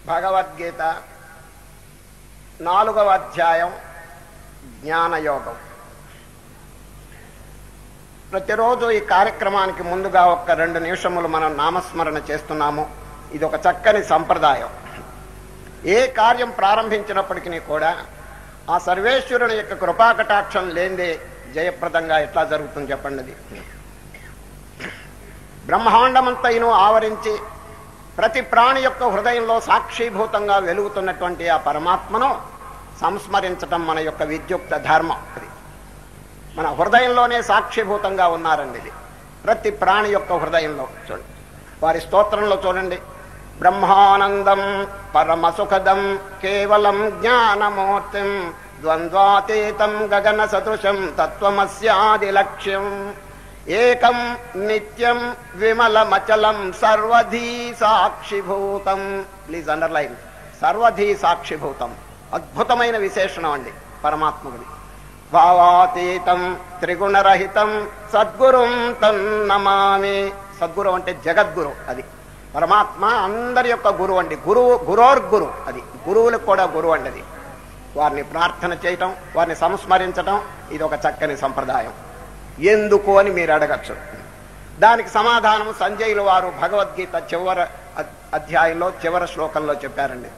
భగవద్గీత నాలుగవ అధ్యాయం జ్ఞానయోగం ప్రతిరోజు ఈ కార్యక్రమానికి ముందుగా ఒక రెండు నిమిషములు మనం నామస్మరణ చేస్తున్నాము ఇది ఒక చక్కని సంప్రదాయం ఏ కార్యం ప్రారంభించినప్పటికీ కూడా ఆ సర్వేశ్వరుని యొక్క కృపాకటాక్షం లేనిదే జయప్రదంగా ఎట్లా జరుగుతుంది చెప్పండి అది బ్రహ్మాండమంతైను ఆవరించి ప్రతి ప్రాణి యొక్క హృదయంలో సాక్షీభూతంగా వెలుగుతున్నటువంటి ఆ పరమాత్మను సంస్మరించటం మన యొక్క విద్యుక్త ధర్మం అది మన హృదయంలోనే సాక్షిభూతంగా ఉన్నారండి ఇది ప్రతి ప్రాణి యొక్క హృదయంలో చూడండి వారి స్తోత్రంలో చూడండి బ్రహ్మానందం పరమ సుఖదం కేవలం జ్ఞానమూర్తిం ద్వంద్వాతీతం గగన సదృశం తత్వమస్యాది లక్ష్యం ఏకం నిత్యం విమలమచలం సర్వధీ సాక్షిభూతం ప్లీజ్ అండర్లైన్ సర్వధీ సాక్షిభూతం అద్భుతమైన విశేషణం అండి పరమాత్మకుడి భావాతీతం త్రిగుణరహితం సద్గురుం తన్నమామి సద్గురు అంటే జగద్గురు అది పరమాత్మ అందరి యొక్క గురువు అండి గురువు గురోర్గురు అది గురువులకు కూడా గురువు అండి అది వారిని ప్రార్థన చేయటం వారిని సంస్మరించటం ఇది ఒక చక్కని సంప్రదాయం ఎందుకు అని మీరు అడగచ్చు దానికి సమాధానం సంజయులు వారు భగవద్గీత చివర అధ్యాయంలో చివరి శ్లోకంలో చెప్పారండి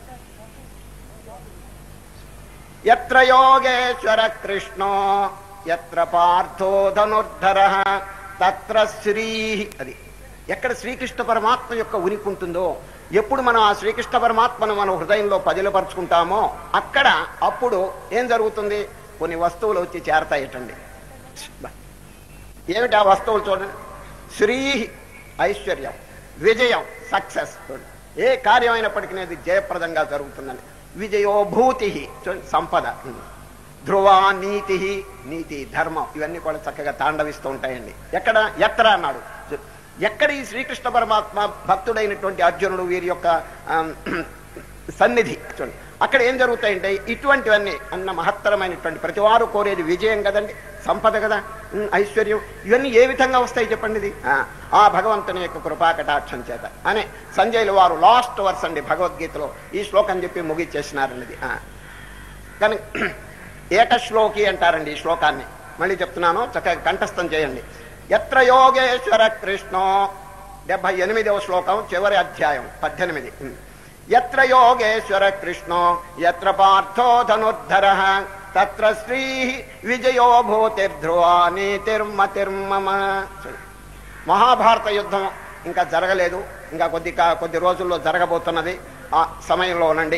ఎత్ర యోగేశ్వర కృష్ణో ఎత్ర పార్థో ధనుర్ధర తత్ర శ్రీ అది ఎక్కడ శ్రీకృష్ణ పరమాత్మ యొక్క ఉనికి ఉంటుందో ఎప్పుడు మనం ఆ శ్రీకృష్ణ పరమాత్మను మన హృదయంలో పదిలపరుచుకుంటామో అక్కడ అప్పుడు ఏం జరుగుతుంది కొన్ని వస్తువులు వచ్చి చేరతాయటండి ఏమిటి ఆ వస్తువులు చూడండి శ్రీ ఐశ్వర్యం విజయం సక్సెస్ చూడండి ఏ కార్యం అయినప్పటికీ అది జయప్రదంగా జరుగుతుందండి విజయోభూతి చూడండి సంపద ధ్రువ నీతి నీతి ధర్మం ఇవన్నీ కూడా చక్కగా తాండవిస్తూ ఉంటాయండి ఎక్కడ ఎక్కడ అన్నాడు ఎక్కడ ఈ శ్రీకృష్ణ పరమాత్మ భక్తుడైనటువంటి అర్జునుడు వీరి యొక్క సన్నిధి చూడండి అక్కడ ఏం జరుగుతాయంటే ఇటువంటివన్నీ అన్న మహత్తరమైనటువంటి ప్రతి వారు కోరేది విజయం కదండి సంపద కదా ఐశ్వర్యం ఇవన్నీ ఏ విధంగా వస్తాయి చెప్పండి ఇది ఆ భగవంతుని యొక్క కృపాకటాక్షం చేత అనే సంజయ్లు వారు లాస్ట్ వర్స్ అండి భగవద్గీతలో ఈ శ్లోకం చెప్పి ముగిచ్చేసినారన్నది కానీ ఏకశ్లోకి అంటారండి ఈ శ్లోకాన్ని మళ్ళీ చెప్తున్నాను చక్కగా కంఠస్థం చేయండి ఎత్ర యోగేశ్వర కృష్ణో డెబ్బై ఎనిమిదవ శ్లోకం చివరి అధ్యాయం పద్దెనిమిది ఎత్ర యోగేశ్వర కృష్ణో ఎత్ర పార్థో ధనుర్ధర తత్ర శ్రీ విజయో భూతిర్ధ్రువా నీతిర్మతిర్మమ మహాభారత యుద్ధం ఇంకా జరగలేదు ఇంకా కొద్ది కొద్ది రోజుల్లో జరగబోతున్నది ఆ సమయంలోనండి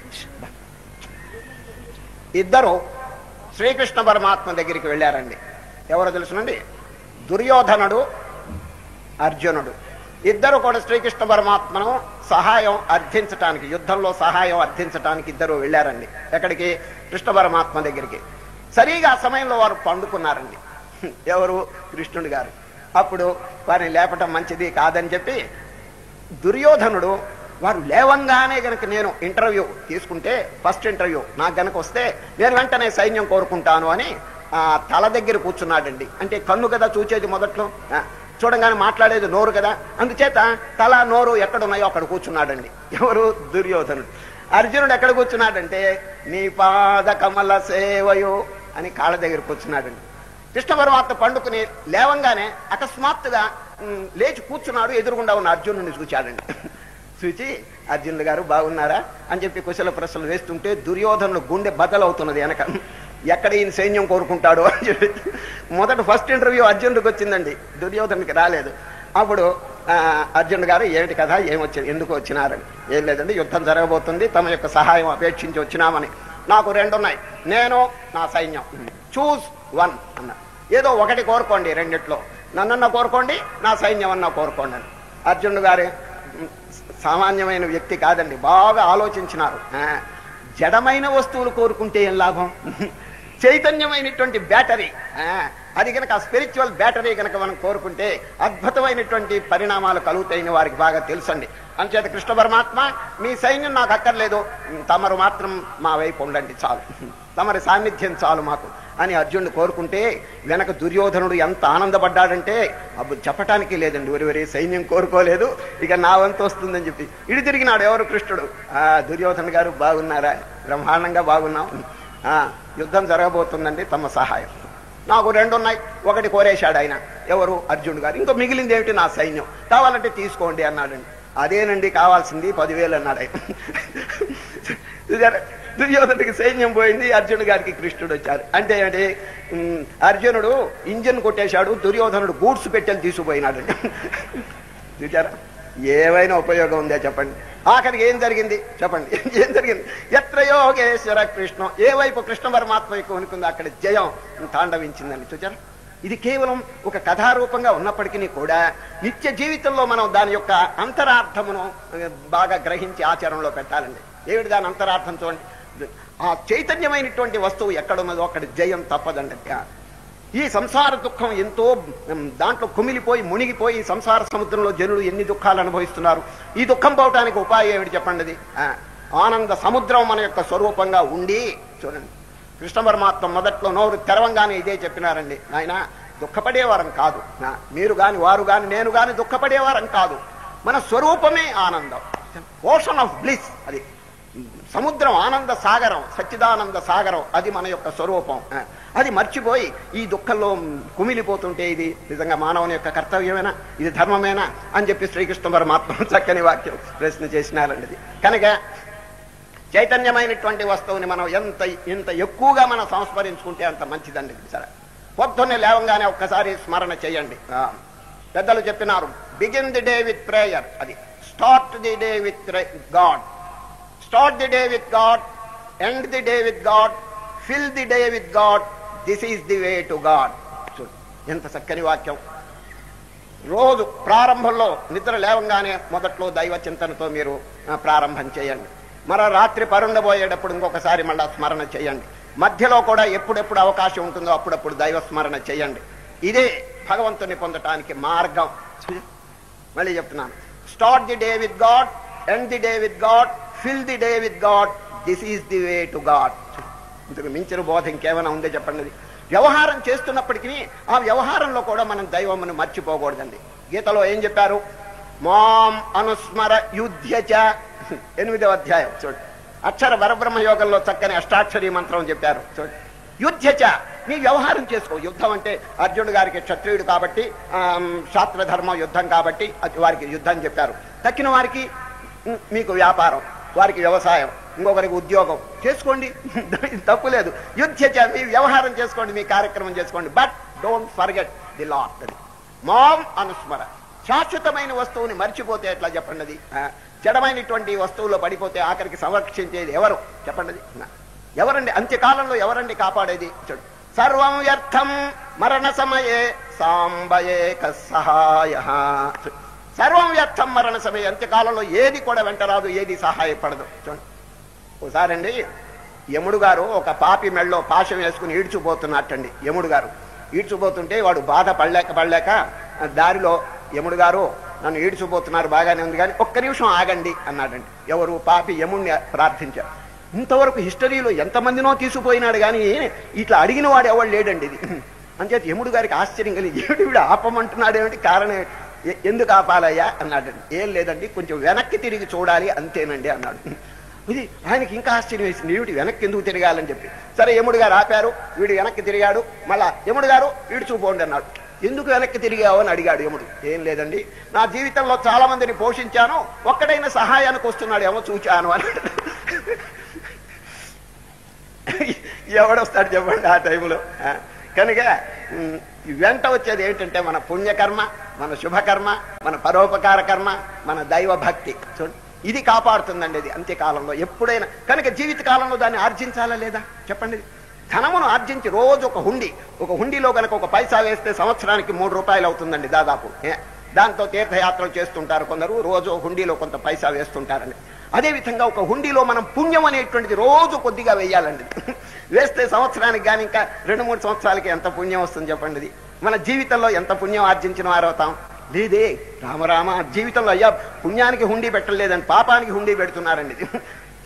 ఇద్దరు శ్రీకృష్ణ పరమాత్మ దగ్గరికి వెళ్ళారండి ఎవరు తెలుసునండి దుర్యోధనుడు అర్జునుడు ఇద్దరు కూడా శ్రీకృష్ణ పరమాత్మను సహాయం అర్థించటానికి యుద్ధంలో సహాయం అర్థించటానికి ఇద్దరు వెళ్ళారండి ఎక్కడికి కృష్ణ పరమాత్మ దగ్గరికి సరిగా ఆ సమయంలో వారు పండుకున్నారండి ఎవరు కృష్ణుడు గారు అప్పుడు వారిని లేపటం మంచిది కాదని చెప్పి దుర్యోధనుడు వారు లేవంగానే గనక నేను ఇంటర్వ్యూ తీసుకుంటే ఫస్ట్ ఇంటర్వ్యూ నాకు గనక వస్తే నేను వెంటనే సైన్యం కోరుకుంటాను అని ఆ తల దగ్గర కూర్చున్నాడండి అంటే కన్ను కదా చూచేది మొదట్లో చూడంగానే మాట్లాడేది నోరు కదా అందుచేత తల నోరు ఎక్కడున్నాయో అక్కడ కూర్చున్నాడండి ఎవరు దుర్యోధనుడు అర్జునుడు ఎక్కడ కూర్చున్నాడంటే నీ పాద కమల సేవయో అని కాళ్ళ దగ్గర కూర్చున్నాడండి కృష్ణ పరమాత్మ పండుకుని లేవంగానే అకస్మాత్తుగా లేచి కూర్చున్నాడు ఎదురుగుండా ఉన్న అర్జునుడిని చూచాడండి చూచి అర్జునుడు గారు బాగున్నారా అని చెప్పి కుశల ప్రశ్నలు వేస్తుంటే దుర్యోధనుడు గుండె బద్దలవుతున్నది వెనక ఎక్కడ ఈయన సైన్యం కోరుకుంటాడు అని చెప్పి మొదట ఫస్ట్ ఇంటర్వ్యూ అర్జునుడికి వచ్చిందండి దుర్యోధనుడికి రాలేదు అప్పుడు అర్జునుడు గారు ఏమిటి కదా ఏమొచ్చింది ఎందుకు వచ్చినారని ఏం లేదండి యుద్ధం జరగబోతుంది తమ యొక్క సహాయం అపేక్షించి వచ్చినామని నాకు రెండు ఉన్నాయి నేను నా సైన్యం చూస్ వన్ అన్న ఏదో ఒకటి కోరుకోండి రెండిట్లో నన్నన్న కోరుకోండి నా సైన్యం అన్న కోరుకోండి అని అర్జునుడు గారు సామాన్యమైన వ్యక్తి కాదండి బాగా ఆలోచించినారు జడమైన వస్తువులు కోరుకుంటే ఏం లాభం చైతన్యమైనటువంటి బ్యాటరీ అది కనుక స్పిరిచువల్ బ్యాటరీ కనుక మనం కోరుకుంటే అద్భుతమైనటువంటి పరిణామాలు కలుగుతాయని వారికి బాగా తెలుసండి అంచేత కృష్ణ పరమాత్మ మీ సైన్యం నాకు అక్కర్లేదు తమరు మాత్రం మా వైపు ఉండండి చాలు తమరి సాన్నిధ్యం చాలు మాకు అని అర్జునుడు కోరుకుంటే వెనక దుర్యోధనుడు ఎంత ఆనందపడ్డాడంటే అప్పుడు చెప్పటానికి లేదండి ఒరివరి సైన్యం కోరుకోలేదు ఇక నా వంతు వస్తుందని చెప్పి ఇటు తిరిగినాడు ఎవరు కృష్ణుడు ఆ దుర్యోధన గారు బాగున్నారా బ్రహ్మాండంగా బాగున్నాం ఆ, యుద్ధం జరగబోతుందండి తమ సహాయం నాకు రెండు ఉన్నాయి ఒకటి కోరేశాడు ఆయన ఎవరు అర్జునుడు గారు ఇంకో మిగిలింది ఏమిటి నా సైన్యం కావాలంటే తీసుకోండి అన్నాడండి అదేనండి కావాల్సింది పదివేలు అన్నాడు ఆయన చూసారా? దుర్యోధనుడికి సైన్యం పోయింది అర్జునుడు గారికి కృష్ణుడు వచ్చారు అంటే ఏంటి ఉమ్, అర్జునుడు ఇంజిన్ కొట్టేశాడు దుర్యోధనుడు గూడ్స్ పెట్టెలు తీసుకుపోయినాడండి చూచారా ఏమైనా ఉపయోగం ఉందా చెప్పండి ఆఖరికి ఏం జరిగింది చెప్పండి ఏం జరిగింది ఎత్ర యోగేశ్వర కృష్ణ ఏ వైపు కృష్ణ పరమాత్మ ఎక్కువ అనుకుంది అక్కడ జయం తాండవించిందండి చూచారా ఇది కేవలం ఒక కథారూపంగా ఉన్నప్పటికీ కూడా నిత్య జీవితంలో మనం దాని యొక్క అంతరార్థమును ఆ, బాగా గ్రహించి ఆచరణలో పెట్టాలండి ఏమిటి దాని అర్థం చూడండి ఆ చైతన్యమైనటువంటి వస్తువు ఎక్కడున్నదో అక్కడ జయం తప్పదండి ఈ సంసార దుఃఖం ఎంతో ఉమ్, దాంట్లో కుమిలిపోయి మునిగిపోయి ఈ సంసార సముద్రంలో జనులు ఎన్ని దుఃఖాలు అనుభవిస్తున్నారు ఈ దుఃఖం పోవటానికి ఉపాయం ఏమిటి చెప్పండి అది? ఆ, ఆనంద సముద్రం మన యొక్క స్వరూపంగా ఉండి చూడండి కృష్ణ పరమాత్మ మొదట్లో నోరు తెరవంగానే ఇదే చెప్పినారండి నాయన దుఃఖపడేవారం కాదు నా మీరు గాని వారు గాని నేను గాని దుఃఖపడేవారం కాదు మన స్వరూపమే ఆనందం ఓషన్ ఆఫ్ బ్లిస్ అది సముద్రం ఆనంద సాగరం సచ్చిదానంద సాగరం అది మన యొక్క స్వరూపం ఆ, అది మర్చిపోయి ఈ దుఃఖంలో కుమిలిపోతుంటే ఇది నిజంగా మానవుని యొక్క కర్తవ్యమేనా ఇది ధర్మమేనా అని చెప్పి శ్రీకృష్ణ పరమాత్మ చక్కని వాక్యం ప్రశ్న చేసినారండి ఇది కనుక చైతన్యమైనటువంటి వస్తువుని మనం ఎంత ఎంత ఎక్కువగా మనం సంస్మరించుకుంటే అంత మంచిదండి ఇది సరే పొద్దున్నే లేవంగానే ఒక్కసారి స్మరణ చేయండి ఆ, పెద్దలు చెప్పినారు begin the day with prayer అది start the day with God start the day with God end the day with God fill the day with God this is the way to God చూడు ఎంత చక్కని వాక్యం రోజు ప్రారంభంలో నిద్ర లేవంగానే మొదట్లో దైవ చింతనతో మీరు ఆ, ప్రారంభం చేయండి మర రాత్రి పరుండబోయేటప్పుడు ఇంకొకసారి మళ్ళా స్మరణ చేయండి మధ్యలో కూడా ఎప్పుడెప్పుడు అవకాశం ఉంటుందో అప్పుడప్పుడు దైవ స్మరణ చేయండి ఇదే భగవంతుని పొందటానికి మార్గం మళ్ళీ చెప్తున్నాను start the day with God end the day with God fill the day with God this is the way to God ఇంతకు మించిన బోధ ఇంకేమైనా ఉందే చెప్పండి అది. వ్యవహారం చేస్తున్నప్పటికీ ఆ వ్యవహారంలో కూడా మనం దైవమును మర్చిపోకూడదండి గీతలో ఏం చెప్పారు మాం అనుస్మర యుధ్యచ ఎనిమిదవ అధ్యాయం చూడు అక్షర వరబ్రహ్మ యోగంలో చక్కని అష్టాక్షరి మంత్రం చెప్పారు చూడు యుద్ధచ నీ వ్యవహారం చేసుకో యుద్ధం అంటే అర్జునుడు గారికి క్షత్రియుడు కాబట్టి ఆమ్, శాస్త్రధర్మం యుద్ధం కాబట్టి అది వారికి యుద్ధం చెప్పారు తక్కిన వారికి ఉమ్, మీకు వ్యాపారం వారికి వ్యవసాయం ఇంకొకరికి ఉద్యోగం చేసుకోండి తప్పు లేదు యుద్ధచ మీ వ్యవహారం చేసుకోండి మీ కార్యక్రమం చేసుకోండి but don't forget the Lord అది మాం అనుస్మర శాశ్వతమైన వస్తువుని మర్చిపోతే ఎట్లా చెప్పండి అది ఆ, జడమైనటువంటి వస్తువులో పడిపోతే ఆఖరికి సంరక్షించేది ఎవరు చెప్పండి అది నా. ఎవరండి అంత్యకాలంలో ఎవరండి కాపాడేది చూడు సర్వం వ్యర్థం మరణ సమయే సాంబయేక సహాయ సర్వం వ్యర్థం మరణ సమయ అంత్యకాలంలో ఏది కూడా వెంటరాదు ఏది సహాయపడదు చూడండి ఒకసారండి యముడు గారు ఒక పాపి మెళ్ళలో పాశం వేసుకుని ఈడ్చుపోతున్నట్టండి యముడు గారు ఈడ్చుపోతుంటే వాడు బాధ పడలేక పడలేక ఆ, దారిలో యముడు గారు నన్ను ఈడ్చుపోతున్నారు బాగానే ఉంది కానీ ఒక్క నిమిషం ఆగండి అన్నాడండి ఎవరు పాపి యముణ్ణి ప్రార్థించారు ఇంతవరకు హిస్టరీలో ఎంతమందినో తీసుకుపోయినాడు కానీ ఇట్లా అడిగిన వాడు ఎవడు లేడండి ఇది అంచేత యముడు గారికి ఆశ్చర్యం కలిగి ఏమిటి వీడు ఆపమంటున్నాడు ఏమిటి కారణం ఏమిటి? ఎ- ఎందుకు ఆపాలయ్యా అన్నాడండి ఏం లేదండి కొంచెం వెనక్కి తిరిగి చూడాలి అంతేనండి అన్నాడు ఇది ఆయనకి ఇంకా ఆశ్చర్యం వేసింది ఏమిటి వెనక్కి ఎందుకు తిరగాలని చెప్పి సరే యముడు గారు ఆపారు వీడు వెనక్కి తిరిగాడు మళ్ళా యముడు గారు వీడు చూపోండి అన్నాడు ఎందుకు వెనక్కి తిరిగావు అని అడిగాడు యముడు ఏం లేదండి నా జీవితంలో చాలా మందిని పోషించాను ఒక్కడైనా సహాయానికి వస్తున్నాడు ఏమో చూచాను అన్నాడు ఎవడొస్తాడు చెప్పండి ఆ టైంలో ఆ, కనుక ఉమ్, ఈ వెంట వచ్చేది ఏంటంటే మన పుణ్యకర్మ మన శుభకర్మ మన పరోపకార కర్మ మన దైవ భక్తి చూడండి ఇది కాపాడుతుందండి ఇది అంత్యకాలంలో ఎప్పుడైనా కనుక జీవిత కాలంలో దాన్ని ఆర్జించాలా లేదా చెప్పండి ధనమును ఆర్జించి రోజు ఒక హుండి ఒక హుండీలో కనుక ఒక పైసా వేస్తే సంవత్సరానికి మూడు రూపాయలు అవుతుందండి దాదాపు ఏ, దాంతో తీర్థయాత్రలు చేస్తుంటారు కొందరు రోజు హుండీలో కొంత పైసా వేస్తుంటారండి అదేవిధంగా ఒక హుండీలో మనం పుణ్యం అనేటువంటిది రోజు కొద్దిగా వేయాలండి వేస్తే సంవత్సరానికి కానీ ఇంకా రెండు మూడు సంవత్సరాలకి ఎంత పుణ్యం వస్తుంది చెప్పండి ఇది. మన జీవితంలో ఎంత పుణ్యం ఆర్జించిన వారు అవుతాం లేదే రామరామ జీవితంలో అయ్యా పుణ్యానికి హుండీ పెట్టలేదని పాపానికి హుండీ పెడుతున్నారండి ఇది. సరే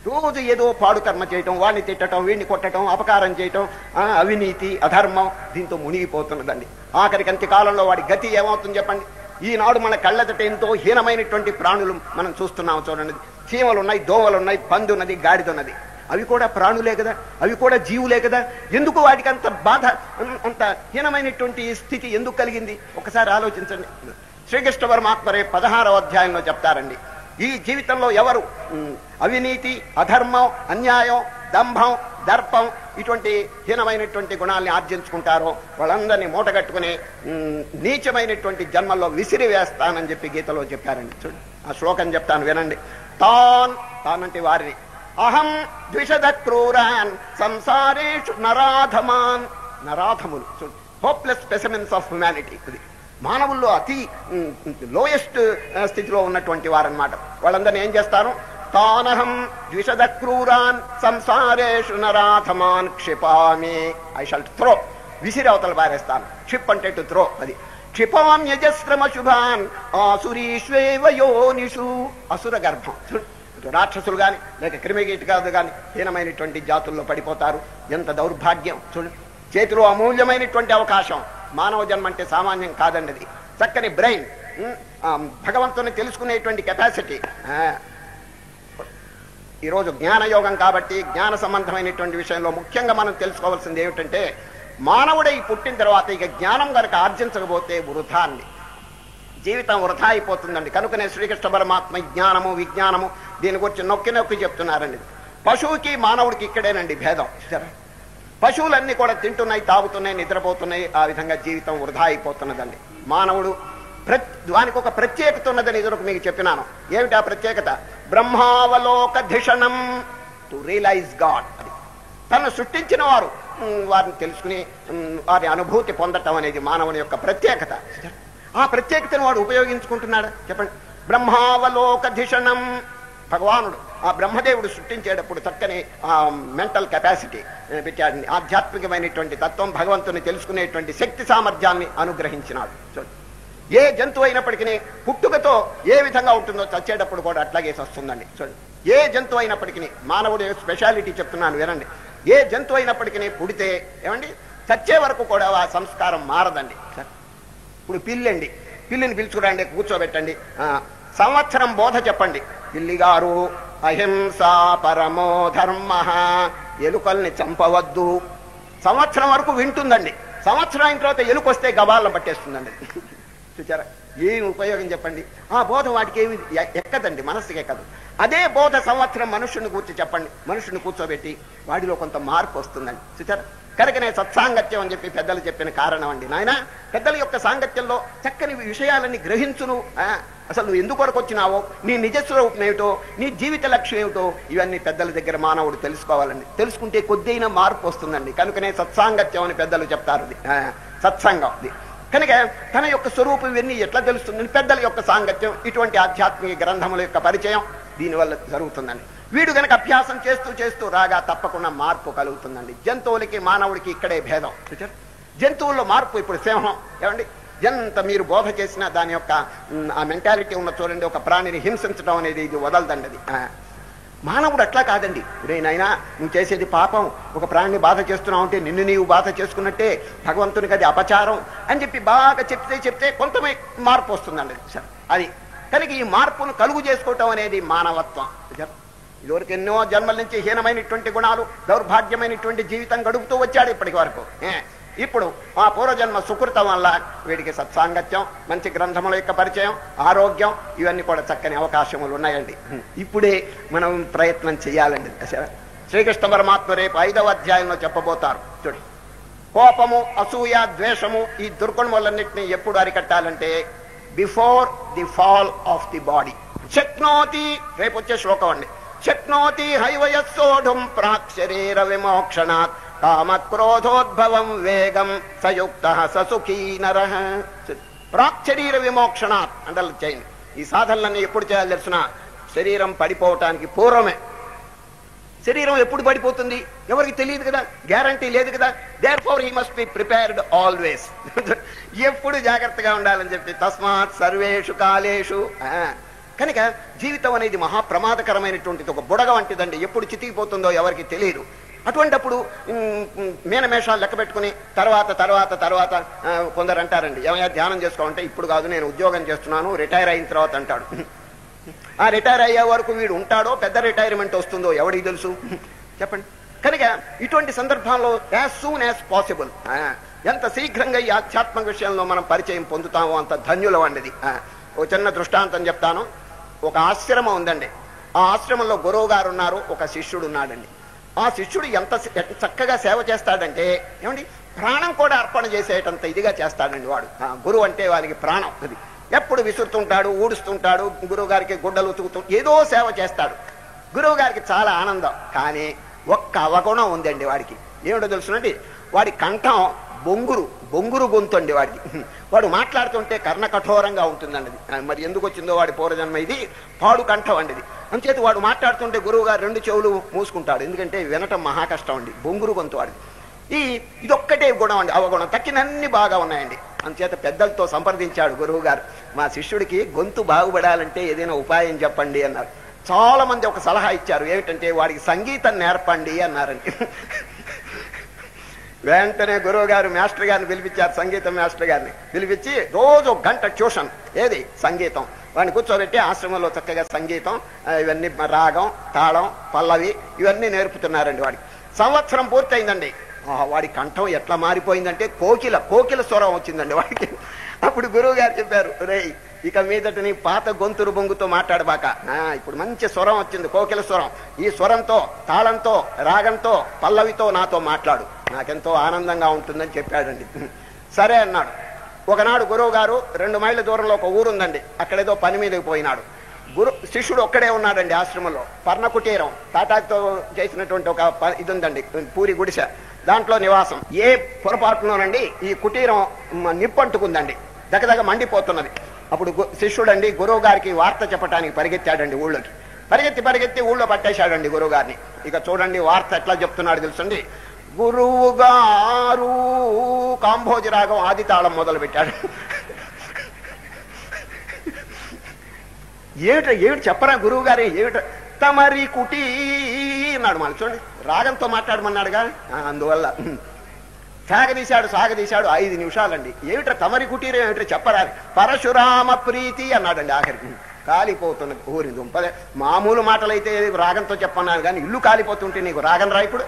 రోజు ఏదో పాడు కర్మ చేయటం వాడిని తిట్టడం వీడిని కొట్టడం అపకారం చేయటం ఆ, అవినీతి అధర్మం దీంతో మునిగిపోతున్నదండి ఆఖరికి అంత్య కాలంలో వాడి గతి ఏమవుతుంది చెప్పండి ఈనాడు మన కళ్ళెదట ఎంతో హీనమైనటువంటి ప్రాణులు మనం చూస్తున్నాం చూడండి చీమలు ఉన్నాయి దోమలు ఉన్నాయి పంది ఉన్నది గాడిద ఉన్నది అవి కూడా ప్రాణులే కదా అవి కూడా జీవులే కదా ఎందుకు వాటికి అంత బాధ అం- అంత హీనమైనటువంటి స్థితి ఎందుకు కలిగింది ఒకసారి ఆలోచించండి శ్రీకృష్ణ పరమాత్మరే పదహారవ అధ్యాయంలో చెప్తారండి ఈ జీవితంలో ఎవరు ఉమ్, అవినీతి అధర్మం అన్యాయం దంభం దర్పం ఇటువంటి హీనమైనటువంటి గుణాల్ని ఆర్జించుకుంటారో వాళ్ళందరినీ మూటగట్టుకుని ఉమ్, నీచమైనటువంటి జన్మల్లో విసిరి వేస్తానని చెప్పి గీతలో చెప్పారండి చూడండి ఆ శ్లోకం చెప్తాను వినండి తాన్ తానంటే వారిని అహం ద్విషద క్రూరాన్ సంసారేషు నరాధమాన్ నరాధములు హోప్లెస్ స్పెసిమెన్స్ ఆఫ్ హ్యుమానిటీ ఇది మానవుల్లో అతి లోయెస్ట్ స్థితిలో ఉన్నటువంటి వారన్నమాట వాళ్ళందరినీ ఏం చేస్తాను తానహం ద్విషద క్రూరాన్ సంసారేషు నరాధమాన్ క్షిపామి ఐ షల్ త్రో విసిరి అవతల పారేస్తాను క్షిప్ అంటే టు త్రో అది క్షిపామ్యజస్రమ శుభాన్ ఆసురీష్వేవ యోనిషు అసుర గర్భం చూడు, ఇటు రాక్షసులు గాని లేక క్రిమికీటకాలు గాని హీనమైనటువంటి జాతుల్లో పడిపోతారు ఎంత దౌర్భాగ్యం చూడు చేతిలో అమూల్యమైనటువంటి అవకాశం మానవ జన్మ అంటే సామాన్యం కాదండి అది చక్కని బ్రెయిన్ భగవంతుని తెలుసుకునేటువంటి కెపాసిటీ ఈరోజు జ్ఞానయోగం కాబట్టి జ్ఞాన సంబంధమైనటువంటి విషయంలో ముఖ్యంగా మనం తెలుసుకోవాల్సింది ఏమిటంటే మానవుడై పుట్టిన తర్వాత ఇక జ్ఞానం కనుక ఆర్జించకపోతే వృధా అండి జీవితం వృధా అయిపోతుందండి కనుకనే శ్రీకృష్ణ పరమాత్మ జ్ఞానము విజ్ఞానము దీని గురించి నొక్కి నొక్కి చెప్తున్నారండి పశువుకి మానవుడికి ఇక్కడేనండి భేదం చూసారా పశువులన్నీ కూడా తింటున్నాయి తాగుతున్నాయి నిద్రపోతున్నాయి ఆ విధంగా జీవితం వృధా అయిపోతున్నదండి మానవుడు ప్రత్ దానికి ఒక ప్రత్యేకత ఉన్నదని ఇదివరకు మీకు చెప్పినాను ఏమిటి ఆ ప్రత్యేకత బ్రహ్మావలోక ధిషణం టు రియలైజ్ గాడ్ అది తను సృష్టించిన వారు ఉమ్, వారిని తెలుసుకుని ఉమ్, వారి అనుభూతి పొందటం అనేది మానవుని యొక్క ప్రత్యేకత ఆ ప్రత్యేకతను వాడు ఉపయోగించుకుంటున్నాడా చెప్పండి బ్రహ్మావలోక ధిషణం భగవానుడు ఆ బ్రహ్మదేవుడు సృష్టించేటప్పుడు చక్కని ఆ మెంటల్ కెపాసిటీ పెట్టాడు ఆధ్యాత్మికమైనటువంటి తత్వం భగవంతుని తెలుసుకునేటువంటి శక్తి సామర్థ్యాన్ని అనుగ్రహించినాడు చూడండి ఏ జంతువు అయినప్పటికీ పుట్టుకతో ఏ విధంగా ఉంటుందో చచ్చేటప్పుడు కూడా అట్లాగే వస్తుందండి చూడండి ఏ జంతువు అయినప్పటికీ మానవుడి స్పెషాలిటీ చెప్తున్నాను వినండి ఏ జంతువు అయినప్పటికీ పుడితే ఏమండి చచ్చే వరకు కూడా ఆ సంస్కారం మారదండి సార్ ఇప్పుడు పిల్లండి పిల్లిని పిలుచుకురండి కూర్చోబెట్టండి ఆ, సంవత్సరం బోధ చెప్పండి పిల్లి గారు అహింస పరమో ధర్మ ఎలుకల్ని చంపవద్దు సంవత్సరం వరకు వింటుందండి సంవత్సరం అయిన తర్వాత ఎలుకొస్తే గబాలను పట్టేస్తుందండి చూచారా ఏమి ఉపయోగం చెప్పండి ఆ బోధ వాటికి ఏమి ఎ- ఎక్కదండి మనస్సుకి ఎక్కదు అదే బోధ సంవత్సరం మనుషుని కూర్చో చెప్పండి మనుషుని కూర్చోబెట్టి వాడిలో కొంత మార్పు వస్తుందండి చూచారా కనుకనే సత్సాంగత్యం అని చెప్పి పెద్దలు చెప్పిన కారణం అండి నాయన పెద్దల యొక్క సాంగత్యంలో చక్కని విషయాలని గ్రహించును ఆ, అసలు నువ్వు ఎందుకు కొరకు వచ్చినావో నీ నిజ స్వరూపం ఏమిటో నీ జీవిత లక్ష్యం ఏమిటో ఇవన్నీ పెద్దల దగ్గర మానవుడు తెలుసుకోవాలండి తెలుసుకుంటే కొద్దిైన మార్పు వస్తుందండి కనుకనే సత్సాంగత్యం అని పెద్దలు చెప్తారు ఇది. ఆ, సత్సంగం ఇది కనుక తన యొక్క స్వరూపం ఇవన్నీ ఎట్లా తెలుస్తుందని పెద్దల యొక్క సాంగత్యం ఇటువంటి ఆధ్యాత్మిక గ్రంథముల యొక్క పరిచయం దీనివల్ల జరుగుతుందండి వీడు గనక అభ్యాసం చేస్తూ చేస్తూ రాగా తప్పకుండా మార్పు కలుగుతుందండి జంతువులకి మానవుడికి ఇక్కడే భేదం చూచారు జంతువుల్లో మార్పు ఇప్పుడు సింహం ఏమండి ఎంత మీరు బోధ చేసినా దాని యొక్క ఉమ్, ఆ మెంటాలిటీ ఉన్న చూడండి ఒక ప్రాణిని హింసించడం అనేది ఇది వదలదండి అది ఆ. మానవుడు అట్లా కాదండి ఒరే నాయనా నువ్వు చేసేది పాపం ఒక ప్రాణిని బాధ చేస్తున్నావు అంటే నిన్ను నీవు బాధ చేసుకున్నట్టే భగవంతునికి అది అపచారం అని చెప్పి బాగా చెప్తే చెప్తే కొంత మార్పు వస్తుందండి సరే అది కనుక ఈ మార్పును కలుగు చేసుకోవటం అనేది మానవత్వం ఇదివరకు ఎన్నో జన్మల నుంచి హీనమైనటువంటి గుణాలు దౌర్భాగ్యమైనటువంటి జీవితం గడుపుతూ వచ్చాడు ఇప్పటికి వరకు ఏ, ఇప్పుడు ఆ పూర్వజన్మ సుకృతం వల్ల వీడికి సత్సాంగత్యం మంచి గ్రంథముల యొక్క పరిచయం ఆరోగ్యం ఇవన్నీ కూడా చక్కని అవకాశములు ఉన్నాయండి ఇప్పుడే మనం ప్రయత్నం చేయాలండి సరే. శ్రీకృష్ణ పరమాత్మ రేపు ఐదవ అధ్యాయంలో చెప్పబోతారు చూడు కోపము అసూయ ద్వేషము ఈ దుర్గుణములన్నింటినీ ఎప్పుడు అరికట్టాలంటే before the fall of the body శక్నోతి రేపు వచ్చే శ్లోకం అండి శక్నోతి హైవయస్సోఢుం ప్రాక్ శరీర విమోక్షణాత్ కామక్రోధోద్భవం వేగం సయుక్త ససుఖీ నర ప్రాక్ శరీర విమోక్షణాత్ అండలు చేయండి ఈ సాధనలన్నీ ఎప్పుడు చేయాలి తెలిసిన శరీరం పడిపోవటానికి పూర్వమే శరీరం ఎప్పుడు పడిపోతుంది ఎవరికి తెలియదు కదా గ్యారంటీ లేదు కదా therefore he must be prepared always ఎప్పుడు జాగ్రత్తగా ఉండాలని చెప్పి తస్మాత్ సర్వేషు కాలేషు ఆ, కనుక జీవితం అనేది మహా ప్రమాదకరమైనటువంటిది ఒక బుడగ వంటిదండి ఎప్పుడు చితికిపోతుందో ఎవరికి తెలియదు అటువంటప్పుడు ఉమ్, ఉమ్, మీనమేషాలు లెక్క పెట్టుకుని తర్వాత తర్వాత తర్వాత ఆ, కొందరు అంటారండి ఏమయ్యా ధ్యానం చేసుకోవాలంటే ఇప్పుడు కాదు నేను ఉద్యోగం చేస్తున్నాను రిటైర్ అయిన తర్వాత అంటాడు ఆ రిటైర్ అయ్యే వరకు వీడు ఉంటాడో పెద్ద రిటైర్మెంట్ వస్తుందో ఎవడికి తెలుసు చెప్పండి కనుక ఇటువంటి సందర్భంలో యాజ్ సూన్ యాజ్ పాసిబుల్ ఎంత శీఘ్రంగా ఈ ఆధ్యాత్మిక విషయంలో మనం పరిచయం పొందుతామో అంత ధన్యులం అండి ఇది. ఆ, ఒక చిన్న దృష్టాంతం చెప్తాను ఒక ఆశ్రమం ఉందండి ఆ ఆశ్రమంలో గురువు గారు ఉన్నారు ఒక శిష్యుడు ఉన్నాడండి ఆ శిష్యుడు ఎంత ఎంత చక్కగా సేవ చేస్తాడంటే ఏమండి ప్రాణం కూడా అర్పణ చేసేటంత ఇదిగా చేస్తాడండి వాడు ఆ, గురువు అంటే వానికి ప్రాణం అది ఎప్పుడు విసురుతుంటాడు ఊడుస్తుంటాడు గురువు గారికి గుడ్డలు ఉతుకుతూ ఏదో సేవ చేస్తాడు గురువు గారికి చాలా ఆనందం కానీ ఒక్క అవగుణం ఉందండి వాడికి ఏమిటో తెలుసునండి వాడి కంఠం బొంగురు బొంగురు గొంతు అండి వాడికి వాడు మాట్లాడుతుంటే కర్ణ కఠోరంగా ఉంటుందండి అది. ఆ, మరి ఎందుకు వచ్చిందో వాడి పూర్వజన్మ ఇది పాడు కంఠం అండి ఇది అంచేత వాడు మాట్లాడుతుంటే గురువు గారు రెండు చెవులు మూసుకుంటాడు ఎందుకంటే వినటం మహా కష్టం అండి బొంగురు గొంతు వాడిది ఈ ఇదొక్కటే గుణం అండి అవగుణం తక్కినన్ని బాగా ఉన్నాయండి అంచేత పెద్దలతో సంప్రదించాడు గురువు గారు మా శిష్యుడికి గొంతు బాగుపడాలంటే ఏదైనా ఉపాయం చెప్పండి అన్నారు చాలా మంది ఒక సలహా ఇచ్చారు ఏమిటంటే వాడికి సంగీతం నేర్పండి అన్నారండి వెంటనే గురువు గారు మాస్టర్ గారిని పిలిపించారు సంగీతం మాస్టర్ గారిని పిలిపించి రోజు ఒక గంట ట్యూషన్ ఏది సంగీతం వాడిని కూర్చోబెట్టి ఆశ్రమంలో చక్కగా సంగీతం ఆ, ఇవన్నీ రాగం తాళం పల్లవి ఇవన్నీ నేర్పుతున్నారండి వాడికి సంవత్సరం పూర్తయిందండి ఆ, వాడి కంఠం ఎట్లా మారిపోయిందంటే కోకిల కోకిల స్వరం వచ్చిందండి వాడికి అప్పుడు గురువు గారు చెప్పారు రేయ్ ఇక మీదట నీ పాత గొంతురు బొంగుతో మాట్లాడబాక ఆ, ఇప్పుడు మంచి స్వరం వచ్చింది కోకిల స్వరం ఈ స్వరంతో తాళంతో రాగంతో పల్లవితో నాతో మాట్లాడు నాకెంతో ఆనందంగా ఉంటుందని చెప్పాడండి సరే అన్నాడు ఒకనాడు గురువు గారు రెండు మైళ్ళ దూరంలో ఒక ఊరుందండి అక్కడేదో పని మీదకి పోయినాడు గురు శిష్యుడు ఒక్కడే ఉన్నాడండి ఆశ్రమంలో పర్ణ కుటీరం తాటాకుతో చేసినటువంటి ఒక ప- ఇది ఉందండి పూరి గుడిసె దాంట్లో నివాసం ఏ పొరపాటులోనండి ఈ కుటీరం మ- నిప్పంటుకుందండి దగదగ మండిపోతున్నది అప్పుడు గు- శిష్యుడండి గురువు గారికి వార్త చెప్పడానికి పరిగెత్తాడండి ఊళ్ళోకి పరిగెత్తి పరిగెత్తి ఊళ్ళో పట్టేశాడండి గురువు గారిని ఇక చూడండి వార్త ఎట్లా చెప్తున్నాడు తెలుసండి గురువు గారు కాంభోజి రాగం ఆది తాళం మొదలు పెట్టాడు ఏమిట ఏమిటి చెప్పరా గురువు గారే ఏమిట తమరి కుటీ అన్నాడు మళ్ళీ చూడండి రాగంతో మాట్లాడమన్నాడుగా ఆ, అందువల్ల సాగదీశాడు సాగదీశాడు ఐదు నిమిషాలండి ఏమిట్రా తమరి కుటీరం ఏమిట్రా చెప్పరా పరశురామ ప్రీతి అన్నాడండి ఆఖరికి కాలిపోతున్నది ఊరి దుంపదే మామూలు మాటలైతే రాగంతో చెప్పన్నాను కానీ ఇల్లు కాలిపోతుంటే నీకు రాగం రా ఇప్పుడు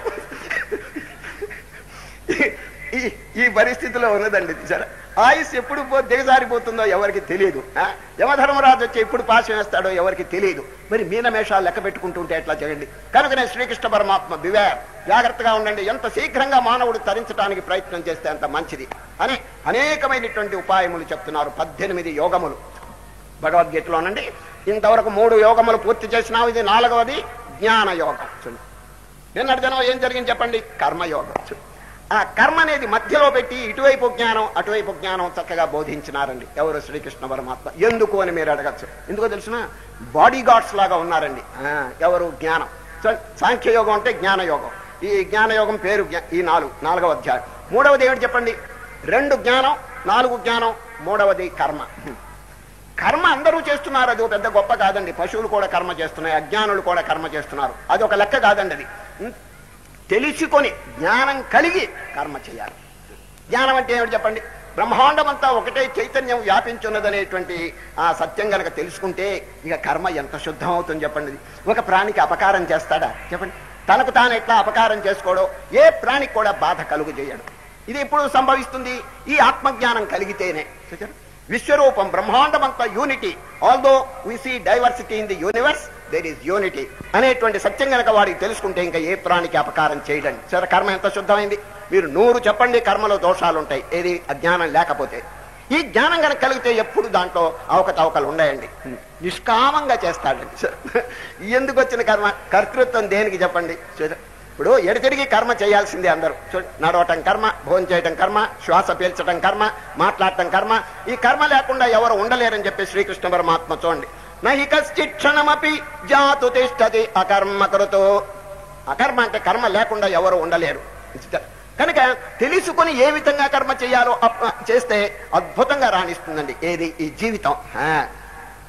ఈ ఈ పరిస్థితిలో ఉన్నదండి సరే ఆయుస్ ఎప్పుడు పో దిగజారిపోతుందో ఎవరికి తెలియదు ఆ? యమధర్మరాజు వచ్చి ఎప్పుడు పాశం వేస్తాడో ఎవరికి తెలియదు మరి మీనమేషాలు లెక్క పెట్టుకుంటుంటే ఎట్లా చేయండి కనుకనే శ్రీకృష్ణ పరమాత్మ బివేర్ జాగ్రత్తగా ఉండండి ఎంత శీఘ్రంగా మానవుడు తరించడానికి ప్రయత్నం చేస్తే అంత మంచిది అని అనేకమైనటువంటి ఉపాయములు చెప్తున్నారు పద్దెనిమిది యోగములు భగవద్గీతలోనండి ఇంతవరకు మూడు యోగములు పూర్తి చేసినాం ఇది నాలుగవది జ్ఞాన యోగం చూడండి నిన్నటి దినం ఏం జరిగింది చెప్పండి కర్మయోగం ఆ కర్మ అనేది మధ్యలో పెట్టి ఇటువైపు జ్ఞానం అటువైపు జ్ఞానం చక్కగా బోధించినారండి ఎవరు శ్రీకృష్ణ పరమాత్మ ఎందుకు అని మీరు అడగచ్చు ఎందుకో తెలిసిన బాడీ గార్డ్స్ లాగా ఉన్నారండి ఆ, ఎవరు జ్ఞానం సో సాంఖ్యయోగం అంటే జ్ఞానయోగం ఈ జ్ఞానయోగం పేరు జ్ఞా- ఈ నాలుగు నాలుగవ అధ్యాయం మూడవది ఏమిటి చెప్పండి రెండు జ్ఞానం నాలుగు జ్ఞానం మూడవది కర్మ కర్మ అందరూ చేస్తున్నారు అది ఒక పెద్ద గొప్ప కాదండి పశువులు కూడా కర్మ చేస్తున్నాయి అజ్ఞానులు కూడా కర్మ చేస్తున్నారు అది ఒక లెక్క కాదండి అది ఉం? తెలుసుకొని జ్ఞానం కలిగి కర్మ చేయాలి జ్ఞానం అంటే ఏమిటి చెప్పండి బ్రహ్మాండమంతా ఒకటే చైతన్యం వ్యాపించున్నదనేటువంటి ఆ సత్యం గనక తెలుసుకుంటే ఇక కర్మ ఎంత శుద్ధం అవుతుంది చెప్పండి ఇది. ఒక ప్రాణికి అపకారం చేస్తాడా చెప్పండి తనకు తాను ఎట్లా అపకారం చేసుకోవడం ఏ ప్రాణికి కూడా బాధ కలుగు చేయడు ఇది ఎప్పుడు సంభవిస్తుంది ఈ ఆత్మజ్ఞానం కలిగితేనే చూచారా? విశ్వరూపం బ్రహ్మాండమంతా unity although we see diversity in the universe there is unity అనేటువంటి సత్యం గనక వాడికి తెలుసుకుంటే ఇంకా ఏ ప్రాణికి అపకారం చేయడండి సరే కర్మ ఎంత శుద్ధమైంది మీరు నూరు చెప్పండి కర్మలో దోషాలు ఉంటాయి ఏది అజ్ఞానం లేకపోతే ఈ జ్ఞానం కనుక కలిగితే ఎప్పుడు దాంట్లో అవకతవకలు ఉన్నాయండి నిష్కామంగా చేస్తాడండి ఎందుకు వచ్చిన కర్మ కర్తృత్వం దేనికి చెప్పండి చూడ- ఇప్పుడు ఎడతిరిగి కర్మ చేయాల్సిందే అందరూ చూడండి నడవటం కర్మ భోజనం చేయటం కర్మ శ్వాస పీల్చటం కర్మ మాట్లాడటం కర్మ ఈ కర్మ లేకుండా ఎవరు ఉండలేరని చెప్పి శ్రీకృష్ణ పరమాత్మ చూడండి నహి కశ్చిక్షణమపి జాతు తిష్టది అకర్మ కృతో అకర్మ అంటే కర్మ లేకుండా ఎవరు ఉండలేరు కనుక తెలుసుకొని ఏ విధంగా కర్మ చేయాలో అప్- చేస్తే అద్భుతంగా రాణిస్తుందండి ఏది ఈ జీవితం ఆ.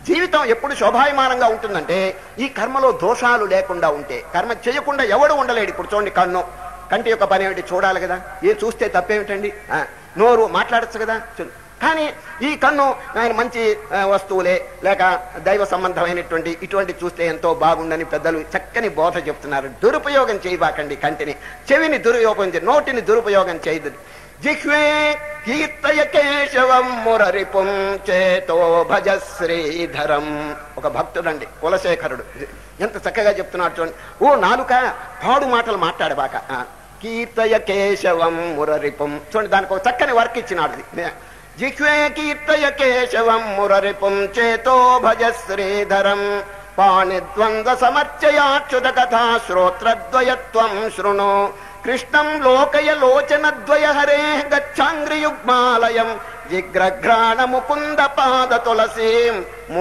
జీవితం ఎప్పుడు శోభాయమానంగా ఉంటుందంటే ఈ కర్మలో దోషాలు లేకుండా ఉంటే కర్మ చేయకుండా ఎవడు ఉండలేడు ఇప్పుడు చూడండి కన్ను కంటి యొక్క పని ఏమిటి చూడాలి కదా ఏ చూస్తే తప్పేమిటండి ఆ, నోరు మాట్లాడచ్చు కదా చూ- కానీ ఈ కన్ను ఆయన మంచి ఆ, వస్తువులే లేక దైవ సంబంధమైనటువంటి ఇటువంటి చూస్తే ఎంతో బాగుండని పెద్దలు చక్కని బోధ చెప్తున్నారు దురుపయోగం చేయబాకండి కంటిని చెవిని దురుపయోగం చేయ నోటిని దురుపయోగం చేయదు జిహ్వే కీర్తయ కేశవం మురరిపుం చేతో భజ శ్రీధరం ఒక భక్తుడండి కులశేఖరుడు ఎంత చక్కగా చెప్తున్నాడు చూడండి ఓ నాలుక పాడు మాటలు మాట్లాడబాక ఆ, కీర్తయ కేశవం మురరిపుం చూడండి దానికి ఒక చక్కని వర్క్ ఇచ్చినాడు ఇది. జిహ్వే కీర్తయ కేశవం మురరిపుం చేతో భజ శ్రీధరం పాణిద్వంద్వ సమర్చయాచ్యుత కథా శ్రోత్రద్వయత్వం శృణు కృష్ణం లోకయ లోచనద్వయ హరే గచ్చాంగ్రియుగ్మాలయం జిగ్రఘ్రాణ ముకుంద పాద తులసీం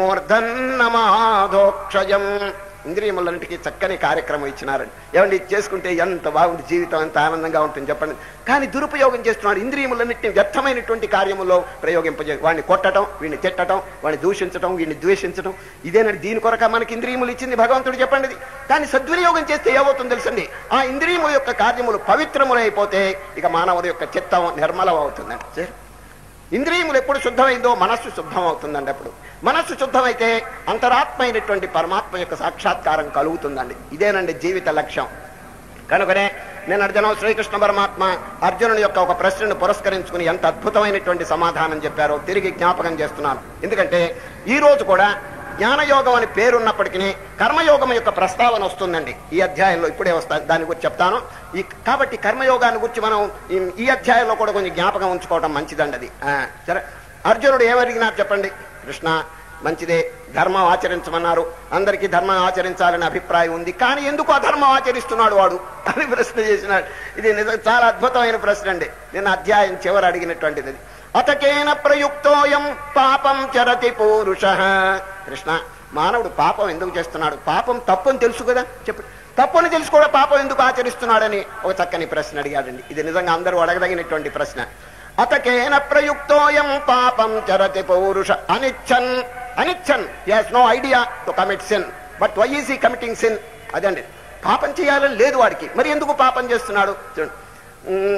మూర్ధన్నమాధోక్షయం ఇంద్రియములన్నిటికీ చక్కని కార్యక్రమం ఇచ్చినారండి ఏమండి ఇది చేసుకుంటే ఎంత బాగుంది జీవితం ఎంత ఆనందంగా ఉంటుంది చెప్పండి కానీ దురుపయోగం చేస్తున్నాడు ఇంద్రియములన్నింటినీ వ్యర్థమైనటువంటి కార్యములో ప్రయోగింపజే వాడిని కొట్టడం వీడిని తిట్టడం వాడిని దూషించడం వీడిని ద్వేషించడం ఇదేనండి దీని కొరక మనకి ఇంద్రియములు ఇచ్చింది భగవంతుడు చెప్పండి ఇది. కానీ సద్వినియోగం చేస్తే ఏమవుతుందో తెలుసండి ఆ ఇంద్రియముల యొక్క కార్యములు పవిత్రములైపోతే ఇక మానవుడి యొక్క చిత్తం నిర్మలం అవుతుందండి సరే ఇంద్రియములు ఎప్పుడు శుద్ధమైందో మనస్సు శుద్ధం అవుతుందండి అప్పుడు మనస్సు శుద్ధమైతే అంతరాత్మ అయినటువంటి పరమాత్మ యొక్క సాక్షాత్కారం కలుగుతుందండి ఇదేనండి జీవిత లక్ష్యం కనుకనే నేను అర్జున శ్రీకృష్ణ పరమాత్మ అర్జునుని యొక్క ఒక ప్రశ్నను పురస్కరించుకుని ఎంత అద్భుతమైనటువంటి సమాధానం చెప్పారో తిరిగి జ్ఞాపకం చేస్తున్నాను ఎందుకంటే ఈ రోజు కూడా జ్ఞానయోగం అని పేరున్నప్పటికీ కర్మయోగం యొక్క ప్రస్తావన వస్తుందండి ఈ అధ్యాయంలో ఇప్పుడే వస్తా దాని గురించి చెప్తాను ఈ కాబట్టి కర్మయోగాన్ని గురించి మనం ఈ- ఈ అధ్యాయంలో కూడా కొంచెం జ్ఞాపకం ఉంచుకోవడం మంచిదండి అది ఆ, సరే అర్జునుడు ఏమడిగినారు చెప్పండి కృష్ణ మంచిదే ధర్మం ఆచరించమన్నారు అందరికీ ధర్మం ఆచరించాలని అభిప్రాయం ఉంది కానీ ఎందుకు అధర్మం ఆచరిస్తున్నాడు వాడు అని ప్రశ్న చేసినాడు ఇది నిజం చాలా అద్భుతమైన ప్రశ్న అండి నేను అధ్యాయం చివరి అడిగినటువంటిది ఇది. అతకేన ప్రయుక్తోయం పాపం చరతి పూరుష కృష్ణ మానవుడు పాపం ఎందుకు చేస్తున్నాడు పాపం తప్పు అని తెలుసు కదా చెప్పు తప్పుని తెలుసు కూడా పాపం ఎందుకు ఆచరిస్తున్నాడని ఒక చక్కని ప్రశ్న అడిగాడండి ఇది నిజంగా అందరూ అడగదగినటువంటి ప్రశ్న అతకేన ప్రయుక్తోయం పాపం చరతి పౌరుష అనిచ్చన్ అనిచ్చన్ has no idea to commit sin but why is ఈ కమిటింగ్ సిన్ అదండి పాపం చేయాలని లేదు వాడికి మరి ఎందుకు పాపం చేస్తున్నాడు చూడండి ఉమ్,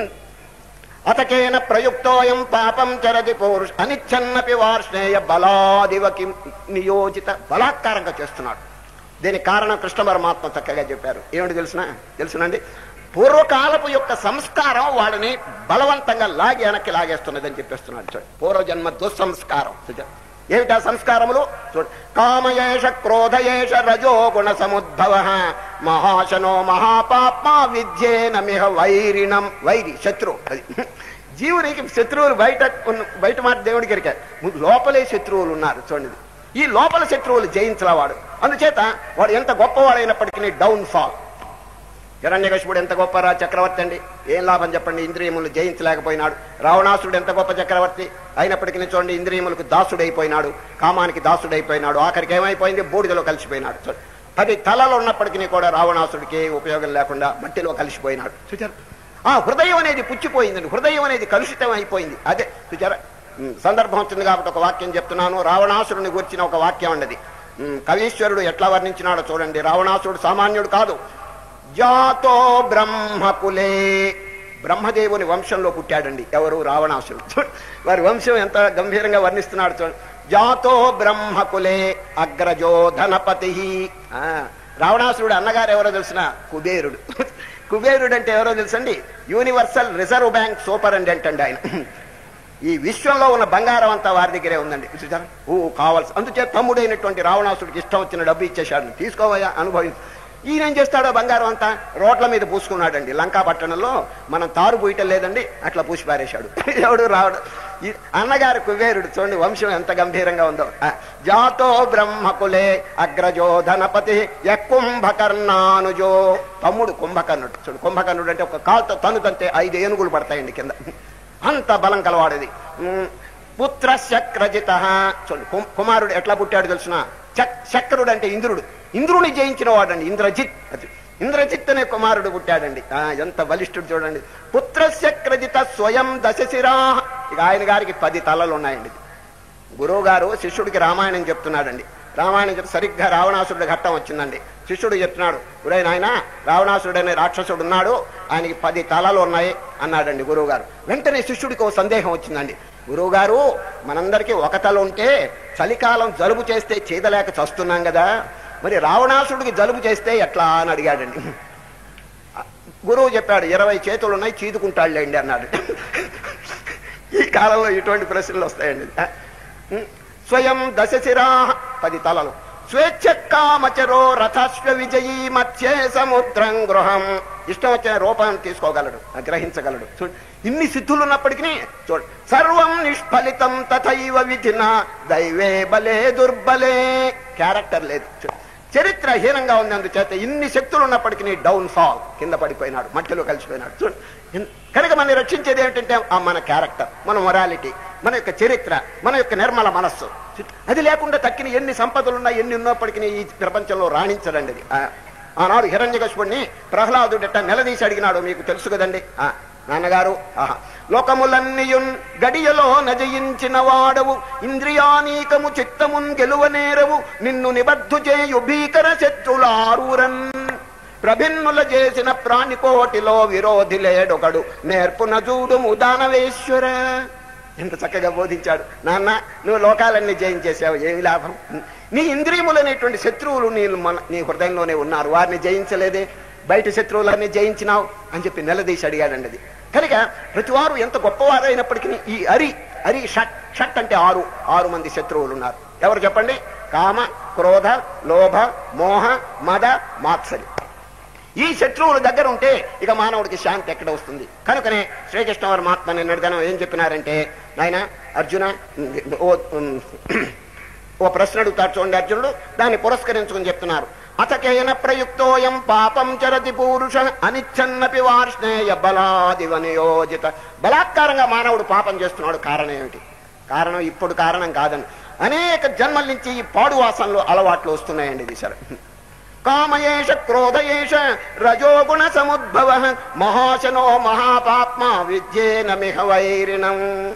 అతకేన ప్రయుక్తోయం పాపం చరతి పౌరుష అనిచ్చన్నపి వార్ష్ణేయ బలాదివ కిం నియోజిత బలాత్కారంగా చేస్తున్నాడు దీనికి కారణం కృష్ణ పరమాత్మ చక్కగా చెప్పారు ఏమిటి తెలుసునా తెలుసునండి పూర్వకాలపు యొక్క సంస్కారం వాడిని బలవంతంగా లాగి వెనక్కి లాగేస్తున్నదని చెప్పేస్తున్నాడు చూడు పూర్వజన్మ దుస్సంస్కారం చూడు. ఏమిటా సంస్కారములు చూడు కామయేష క్రోధయేష రజో గుణ సముద్భవ మహాశనో మహాపాప్మా విద్యేనమిహ వైరిణం వైరి శత్రు అది జీవునికి శత్రువులు బయట ఉన్న- బయట మాట దేవుడికి ఎరికారు ముందు లోపలే శత్రువులు ఉన్నారు చూడండి ఈ లోపల శత్రువులు జయించలా వాడు అందుచేత వాడు ఎంత గొప్పవాడైనప్పటికీ డౌన్ ఫాల్ హిరణ్యకశిపుడు ఎంత గొప్ప రా చక్రవర్తి అండి ఏం లాభం చెప్పండి ఇంద్రియములు జయించలేకపోయినాడు రావణాసుడు ఎంత గొప్ప చక్రవర్తి అయినప్పటికీ చూడండి ఇంద్రియములకు దాసుడైపోయినాడు కామానికి దాసుడైపోయినాడు ఆఖరికి ఏమైపోయింది బూడిదలో కలిసిపోయినాడు చూడు. పది తలలు ఉన్నప్పటికీ కూడా రావణాసుడికి ఏ ఉపయోగం లేకుండా మట్టిలో కలిసిపోయినాడు చూచారు ఆ హృదయం అనేది పుచ్చిపోయిందండి హృదయం అనేది కలుషితం అయిపోయింది అదే చూచారా ఉమ్, సందర్భం వచ్చింది కాబట్టి ఒక వాక్యం చెప్తున్నాను రావణాసురుని గురించిన ఒక వాక్యం అండి ఉమ్, కవీశ్వరుడు ఎట్లా వర్ణించినాడో చూడండి రావణాసురుడు సామాన్యుడు కాదు జాతో బ్రహ్మకులే బ్రహ్మదేవుని వంశంలో పుట్టాడండి ఎవరు రావణాసురుడు చూడు వారి వంశం ఎంత గంభీరంగా వర్ణిస్తున్నాడు చూడండి జాతో బ్రహ్మకులే అగ్రజో ధనపతి ఆ, రావణాసురుడు అన్నగారు ఎవరో తెలిసిన కుబేరుడు కుబేరుడు అంటే ఎవరో తెలుసండి యూనివర్సల్ రిజర్వ్ బ్యాంక్ సూపరింటెండెంట్ అండి ఆయన ఈ విశ్వంలో ఉన్న బంగారం అంతా వారి దగ్గరే ఉందండి చూసారా ఓ కావాల్సి అందుచేత తమ్ముడైనటువంటి రావణాసుడికి ఇష్టం వచ్చిన డబ్బు ఇచ్చేశాడు తీసుకోవయ్యా అనుభవి ఈయన ఏం చేస్తాడో బంగారం అంతా రోడ్ల మీద పూసుకున్నాడండి లంకా పట్టణంలో మనం తారు పూయటం లేదండి అట్లా పూసి పారేశాడు ఎవడు రావడు ఈ అన్నగారు కుబేరుడు చూడండి వంశం ఎంత గంభీరంగా ఉందో ఆ, జాతో బ్రహ్మకులే అగ్రజో ధనపతి కుంభకర్ణానుజో తమ్ముడు కుంభకర్ణుడు చూడు కుంభకర్ణుడు అంటే ఒక కాలుతో తను తంతే ఐదు ఏనుగులు పడతాయండి కింద అంత బలం కలవాడది ఉమ్, పుత్ర శక్రజిత చూడు కు- కుమారుడు ఎట్లా పుట్టాడు తెలుసిన శక్రుడు అంటే ఇంద్రుడు ఇంద్రుని జయించిన వాడండి ఇంద్రజిత్ అది ఇంద్రజిత్ అనే కుమారుడు పుట్టాడండి ఆ, ఎంత బలిష్ఠుడు చూడండి పుత్ర శక్రజిత స్వయం దశశిరా ఇక ఆయన గారికి పది తలలు ఉన్నాయండి గురువు గారు శిష్యుడికి రామాయణం చెప్తున్నాడండి రామాయణం చెప్తే సరిగ్గా రావణాసురుడి ఘట్టం వచ్చిందండి శిష్యుడు చెప్తున్నాడు గురై నాయన రావణాసురుడు అనే రాక్షసుడు ఉన్నాడు ఆయనకి పది తలలు ఉన్నాయి అన్నాడండి గురువు గారు వెంటనే శిష్యుడికి ఒక సందేహం వచ్చిందండి గురువు గారు మనందరికీ ఒక తల ఉంటే చలికాలం జలుబు చేస్తే చీదలేక చస్తున్నాం కదా మరి రావణాసుడికి జలుబు చేస్తే ఎట్లా అని అడిగాడండి గురువు చెప్పాడు ఇరవై చేతులు ఉన్నాయి చీదుకుంటాడులేండి అన్నాడు ఈ కాలంలో ఇటువంటి ప్రశ్నలు వస్తాయండి స్వయం దశశిరా పది తలలు స్వేచ్ఛ కామచరో రథస్వ విజయీ మత్స్యే సముద్రం గృహం ఇష్టం వచ్చిన రూపాన్ని తీసుకోగలడు గ్రహించగలడు చూడు ఇన్ని సిద్ధులు ఉన్నప్పటికీ చూడు సర్వం నిష్ఫలితం తథైవ విధిన దైవే బలే దుర్బలే క్యారెక్టర్ లేదు చూడు చరిత్ర హీనంగా ఉంది అందుచేత ఇన్ని శక్తులు ఉన్నప్పటికీ డౌన్ ఫాల్ కింద పడిపోయినాడు మట్టిలో కలిసిపోయినాడు చూడు ఇన్- కనుక మనం రక్షించేది ఏంటంటే ఆ మన క్యారెక్టర్ మన మొరాలిటీ మన యొక్క చరిత్ర మన యొక్క నిర్మల మనస్సు అది లేకుండా తక్కిన ఎన్ని సంపదలు ఉన్నా ఎన్ని ఉన్నప్పటికీ ఈ ప్రపంచంలో రాణించడండి అది ఆ- ఆనాడు హిరణ్యకశుడిని ప్రహ్లాదుడట నిలదీసి అడిగినాడు మీకు తెలుసు కదండి ఆ, నాన్నగారు ఆహా లోకములన్నీయున్ గడియలో నజయించిన వాడవు ఇంద్రియానీకము చిత్తమున్ గెలువనేరవు నిన్ను నిబద్ధు చేయు భీకర శత్రులారూరన్ ప్రభిన్నుల చేసిన ప్రాణికోటిలో విరోధి లేడొకడు నేర్పున చూడుము దానవేశ్వర ఎంత చక్కగా బోధించాడు నాన్న నువ్వు లోకాలన్నీ జయించేసావు ఏమి లాభం నీ ఇంద్రియములనేటువంటి శత్రువులు నీ మన- నీ హృదయంలోనే ఉన్నారు వారిని జయించలేదే బయట శత్రువులన్నీ జయించినావు అని చెప్పి నిలదీసి అడిగాడండి అది కనుక ప్రతివారు ఎంత గొప్పవారైనప్పటికీ ఈ అరి అరి షట్ షట్ అంటే ఆరు ఆరు మంది శత్రువులు ఉన్నారు ఎవరు చెప్పండి కామ క్రోధ లోభ మోహ మద మాత్సరి ఈ శత్రువుల దగ్గర ఉంటే ఇక మానవుడికి శాంతి ఎక్కడ వస్తుంది కనుకనే శ్రీకృష్ణ పరమాత్మ నిన్నటిదనం ఏం చెప్పినారంటే నాయన అర్జున ఓ ఉమ్, ఓ ప్రశ్న అడుగుతాడు చూడండి అర్జునుడు దాన్ని పురస్కరించుకుని చెప్తున్నారు అతకేన ప్రయుక్తోయం పాపం చరతి పూరుష అనిచ్చన్నపి వార్ష్ణేయ బలాదివ నియోజిత బలాత్కారంగా మానవుడు పాపం చేస్తున్నాడు కారణం ఏమిటి కారణం ఇప్పుడు కారణం కాదని అనేక జన్మల నుంచి ఈ పాడు వాసనలు అలవాట్లు వస్తున్నాయండి ఇది సరే కామయేష క్రోధయేష రజోగుణ సముద్భవ మహాశనో మహాపాప్మ విద్యేన మిహ వైరిణం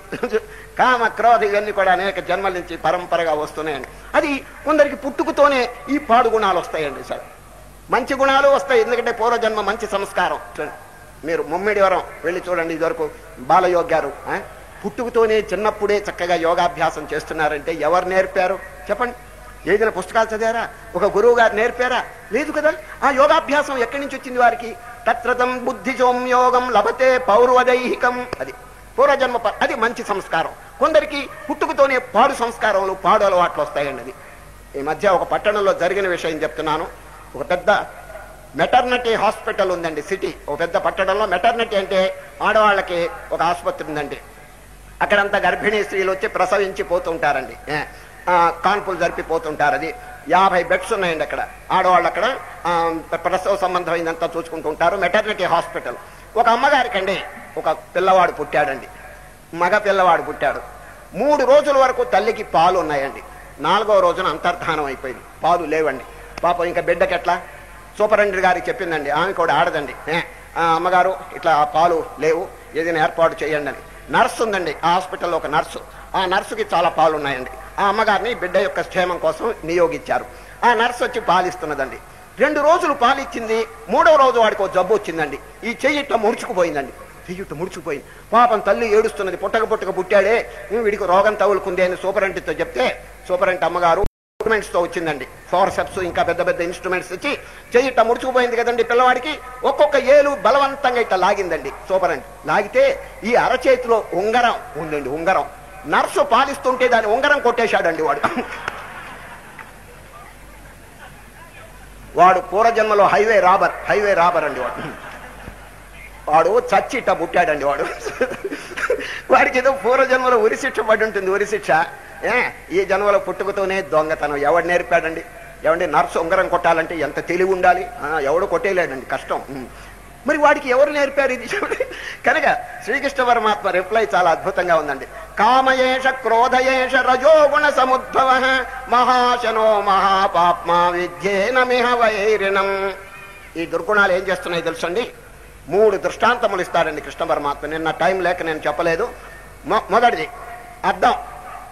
కామ క్రోధ ఇవన్నీ కూడా అనేక జన్మల నుంచి పరంపరగా వస్తున్నాయండి అది కొందరికి పుట్టుకతోనే ఈ పాడు గుణాలు వస్తాయండి సార్ మంచి గుణాలు వస్తాయి ఎందుకంటే పూర్వజన్మ మంచి సంస్కారం చూడండి మీరు ముమ్మిడివరం వెళ్ళి చూడండి ఇదివరకు బాలయోగ్యారు ఆ? పుట్టుకతోనే చిన్నప్పుడే చక్కగా యోగాభ్యాసం చేస్తున్నారంటే ఎవరు నేర్పారు చెప్పండి ఏదైనా పుస్తకాలు చదివారా ఒక గురువు గారు నేర్పారా లేదు కదా ఆ యోగాభ్యాసం ఎక్కడి నుంచి వచ్చింది వారికి తత్రతం బుద్ధి యోగం లభతే పౌర్వదైహికం అది పూర్వజన్మ ప- అది మంచి సంస్కారం కొందరికి పుట్టుకతోనే పాడు సంస్కారములు పాడు అలవాట్లు వస్తాయండి అది ఈ మధ్య ఒక పట్టణంలో జరిగిన విషయం చెప్తున్నాను ఒక పెద్ద మెటర్నిటీ హాస్పిటల్ ఉందండి సిటీ ఒక పెద్ద పట్టణంలో మెటర్నిటీ అంటే ఆడవాళ్ళకి ఒక ఆసుపత్రి ఉందండి అక్కడంతా గర్భిణీ స్త్రీలు వచ్చి ప్రసవించి పోతుంటారండి ఏ, ఆ, కాన్పులు జరిపిపోతుంటారు అది యాభై బెడ్స్ ఉన్నాయండి అక్కడ ఆడవాళ్ళు అక్కడ ఆ, ప్రసవ సంబంధమైనంతా చూసుకుంటూ ఉంటారు మెటర్నిటీ హాస్పిటల్ ఒక అమ్మగారికండి ఒక పిల్లవాడు పుట్టాడండి మగ పిల్లవాడు పుట్టాడు మూడు రోజుల వరకు తల్లికి పాలు ఉన్నాయండి నాలుగో రోజున అంతర్ధానం అయిపోయింది పాలు లేవండి పాపం ఇంకా బిడ్డకి ఎట్లా సూపరింటెండెంట్ గారికి చెప్పిందండి ఆమె కూడా ఆడదండి ఏ, ఆ అమ్మగారు ఇట్లా పాలు లేవు ఏదైనా ఏర్పాటు చేయండి అని నర్సు ఉందండి ఆ హాస్పిటల్లో ఒక నర్సు ఆ నర్సుకి చాలా పాలు ఉన్నాయండి ఆ అమ్మగారిని బిడ్డ యొక్క క్షేమం కోసం నియోగించారు ఆ నర్సు వచ్చి పాలిస్తున్నదండి రెండు రోజులు పాలిచ్చింది మూడో రోజు వాడికి ఒక జబ్బు వచ్చిందండి ఈ చెయ్యి ఇట్లా ముడుచుకుపోయిందండి చెయ్యి ఇట్లా ముడుచుకుపోయింది పాపం తల్లి ఏడుస్తున్నది పుట్టక పుట్టక పుట్టాడే ఉం, వీడికి రోగం తగులుకుంది అని సూపరింటెంట్తో చెప్తే సూపరింట్ అమ్మగారు ఇన్స్ట్రుమెంట్స్ తో వచ్చిందండి ఫోర్సెప్స్ ఇంకా పెద్ద పెద్ద ఇన్స్ట్రుమెంట్స్ ఇచ్చి చెయ్యి ఇట్లా ముడుచుకుపోయింది కదండి పిల్లవాడికి ఒక్కొక్క ఏలు బలవంతంగా ఇట్లా లాగిందండి సూపర్ అండి లాగితే ఈ అరచేతిలో ఉంగరం ఉందండి ఉంగరం నర్సు పాలిస్తుంటే దాని ఉంగరం కొట్టేశాడండి వాడు వాడు పూర్వజన్మలో హైవే రాబర్ హైవే రాబర్ అండి వాడు వాడు చచ్చి ఇట్ట పుట్టాడండి వాడు వాడికి ఏదో పూర్వజన్మలో ఉరి శిక్ష పడి ఉంటుంది ఉరి శిక్ష ఏ ఈ జన్మలో పుట్టుకతోనే దొంగతనం ఎవడు నేర్పాడండి ఎవండి నర్సు ఉంగరం కొట్టాలంటే ఎంత తెలివి ఉండాలి ఆ, ఎవడు కొట్టేయలేడండి కష్టం ఉమ్. మరి వాడికి ఎవరు నేర్పారు ఇది చూడండి. కనుక శ్రీకృష్ణ పరమాత్మ రిప్లై చాలా అద్భుతంగా ఉందండి కామయేష క్రోధయేష రజోగుణ సముద్భవ మహాశనో మహాపాప్మ విద్యేన మిహ వైరిణం ఈ దుర్గుణాలు ఏం చేస్తున్నాయి తెలుసండి మూడు దృష్టాంతములు ఇస్తారండి కృష్ణ పరమాత్మ నిన్న టైం లేక నేను చెప్పలేదు మొ- మొదటిది అద్దం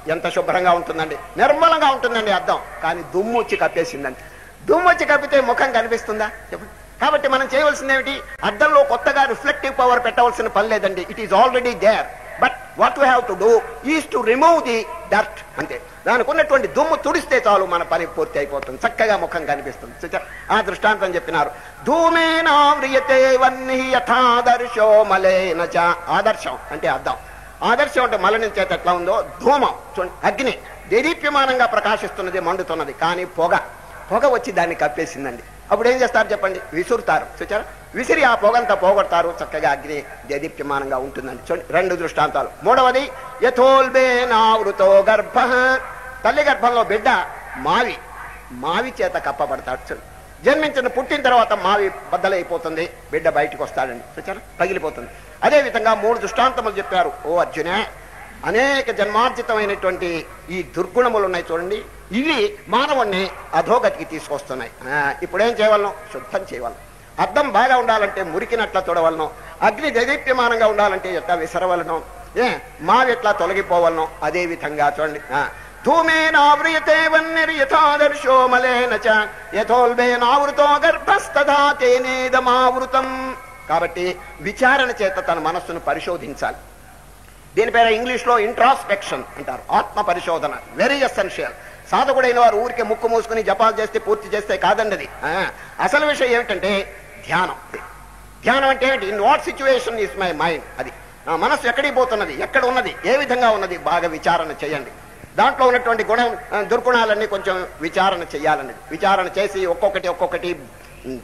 ఎంత శుభ్రంగా ఉంటుందండి నిర్మలంగా ఉంటుందండి అద్దం కానీ దుమ్ము వచ్చి కప్పేసిందండి దుమ్ము వచ్చి కప్పితే ముఖం కనిపిస్తుందా చెప్పండి కాబట్టి మనం చేయవలసింది ఏమిటి అద్దంలో కొత్తగా రిఫ్లెక్టివ్ పవర్ పెట్టవలసిన పని లేదండి it is already there but what we have to do is to remove the dirt అంతే దానికి ఉన్నటువంటి దుమ్ము తుడిస్తే చాలు మన పని పూర్తి అయిపోతుంది చక్కగా ముఖం కనిపిస్తుంది చూచారా? ఆ దృష్టాంతం చెప్పినారు ధూమేనావ్రియతే వన్ని యథాదర్శో మలేన చ ఆదర్శం అంటే అర్థం ఆదర్శం అంటే మలనం చేత ఎట్లా ఉందో ధూమం చూడండి అగ్ని దేదీప్యమానంగా ప్రకాశిస్తున్నది మండుతున్నది కానీ పొగ పొగ వచ్చి దాన్ని కప్పేసిందండి అప్పుడు ఏం చేస్తారు చెప్పండి విసురుతారు చూచారా విసిరి ఆ పొగంతా పోగొడతారు చక్కగా అగ్ని దేదీప్యమానంగా ఉంటుందండి చూడండి రెండు దృష్టాంతాలు మూడవది యథోల్బేనావృతో గర్భ తల్లి గర్భంలో బిడ్డ మావి మావి చేత కప్పబడతాడు చూడండి జన్మించిన పుట్టిన తర్వాత మావి బద్దలైపోతుంది బిడ్డ బయటకు వస్తాడండి చూచారా పగిలిపోతుంది అదే విధంగా మూడు దృష్టాంతములు చెప్పారు ఓ అర్జునే అనేక జన్మార్జితమైనటువంటి ఈ దుర్గుణములు ఉన్నాయి చూడండి ఇవి మానవుణ్ణి అధోగతికి తీసుకొస్తున్నాయి ఆ, ఇప్పుడేం చేయవలను శుద్ధం చేయవలను అద్దం బాగా ఉండాలంటే మురికినట్ల చూడవలను అగ్ని దైదీప్యమానంగా ఉండాలంటే ఎట్లా విసరవలను ఏ మావి ఎట్లా తొలగిపోవలను అదే విధంగా చూడండి ఆ, ధూమేనావ్రియతే వన్నిర్యథాదర్శో మలేన చ యథోల్బేనావృతో గర్భస్తదా తేనేదమావృతం కాబట్టి విచారణ చేత తన మనస్సును పరిశోధించాలి దీని పేరు ఇంగ్లీష్ లో ఇంట్రాస్పెక్షన్ అంటారు ఆత్మ పరిశోధన వెరీ ఎసెన్షియల్ సాధకుడైన వారు ఊరికే ముక్కు మూసుకుని జపాలు చేస్తే పూర్తి చేస్తే కాదండి అది ఆ, అసలు విషయం ఏమిటంటే ధ్యానం ధ్యానం అంటే ఏంటి in what situation is my mind అది నా మనస్సు ఎక్కడికి పోతున్నది ఎక్కడ ఉన్నది ఏ విధంగా ఉన్నది బాగా విచారణ చేయండి దాంట్లో ఉన్నటువంటి గుణం ఆ, దుర్గుణాలన్నీ కొంచెం విచారణ చేయాలండి విచారణ చేసి ఒక్కొక్కటి ఒక్కొక్కటి ఉమ్,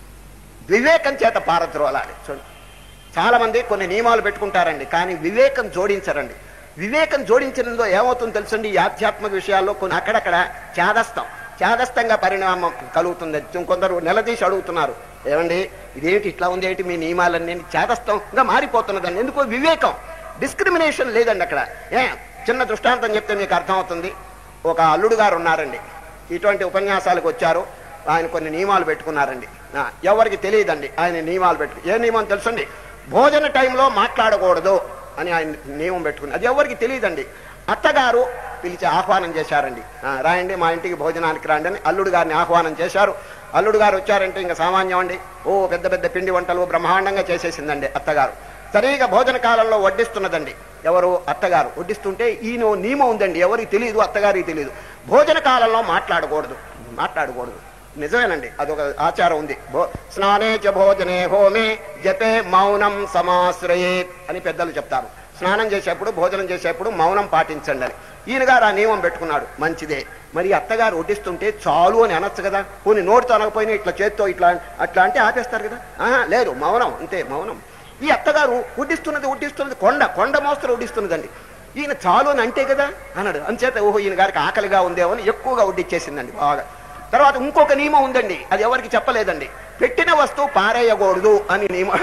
వివేకం చేత పారద్రోలాలి చూడండి చాలా మంది కొన్ని నియమాలు పెట్టుకుంటారండి కానీ వివేకం జోడించరండి వివేకం జోడించినందో ఏమవుతుందో తెలుసండి ఈ ఆధ్యాత్మిక విషయాల్లో కొన్ని అక్కడక్కడ చేదస్తాం చేదస్తంగా పరిణామం కలుగుతుంది కొందరు నిలదీసి అడుగుతున్నారు ఏమండి ఇదేంటి ఇట్లా ఉంది ఏంటి మీ నియమాలన్నీ చేదస్తంగా మారిపోతున్నదండి ఎందుకో వివేకం డిస్క్రిమినేషన్ లేదండి అక్కడ ఏ చిన్న దృష్టాంతం చెప్తే మీకు అర్థమవుతుంది ఒక అల్లుడు గారు ఉన్నారండి ఇటువంటి ఉపన్యాసాలకు వచ్చారు ఆయన కొన్ని నియమాలు పెట్టుకున్నారండి ఆ, ఎవరికి తెలియదండి ఆయన నియమాలు పెట్టు ఏ నియమం తెలుసండి భోజన టైంలో మాట్లాడకూడదు అని ఆయన నియమం పెట్టుకుని అది ఎవరికి తెలియదండి అత్తగారు పిలిచి ఆహ్వానం చేశారండి ఆ, రాయండి మా ఇంటికి భోజనానికి రండి అని అల్లుడు గారిని ఆహ్వానం చేశారు అల్లుడు గారు వచ్చారంటే ఇంకా సామాన్యం అండి ఓ పెద్ద పెద్ద పిండి వంటలు బ్రహ్మాండంగా చేసేసిందండి అత్తగారు సరిగా భోజన కాలంలో వడ్డిస్తున్నదండి ఎవరు అత్తగారు వడ్డిస్తుంటే ఈయన ఓ నియమం ఉందండి ఎవరికి తెలియదు అత్తగారికి తెలియదు భోజన కాలంలో మాట్లాడకూడదు మాట్లాడకూడదు నిజమేనండి అదొక ఆచారం ఉంది భో- స్నానే చ భోజనే హోమే జపే మౌనం సమాశ్రయే అని పెద్దలు చెప్తారు స్నానం చేసేప్పుడు భోజనం చేసేప్పుడు మౌనం పాటించండి అని ఈయన గారు ఆ నియమం పెట్టుకున్నాడు మంచిదే మరి అత్తగారు వడ్డిస్తుంటే చాలు అని అనొచ్చు కదా పోనీ నోటితో అనకపోయినా ఇట్లా చేత్తో ఇట్లా అట్లా అంటే ఆపేస్తారు కదా ఆహా, లేదు మౌనం అంతే మౌనం ఈ అత్తగారు వడ్డిస్తున్నది వడ్డిస్తున్నది కొండ కొండ మోస్తరు వడ్డిస్తున్నదండి ఈయన చాలు అని అంటే కదా అన్నాడు అంచేత ఓహో ఈయన గారికి ఆకలిగా ఉందేమో అని ఎక్కువగా వడ్డిచ్చేసిందండి బాగా తర్వాత ఇంకొక నియమం ఉందండి అది ఎవరికి చెప్పలేదండి పెట్టిన వస్తువు పారేయకూడదు అని నియమం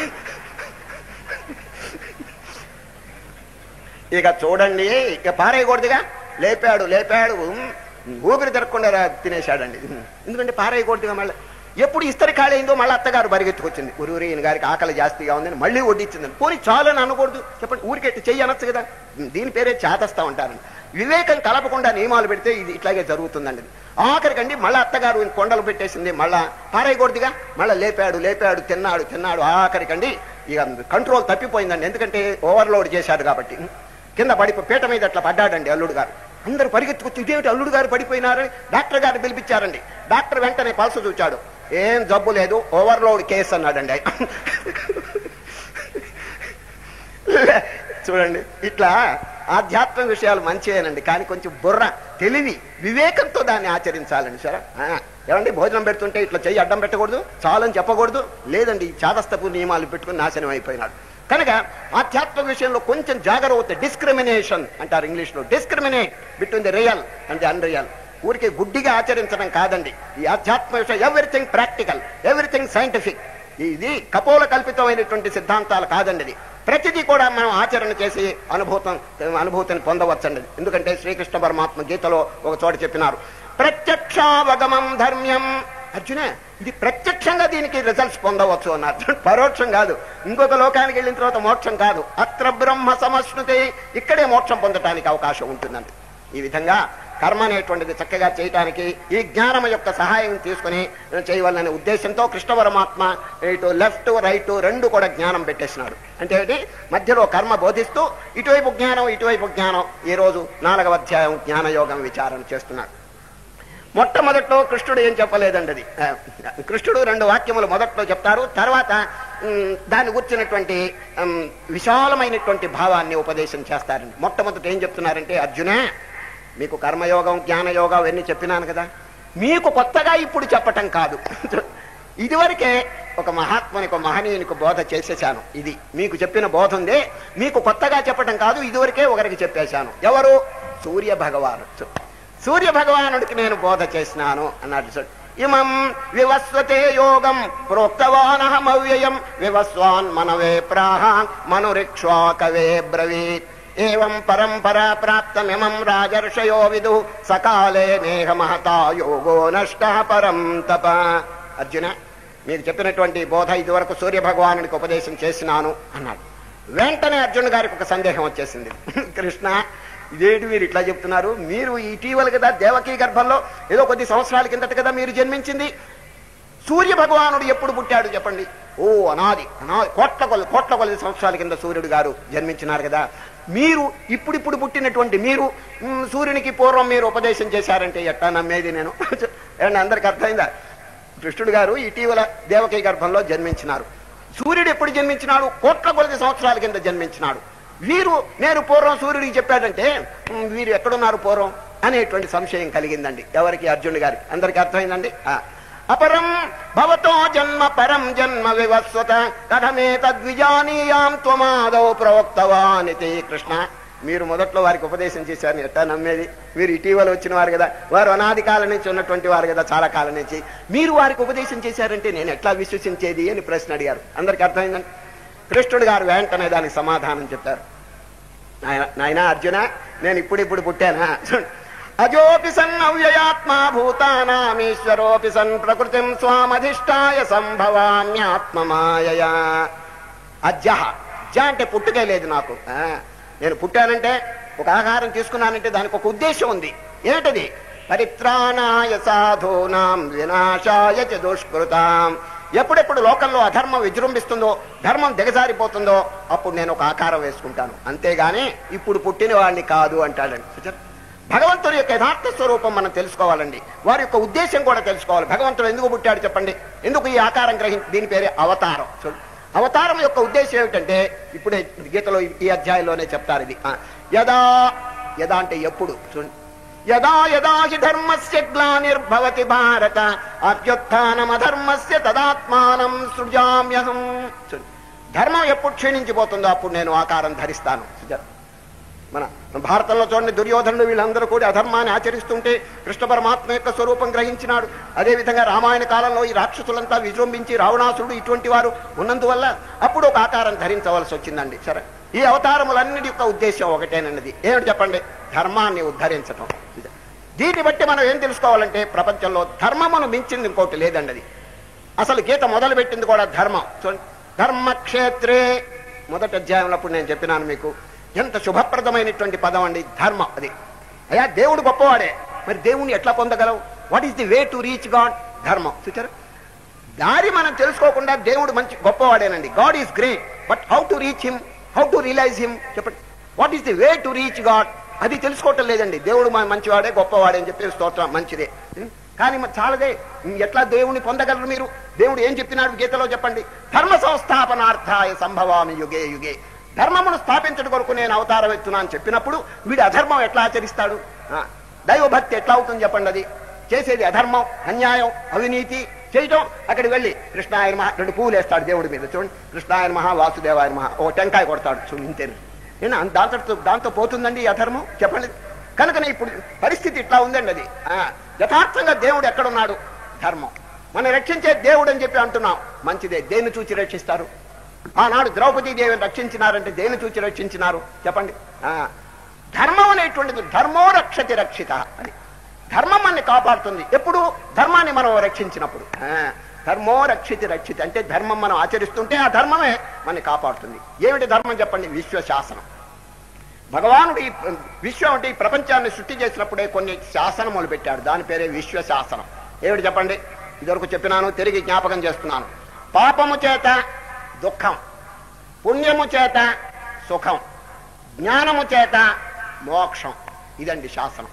ఇక చూడండి ఇక పారేయకూడదుగా లేపాడు లేపాడు ఉమ్, ఊపిరి తిరగకుండా రా- తినేశాడండి ఎందుకంటే పారేయకూడదుగా మళ్ళీ ఎప్పుడు ఇస్తరి ఖాళీ అయిందో మళ్ళీ అత్తగారు పరిగెత్తుకొచ్చింది ఊరూరి ఈయన గారికి ఆకలి జాస్తిగా ఉందని మళ్ళీ వడ్డించిందని పోనీ చాలు అని అనకూడదు చెప్పండి ఊరికెట్టి చెయ్యి అనొచ్చు కదా దీని పేరే చేతస్తా ఉంటారండి వివేకం కలపకుండా నియమాలు పెడితే ఇది ఇట్లాగే జరుగుతుందండి ఆఖరికండి మళ్ళీ అత్తగారు ఈయన కొండలు పెట్టేసింది మళ్ళా పారేయకూడదుగా మళ్ళీ లేపాడు లేపాడు తిన్నాడు తిన్నాడు ఆఖరికండి ఇక కంట్రోల్ తప్పిపోయిందండి ఎందుకంటే ఓవర్లోడ్ చేశాడు కాబట్టి కింద పడిపో పీట మీద అట్లా పడ్డాడండి అల్లుడు గారు అందరూ పరిగెత్తుకొచ్చి ఇదేమిటి అల్లుడు గారు పడిపోయినారని డాక్టర్ గారిని పిలిపించారండి డాక్టర్ వెంటనే పల్స్ చూచాడు ఏం జబ్బు లేదు ఓవర్లోడ్ కేసు అన్నాడండి ఆయన. చూడండి ఇట్లా ఆధ్యాత్మిక విషయాలు మంచివేనండి కానీ కొంచెం బుర్ర తెలివి వివేకంతో దాన్ని ఆచరించాలండి సరే ఏమండి భోజనం పెడుతుంటే ఇట్లా చెయ్యి అడ్డం పెట్టకూడదు చాలని చెప్పకూడదు లేదండి ఈ చాదస్తపు నియమాలు పెట్టుకుని నాశనం అయిపోయినాడు కనుక ఆధ్యాత్మిక విషయంలో కొంచెం జాగ్రత్త డిస్క్రిమినేషన్ అంటారు ఇంగ్లీష్ లో discriminate between the real and the unreal ఊరికే గుడ్డిగా ఆచరించడం కాదండి ఈ ఆధ్యాత్మిక విషయం ఎవ్రీథింగ్ ప్రాక్టికల్ ఎవ్రీథింగ్ సైంటిఫిక్ ఇది కపోల కల్పితమైనటువంటి సిద్ధాంతాలు కాదండి ఇది ప్రతిదీ కూడా మనం ఆచరణ చేసి అనుభూతం అనుభూతిని పొందవచ్చండి ఎందుకంటే శ్రీకృష్ణ పరమాత్మ గీతలో ఒక చోట చెప్పినారు ప్రత్యక్షావగమం ధర్మ్యం అర్జునే ఇది ప్రత్యక్షంగా దీనికి రిజల్ట్స్ పొందవచ్చు అన్నారు పరోక్షం కాదు ఇంకొక లోకానికి వెళ్ళిన తర్వాత మోక్షం కాదు అత్ర బ్రహ్మ సమశ్నుతే ఇక్కడే మోక్షం పొందటానికి అవకాశం ఉంటుందండి ఈ విధంగా కర్మ అనేటువంటిది చక్కగా చేయటానికి ఈ జ్ఞానం యొక్క సహాయం తీసుకుని చేయవలనే ఉద్దేశంతో కృష్ణ పరమాత్మ ఇటు లెఫ్ట్ రైట్ రెండు కూడా జ్ఞానం పెట్టేసినాడు అంటే ఏంటి మధ్యలో కర్మ బోధిస్తూ ఇటువైపు జ్ఞానం ఇటువైపు జ్ఞానం ఈ రోజు నాలుగవ అధ్యాయం జ్ఞానయోగం విచారణ చేస్తున్నాడు మొట్టమొదట్లో కృష్ణుడు ఏం చెప్పలేదండి అది ఆ, కృష్ణుడు రెండు వాక్యములు మొదట్లో చెప్తారు తర్వాత ఉమ్, దాన్ని గుర్చినటువంటి ఉమ్, విశాలమైనటువంటి భావాన్ని ఉపదేశం చేస్తారండి మొట్టమొదట ఏం చెప్తున్నారంటే అర్జునే మీకు కర్మయోగం జ్ఞానయోగం అవన్నీ చెప్పినాను కదా మీకు కొత్తగా ఇప్పుడు చెప్పటం కాదు ఇదివరకే ఒక మహాత్మునికి ఒక మహనీయునికి బోధ చేసేశాను ఇది మీకు చెప్పిన బోధ ఉంది మీకు కొత్తగా చెప్పటం కాదు ఇదివరకే ఒకరికి చెప్పేశాను ఎవరు సూర్య భగవాను సూర్య భగవానుడికి నేను బోధ చేసినాను అన్నాడు చూడు. ఇమం వివస్వతే యోగం ప్రోక్తవానహమవ్యయం వివస్వాన్ మనవే ప్రాహ మనురిక్ష్వా కవే బ్రవీత్ ఏం పరంపరా ప్రాప్తమిమం రాజర్షయో విదు సకాలే నేహ మహతా యోగో నష్ట పరం తప అర్జున మీరు చెప్పినటువంటి బోధ ఇదివరకు సూర్య భగవానుడికి ఉపదేశం చేసినాను అన్నాడు వెంటనే అర్జున్ గారికి ఒక సందేహం వచ్చేసింది కృష్ణ ఇదేంటి మీరు ఇట్లా చెప్తున్నారు మీరు ఇటీవల కదా దేవకీ గర్భంలో ఏదో కొద్ది సంవత్సరాల కిందట కదా మీరు జన్మించింది సూర్య భగవానుడు ఎప్పుడు పుట్టాడు చెప్పండి ఓ అనాది అనాది కోట్ల కొల కోట్ల కొలది సంవత్సరాల కింద సూర్యుడు గారు జన్మించినారు కదా మీరు ఇప్పుడిప్పుడు పుట్టినటువంటి మీరు మ్, సూర్యునికి పూర్వం మీరు ఉపదేశం చేశారంటే ఎట్టా నమ్మేది నేను ఏమన్నా అందరికి అర్థమైందా కృష్ణుడు గారు ఇటీవల దేవకీ గర్భంలో జన్మించినారు సూర్యుడు ఎప్పుడు జన్మించినాడు కోట్ల కొలది సంవత్సరాల కింద జన్మించినాడు వీరు నేను పూర్వం సూర్యుడికి చెప్పాడంటే "ఉమ్, వీరు ఎక్కడున్నారు పూర్వం అనేటువంటి సంశయం కలిగిందండి ఎవరికి అర్జునుడు గారి అందరికి అర్థమైందండి ఆ. అపరం భవతో జన్మ పరం జన్మ వివస్వత కథమే తద్విజానీయాం త్వమాదౌ ప్రోక్తవానితి కృష్ణ మీరు మొదట్లో వారికి ఉపదేశం చేశారని ఎట్టా నమ్మేది మీరు ఇటీవల వచ్చిన వారు కదా వారు అనాది కాలం నుంచి ఉన్నటువంటి వారు కదా చాలా కాలం నుంచి మీరు వారికి ఉపదేశం చేశారంటే నేను ఎట్లా విశ్వసించేది అని ప్రశ్న అడిగారు అందరికి అర్థమైందండి కృష్ణుడు గారు వెంటనే దానికి సమాధానం చెప్పారు నాయన- నాయనా అర్జున నేను ఇప్పుడిప్పుడు పుట్టానా చూడు. అజోపి సన్ అవ్యయాత్మా భూతానామీశ్వరోపి సన్ ప్రకృతిం స్వామధిష్టాయ సంభవామ్యాత్మమాయయా అజ్జ అజ్జ అంటే పుట్టుకే లేదు నాకు ఆ, నేను పుట్టానంటే ఒక ఆహారం తీసుకున్నానంటే దానికి ఒక ఉద్దేశం ఉంది ఏమిటది పరిత్రాణాయ సాధూనాం వినాశాయ చ దుష్కృతాం ఎప్పుడెప్పుడు లోకంలో అధర్మం విజృంభిస్తుందో ధర్మం దిగజారిపోతుందో అప్పుడు నేను ఒక ఆకారం వేసుకుంటాను అంతేగాని ఇప్పుడు పుట్టిన వాడిని కాదు అంటాడండి చూచారా? భగవంతుడి యొక్క యథార్థ స్వరూపం మనం తెలుసుకోవాలండి వారి యొక్క ఉద్దేశం కూడా తెలుసుకోవాలి భగవంతుడు ఎందుకు పుట్టాడు చెప్పండి ఎందుకు ఈ ఆకారం గ్రహి దీని పేరే అవతారం చూడు అవతారం యొక్క ఉద్దేశం ఏమిటంటే ఇప్పుడే గీతలో ఈ- ఈ అధ్యాయంలోనే చెప్తారు ఇది ఆ, యదా యదా అంటే ఎప్పుడు చూడండి యదా యదా హి ధర్మస్య గ్లానిర్భవతి భారత అభ్యుత్నమధర్మస్య తదాత్మానం సృజామ్యహం చూడండి ధర్మం ఎప్పుడు క్షీణించిపోతుందో అప్పుడు నేను ఆకారం ధరిస్తాను చూచారా? మన భారతంలో చూడండి దుర్యోధనుడు వీళ్ళందరూ కూడా అధర్మాన్ని ఆచరిస్తుంటే కృష్ణ పరమాత్మ యొక్క స్వరూపం గ్రహించినాడు అదేవిధంగా రామాయణ కాలంలో ఈ రాక్షసులంతా విజృంభించి రావణాసురుడు ఇటువంటి వారు ఉన్నందువల్ల అప్పుడు ఒక ఆకారం ధరించవలసి వచ్చిందండి సరే ఈ అవతారములన్నిటి యొక్క ఉద్దేశం ఒకటేనన్నది ఏమిటి చెప్పండి ధర్మాన్ని ఉద్ధరించటం దీన్ని బట్టి మనం ఏం తెలుసుకోవాలంటే ప్రపంచంలో ధర్మమును మించింది ఇంకోటి లేదండి అది అసలు గీత మొదలు పెట్టింది కూడా ధర్మం చూడండి ధర్మక్షేత్రే మొదటి అధ్యాయంలో అప్పుడు నేను చెప్పినాను మీకు ఎంత శుభప్రదమైనటువంటి పదం అండి ధర్మం అది అయ్యా దేవుడు గొప్పవాడే మరి దేవుణ్ణి ఎట్లా పొందగలవు what is the way to reach God ధర్మం చూచారు దారి మనం తెలుసుకోకుండా దేవుడు మంచి గొప్పవాడేనండి God is great but how to reach him how to realise him చెప్పండి what is the way to reach God అది తెలుసుకోవటం లేదండి దేవుడు మా మంచివాడే గొప్పవాడే అని చెప్పి స్తోత్రం మంచిదే ఉం? కానీ మరి చాలదే ఉం, ఎట్లా దేవుణ్ణి పొందగలరు మీరు దేవుడు ఏం చెప్పినాడు గీతలో చెప్పండి ధర్మ సంస్థాపనార్థాయ సంభవామి యుగే యుగే ధర్మమును స్థాపించడం కొరకు నేను అవతారం ఎత్తున్నా అని చెప్పినప్పుడు వీడు అధర్మం ఎట్లా ఆచరిస్తాడు ఆ, దైవభక్తి ఎట్లా అవుతుంది చెప్పండి అది చేసేది అధర్మం అన్యాయం అవినీతి చేయటం అక్కడికి వెళ్ళి కృష్ణాయన మహా రెండు పువ్వులు వేస్తాడు దేవుడి మీద చూడండి కృష్ణాయన మహా వాసుదేవాయన మహా ఓ టెంకాయ కొడతాడు చూడండి ఇంతే నేను అన్- దాంతో దాంతో పోతుందండి ఈ అధర్మం చెప్పండి కనుకనే ఇప్పుడు పరిస్థితి ఇట్లా ఉందండి అది ఆ, యథార్థంగా దేవుడు ఎక్కడున్నాడు ధర్మం మనం రక్షించే దేవుడు అని చెప్పి అంటున్నాం మంచిదే దేన్ని చూచి రక్షిస్తారు ఆనాడు ద్రౌపదీ దేవిని రక్షించినారంటే దేన్ని చూచి రక్షించినారు చెప్పండి ఆ, ధర్మం అనేటువంటిది ధర్మో రక్షతి రక్షిత అని ధర్మం మనని కాపాడుతుంది ఎప్పుడు ధర్మాన్ని మనం రక్షించినప్పుడు ఆ, ధర్మో రక్షితి రక్షితి అంటే ధర్మం మనం ఆచరిస్తుంటే ఆ ధర్మమే మనని కాపాడుతుంది ఏమిటి ధర్మం చెప్పండి విశ్వశాసనం భగవానుడు ఈ విశ్వం అంటే ఈ ప్రపంచాన్ని సృష్టి చేసినప్పుడే కొన్ని శాసనములు పెట్టాడు దాని పేరే విశ్వశాసనం ఏమిటి చెప్పండి ఇదివరకు చెప్పినాను తిరిగి జ్ఞాపకం చేస్తున్నాను పాపము చేత దుఃఖం పుణ్యము చేత సుఖం జ్ఞానము చేత మోక్షం ఇదండి శాసనం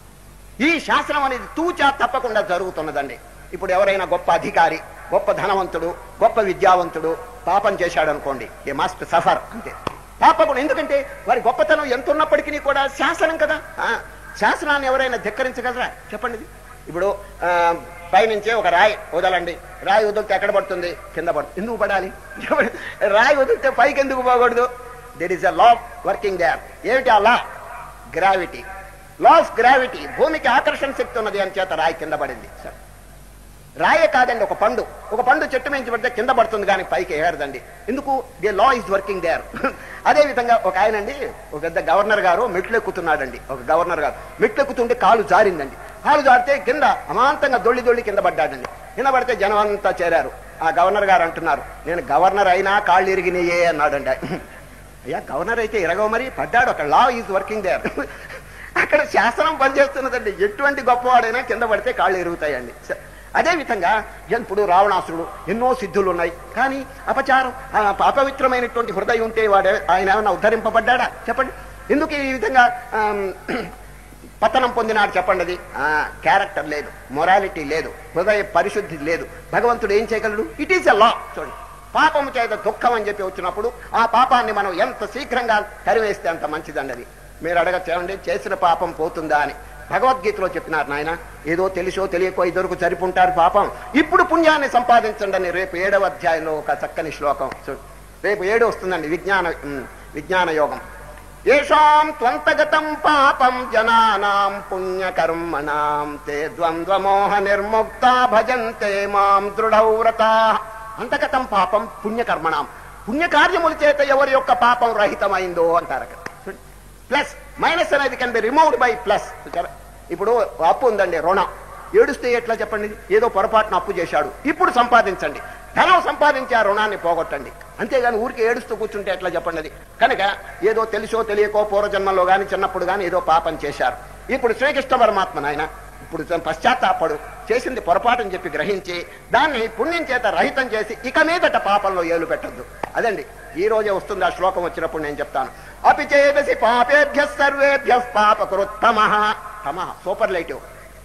ఈ శాస్త్రం అనేది తూచా తప్పకుండా జరుగుతున్నదండి ఇప్పుడు ఎవరైనా గొప్ప అధికారి గొప్ప ధనవంతుడు గొప్ప విద్యావంతుడు పాపం చేశాడు అనుకోండి ఏ మస్ట్ సఫర్ అంతే తప్పకుండా ఎందుకంటే వారి గొప్పతనం ఎంత ఉన్నప్పటికీ కూడా శాసనం కదా ఆ, శాసనాన్ని ఎవరైనా ధిక్కరించగలరా చెప్పండి ఇది. ఇప్పుడు ఆ, పైనుంచే ఒక రాయి వదలండి రాయి వదిలితే ఎక్కడ పడుతుంది కింద పడుతుంది ఎందుకు పడాలి చెప్పండి. రాయి వదిలితే పైకి ఎందుకు పోకూడదు there is a law working there ఏమిటి ఆ law gravity law of gravity భూమికి ఆకర్షణ శక్తి ఉన్నది అని చేత రాయి కింద పడింది సరే రాయే కాదండి ఒక పండు ఒక పండు చెట్టు మించి పడితే కింద పడుతుంది కానీ పైకి ఏరదండి ఎందుకు the law is working there అదే విధంగా ఒక ఆయన అండి ఒక పెద్ద గవర్నర్ గారు మెట్లు ఎక్కుతున్నాడండి ఒక గవర్నర్ గారు మెట్లు ఎక్కుతుంటే కాలు జారిందండి కాలు జారితే కింద అమాంతంగా దొల్లి దొల్లి కింద పడ్డాడండి కింద పడితే జనం అంతా చేరారు ఆ గవర్నర్ గారు అంటున్నారు నేను గవర్నర్ అయినా కాళ్ళు ఇరిగినాయే అన్నాడండి అయ్యా గవర్నర్ అయితే ఇరగవు మరి పడ్డాడు అక్కడ లా ఈజ్ వర్కింగ్ దేర్ అక్కడ శాసనం పనిచేస్తున్నదండి ఎటువంటి గొప్పవాడైనా కింద పడితే కాళ్ళు ఎరుగుతాయండి స- అదే విధంగా ఇప్పుడు రావణాసురుడు ఎన్నో సిద్ధులు ఉన్నాయి కానీ అపచారం ఆ అపవిత్రమైనటువంటి హృదయం ఉంటే వాడు ఆయన ఏమైనా ఉద్ధరింపబడ్డా చెప్పండి ఎందుకు ఈ విధంగా ఆమ్, పతనం పొందినాడు చెప్పండి అది ఆ, క్యారెక్టర్ లేదు మొరాలిటీ లేదు హృదయ పరిశుద్ధి లేదు భగవంతుడు ఏం చేయగలడు ఇట్ ఈస్ ఎ లా చూడండి పాపము చేత దుఃఖం అని చెప్పి వచ్చినప్పుడు ఆ పాపాన్ని మనం ఎంత శీఘ్రంగా తరివేస్తే అంత మంచిదండి అది మీరు అడగచ్చు ఏమండి చేసిన పాపం పోతుందా అని భగవద్గీతలో చెప్పినారు నాయన ఏదో తెలుసో తెలియకో ఇదివరకు సరిపుంటారు పాపం ఇప్పుడు పుణ్యాన్ని సంపాదించండి అని రేపు ఏడవ అధ్యాయంలో ఒక చక్కని శ్లోకం చూడు రేపు ఏడు వస్తుందండి విజ్ఞాన ఉమ్, విజ్ఞాన యోగం ఏషాం త్వంతగతం పాపం జనానాం పుణ్యకర్మణాం తే ద్వంద్వమోహ నిర్ముక్త భజంతే మాం దృఢవ్రతా అంతగతం పాపం పుణ్యకర్మణాం పుణ్యకార్యముల చేత ఎవరి యొక్క పాపం రహితమైందో అంటారు అక్కడ ప్లస్ మైనస్ అనేది can be removed by plus ఇప్పుడు అప్పు ఉందండి రుణం ఏడుస్తే ఎట్లా చెప్పండి ఏదో పొరపాటున అప్పు చేశాడు ఇప్పుడు సంపాదించండి ధనం సంపాదించి ఆ రుణాన్ని పోగొట్టండి అంతేగాని ఊరికి ఏడుస్తూ కూర్చుంటే ఎట్లా చెప్పండి అది కనుక ఏదో తెలుసో తెలియకో పూర్వజన్మలో గాని చిన్నప్పుడు గాని ఏదో పాపం చేశారు ఇప్పుడు శ్రీకృష్ణ పరమాత్మ నాయన ఇప్పుడు పశ్చాత్తాపడు చేసింది పొరపాటుని చెప్పి గ్రహించి దాన్ని పుణ్యం చేత రహితం చేసి ఇక మీదట పాపంలో ఏలు పెట్టద్దు అదండి ఈ రోజే వస్తుంది ఆ శ్లోకం వచ్చినప్పుడు నేను చెప్తాను అపి చేదసి పాపేభ్య సర్వేభ్య పాపకృత్తమ తమ సూపర్లైటివ్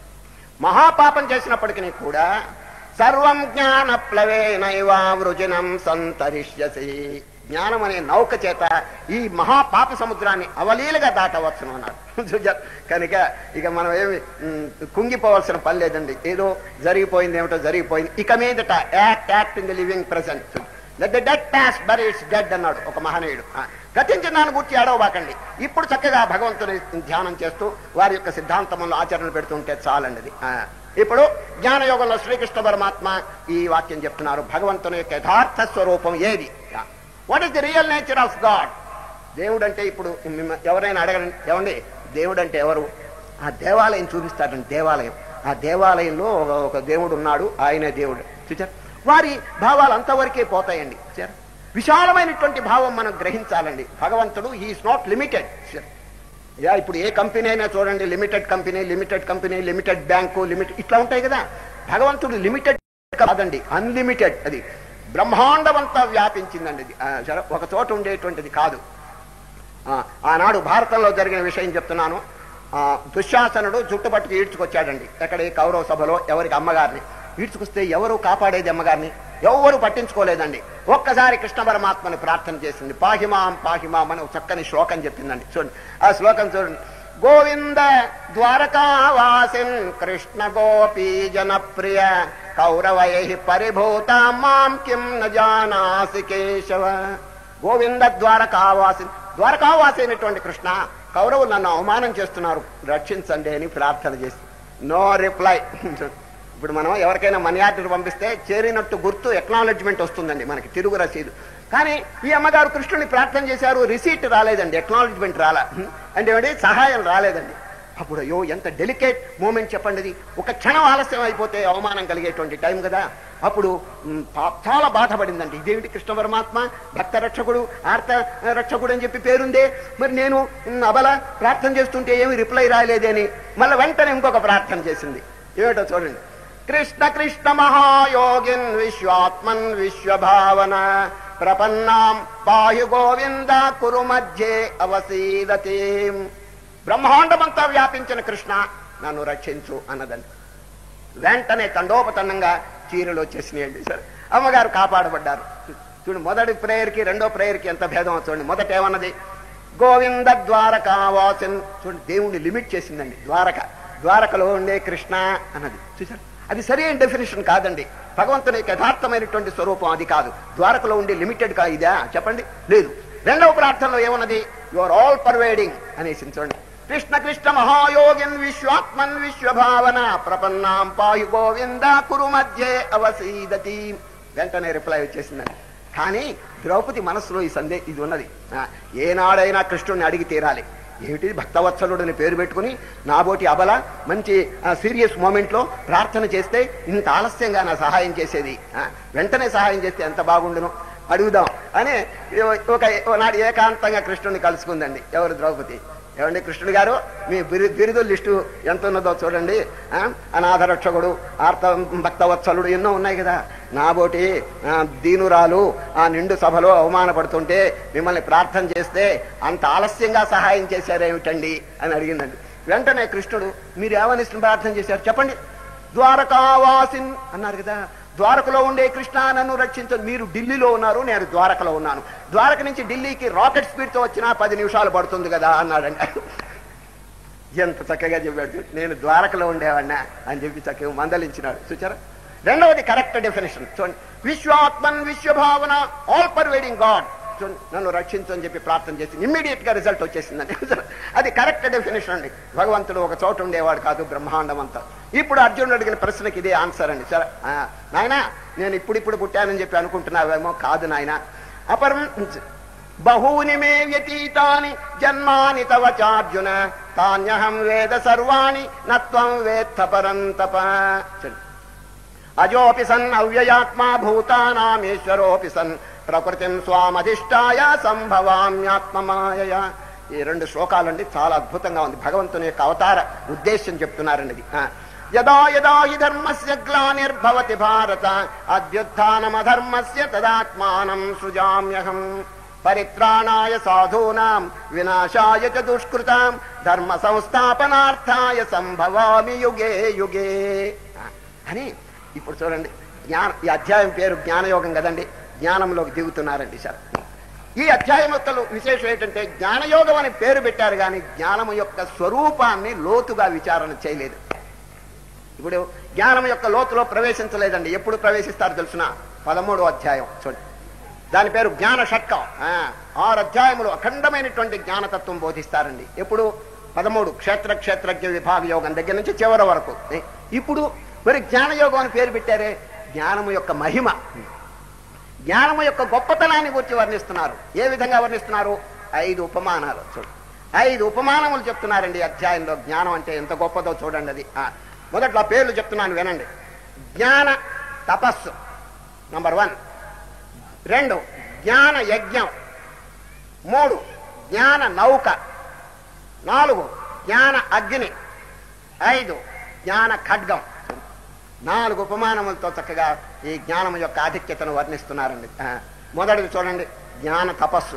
మహాపాపం చేసినప్పటికీ కూడా సర్వం జ్ఞాన ప్లవేనైవావృజనం సంతరిష్యసి జ్ఞానం అనే నౌక చేత ఈ మహాపాప సముద్రాన్ని అవలీలుగా దాటవచ్చును అన్నాడు చూచారు? కనుక ఇక మనం ఏమి ఉమ్, కుంగిపోవాల్సిన పని లేదండి ఏదో జరిగిపోయింది ఏమిటో జరిగిపోయింది ఇక మీదట act act in the living present let the dead past bury its dead అన్నాడు ఒక మహనీయుడు ఆ, గతించిన దాన్ని గుర్తి ఏడవబాకండి ఇప్పుడు చక్కగా భగవంతుని ధ్యానం చేస్తూ వారి యొక్క సిద్ధాంతములను ఆచరణ పెడుతుంటే చాలండి అది. ఆ, ఇప్పుడు జ్ఞానయోగంలో శ్రీకృష్ణ పరమాత్మ ఈ వాక్యం చెప్తున్నారు భగవంతుని యొక్క యథార్థ స్వరూపం ఏది what is the real nature of God దేవుడు అంటే ఇప్పుడు మిమ్మ- ఎవరైనా అడగండి ఏమండి దేవుడు అంటే ఎవరు ఆ దేవాలయం చూపిస్తాడండి దేవాలయం ఆ దేవాలయంలో ఒక ఒక దేవుడు ఉన్నాడు ఆయనే దేవుడు చూచారు వారి భావాలు అంతవరకే పోతాయండి చూచారు విశాలమైనటువంటి భావం మనం గ్రహించాలండి భగవంతుడు ఈస్ నాట్ లిమిటెడ్ యా ఇప్పుడు ఏ కంపెనీ అయినా చూడండి limited company limited company limited bank limited ఇట్లా ఉంటాయి కదా భగవంతుడు లిమిటెడ్ కాదండి అన్లిమిటెడ్ అది బ్రహ్మాండమంతా వ్యాపించిందండి అది ఆ, సరే, ఒక చోట ఉండేటువంటిది కాదు ఆ, ఆనాడు భారతంలో జరిగిన విషయం చెప్తున్నాను ఆ, దుశ్శాసనుడు చుట్టుపట్టుకు ఈడ్చుకొచ్చాడండి ఎక్కడ ఈ కౌరవ సభలో ఎవరికి అమ్మగారిని ఈడ్చుకొస్తే ఎవరు కాపాడేది అమ్మగారిని ఎవరు పట్టించుకోలేదండి ఒక్కసారి కృష్ణ పరమాత్మని ప్రార్థన చేసింది పాహిమాం పాహిమాం అని ఒక చక్కని శ్లోకం చెప్పిందండి చూడండి ఆ శ్లోకం చూడండి గోవింద ద్వారకావాసిన్ కృష్ణ గోపీ జనప్రియ కౌరవై పరిభూత మాం కిం న జానాసి కేశవ గోవింద ద్వారకావాసి ద్వారకావాసి అయినటువంటి కృష్ణ కౌరవులు నన్ను అవమానం చేస్తున్నారు రక్షించండి అని ప్రార్థన చేసి నో రిప్లై ఇప్పుడు మనం ఎవరికైనా మనీ ఆర్డర్ పంపిస్తే చేరినట్టు గుర్తు ఎక్నాలెడ్జ్మెంట్ వస్తుందండి మనకి తిరుగు రసీదు కానీ ఈ అమ్మగారు కృష్ణుని ప్రార్థన చేశారు రిసీట్ రాలేదండి ఎక్నాలెడ్జ్మెంట్ రాలా అంటే ఏమిటి సహాయం రాలేదండి అప్పుడు అయ్యో ఎంత డెలికేట్ మూమెంట్ చెప్పండి ఇది ఒక క్షణం ఆలస్యం అయిపోతే అవమానం కలిగేటువంటి టైం కదా అప్పుడు మ్, పా- చాలా బాధపడిందండి ఇదేమిటి కృష్ణ పరమాత్మ భక్త రక్షకుడు ఆర్త రక్షకుడు అని చెప్పి పేరుందే మరి నేను మ్, అబల ప్రార్థన చేస్తుంటే ఏమి రిప్లై రాలేదని మళ్ళీ వెంటనే ఇంకొక ప్రార్థన చేసింది ఏమిటో చూడండి కృష్ణ కృష్ణ మహాయోగిన్ విశ్వాత్మన్ విశ్వభావన ప్రపన్నాం పాయు గోవింద కురు మధ్యే అవసీదతి బ్రహ్మాండమంతా వ్యాపించిన కృష్ణ నన్ను రక్షించు అన్నదండి వెంటనే తండోపతండంగా చీరలు వచ్చేసినాయండి సార్ అమ్మగారు కాపాడబడ్డారు చూడు మొదటి ప్రేయర్కి రెండో ప్రేయర్కి ఎంత భేదం చూడండి మొదట ఏమన్నది గోవింద ద్వారకా వాసన్ చూడండి దేవుణ్ణి లిమిట్ చేసిందండి ద్వారక ద్వారకలో ఉండే కృష్ణ అన్నది చూసారు అది సరైన డెఫినేషన్ కాదండి భగవంతుని యొక్క యథార్థమైనటువంటి స్వరూపం అది కాదు ద్వారకలో ఉండే లిమిటెడ్ కా ఇదా చెప్పండి లేదు రెండవ ప్రార్థనలో ఏమన్నది యు ఆర్ ఆల్ పర్వేడింగ్ అనేసి చూడండి కృష్ణ కృష్ణ మహాయోగిన్ విశ్వాత్మన్ విశ్వభావన ప్రపన్నాం పాయు గోవింద కురు మధ్యే అవసీదతి వెంటనే రిప్లై వచ్చేసిందండి కానీ ద్రౌపది మనసులో ఈ సందే ఇది ఉన్నది ఆ, ఏనాడైనా కృష్ణుడిని అడిగి తీరాలి ఏమిటి భక్తవత్సలుడు అని పేరు పెట్టుకుని నాబోటి అబల మంచి సీరియస్ మూమెంట్లో ప్రార్థన చేస్తే ఇంత ఆలస్యంగా నా సహాయం చేసేది ఆ, వెంటనే సహాయం చేస్తే ఎంత బాగుండును అడుగుదాం అని ఒక నాడు ఏకాంతంగా కృష్ణుడిని కలుసుకుందండి ఎవరు ద్రౌపది ఏమండి కృష్ణుడు గారు మీ బిరు బిరుదుల లిస్టు ఎంత ఉన్నదో చూడండి ఆ, అనాథ రక్షకుడు ఆర్త భక్తవత్సలుడు ఎన్నో ఉన్నాయి కదా నాబోటి ఆ, దీనురాలు ఆ నిండు సభలో అవమానపడుతుంటే మిమ్మల్ని ప్రార్థన చేస్తే అంత ఆలస్యంగా సహాయం చేశారేమిటండి అని అడిగిందండి వెంటనే కృష్ణుడు మీరు ఏమని ప్రార్థన చేశారు చెప్పండి ద్వారకావాసిన్ అన్నారు కదా ద్వారకలో ఉండే కృష్ణ నన్ను రక్షించదు మీరు ఢిల్లీలో ఉన్నారు నేను ద్వారకలో ఉన్నాను ద్వారక నుంచి ఢిల్లీకి రాకెట్ స్పీడ్ తో వచ్చినా పది నిమిషాలు పడుతుంది కదా అన్నాడండి ఎంత చక్కగా చెప్పాడు చూడు. నేను ద్వారకలో ఉండేవాడినా అని చెప్పి చక్కగా మందలించినాడు చూచారా రెండవది కరెక్ట్ డెఫినేషన్ చూడండి విశ్వాత్మన్ విశ్వభావన ఆల్ పర్వేడింగ్ గాడ్ చూడండి నన్ను రక్షించు అని చెప్పి ప్రార్థన చేసి ఇమ్మీడియట్ గా రిజల్ట్ వచ్చేసిందండి అది కరెక్ట్ డెఫినేషన్ అండి భగవంతుడు ఒక చోట ఉండేవాడు కాదు బ్రహ్మాండం అంతా ఇప్పుడు అర్జునుడు అడిగిన ప్రశ్నకి ఇదే ఆన్సర్ అండి సరే ఆ, నాయనా నేను ఇప్పుడిప్పుడు పుట్టానని చెప్పి అనుకుంటున్నావేమో కాదు నాయన అపరం బహూని మే వ్యతీతాని జన్మాని తవ చార్జున తాన్యహం వేద సర్వాణి నత్వం వేత్త పరంతప చూడండి. అజోపి సన్ అవ్యయాత్మా భూతానామీశ్వరోపి సన్ ప్రకృతిం స్వామధిష్టాయ సంభవామ్యాత్మమాయ ఈ రెండు శ్లోకాలండి చాలా అద్భుతంగా ఉంది భగవంతుని యొక్క అవతార ఉద్దేశం చెప్తున్నారండి ఇది ఆ. యదా యదా హి ధర్మస్య గ్లానిర్భవతి భారత అభ్యుత్నమధర్మస్య తదాత్మానం సృజామ్యహం పరిత్రాణాయ సాధూనాం వినాశాయ చ దుష్కృతాం ధర్మ సంస్థాపనార్థాయ సంభవామి యుగే యుగే ఆ, అని ఇప్పుడు చూడండి జ్ఞాన ఈ అధ్యాయం పేరు జ్ఞానయోగం కదండి జ్ఞానంలోకి దిగుతున్నారండి సార్ ఈ అధ్యాయం యొక్క విశేషం ఏంటంటే జ్ఞానయోగం అని పేరు పెట్టారు కానీ జ్ఞానము యొక్క స్వరూపాన్ని లోతుగా విచారణ చేయలేదు ఇప్పుడు జ్ఞానం యొక్క లోతులో ప్రవేశించలేదండి ఎప్పుడు ప్రవేశిస్తారు తెలుసిన పదమూడో అధ్యాయం చూడండి దాని పేరు జ్ఞాన షట్కం ఆ, ఆరు అధ్యాయములు అఖండమైనటువంటి జ్ఞానతత్వం బోధిస్తారండి ఎప్పుడు పదమూడు క్షేత్ర క్షేత్రజ్ఞ విభాగ యోగం దగ్గర నుంచి చివరి వరకు ఏ, ఇప్పుడు మరి జ్ఞానయోగం అని పేరు పెట్టారే జ్ఞానము యొక్క మహిమ జ్ఞానము యొక్క గొప్పతనాన్ని గురించి వర్ణిస్తున్నారు ఏ విధంగా వర్ణిస్తున్నారు ఐదు ఉపమానాలు చూడు ఐదు ఉపమానములు చెప్తున్నారండి ఈ అధ్యాయంలో జ్ఞానం అంటే ఎంత గొప్పదో చూడండి అది ఆ, మొదట్లో ఆ పేర్లు చెప్తున్నాను వినండి జ్ఞాన తపస్సు నంబర్ వన్ రెండు జ్ఞాన యజ్ఞం మూడు జ్ఞాన నౌక నాలుగు జ్ఞాన అగ్ని ఐదు జ్ఞాన ఖడ్గం నాలుగు ఉపమానములతో చక్కగా ఈ జ్ఞానం యొక్క ఆధిక్యతను వర్ణిస్తున్నారండి ఆ, మొదటిది చూడండి జ్ఞాన తపస్సు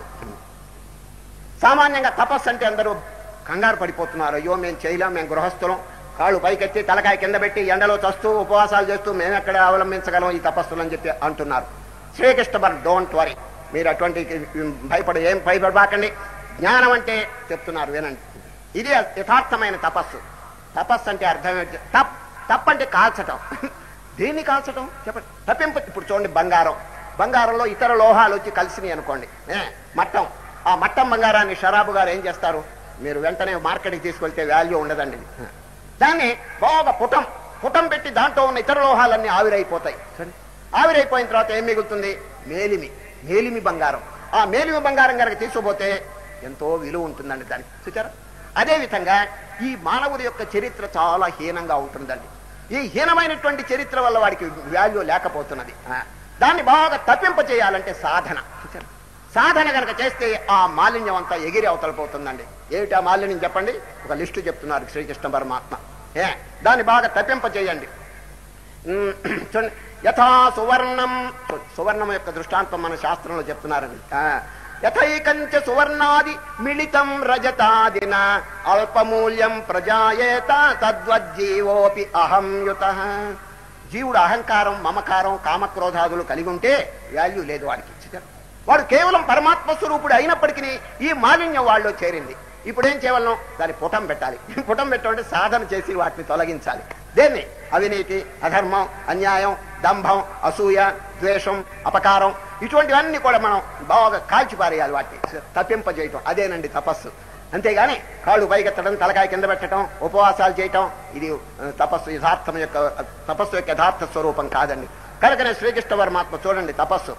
సామాన్యంగా తపస్సు అంటే అందరూ కంగారు పడిపోతున్నారు అయ్యో మేము చేయలేం మేము గృహస్థులం కాళ్ళు పైకెత్తి తలకాయ కింద పెట్టి ఎండలో చస్తూ ఉపవాసాలు చేస్తూ మేము ఎక్కడ అవలంబించగలం ఈ తపస్సులు అని చెప్పి అంటున్నారు శ్రీకృష్ణ బర్ డోంట్ వరీ మీరు అటువంటి భయపడ ఏం భయపడబాకండి జ్ఞానం అంటే చెప్తున్నారు వినండి ఇది యథార్థమైన తపస్సు తపస్సు అంటే అర్థం ఏంటి? తప్ తప్ అంటే కాల్చటం దేన్ని కాల్చటం చెప్పండి తప్పింపు ఇప్పుడు చూడండి బంగారం బంగారంలో ఇతర లోహాలు వచ్చి కలిసినాయి అనుకోండి ఏ, మట్టం ఆ మట్టం బంగారాన్ని షరాబు గారు ఏం చేస్తారు మీరు వెంటనే మార్కెట్కి తీసుకెళ్తే వాల్యూ ఉండదండి ఇది. దాన్ని బాగా పుటం పుటం పెట్టి దాంట్లో ఉన్న ఇతర లోహాలన్నీ ఆవిరైపోతాయి చూడండి. ఆవిరైపోయిన తర్వాత ఏం మిగులుతుంది మేలిమి మేలిమి బంగారం ఆ మేలిమి బంగారం కనుక తీసుకుపోతే ఎంతో విలువ ఉంటుందండి దానికి చూచారా అదేవిధంగా ఈ మానవుడి యొక్క చరిత్ర చాలా హీనంగా ఉంటుందండి ఈ హీనమైనటువంటి చరిత్ర వల్ల వాడికి వాల్యూ లేకపోతున్నది ఆ, దాన్ని బాగా తప్పింప చేయాలంటే సాధన చూచారా? సాధన కనుక చేస్తే ఆ మాలిన్యం అంతా ఎగిరి అవతలపోతుందండి ఏమిటి ఆ మాలిన్యం చెప్పండి ఒక లిస్టు చెప్తున్నారు శ్రీకృష్ణ పరమాత్మ ఏ దాన్ని బాగా తప్పింప చేయండి ఉమ్, చూడండి యథా సువర్ణం చూ- సువర్ణం యొక్క దృష్టాంతం మన శాస్త్రంలో చెప్తున్నారండి ఆ, యథైకంచ సువర్ణాది మిళితం రజతాదిన అల్పమూల్యం ప్రజాయేత తద్వజ్జీవోపి అహం యుత జీవుడు అహంకారం మమకారం కామక్రోధాదులు కలిగి ఉంటే వాల్యూ లేదు వాడికి వాడు కేవలం పరమాత్మ స్వరూపుడు అయినప్పటికీ ఈ మాలిన్యం వాళ్ళు చేరింది ఇప్పుడు ఏం చేయవలను దాన్ని పుటం పెట్టాలి పుటం పెట్టాలంటే సాధన చేసి వాటిని తొలగించాలి దేన్ని అవినీతి అధర్మం అన్యాయం దంభం అసూయ ద్వేషం అపకారం ఇటువంటివన్నీ కూడా మనం బాగా కాల్చి పారేయాలి వాటిని తప్పింపజేయటం అదేనండి తపస్సు అంతేగాని కాళ్ళు పైకెత్తడం తలకాయ కింద పెట్టడం ఉపవాసాలు చేయటం ఇది ఆ, తపస్సు యథార్థం యొక్క తపస్సు యొక్క యథార్థ స్వరూపం కాదండి కనుకనే శ్రీకృష్ణ పరమాత్మ చూడండి తపస్సు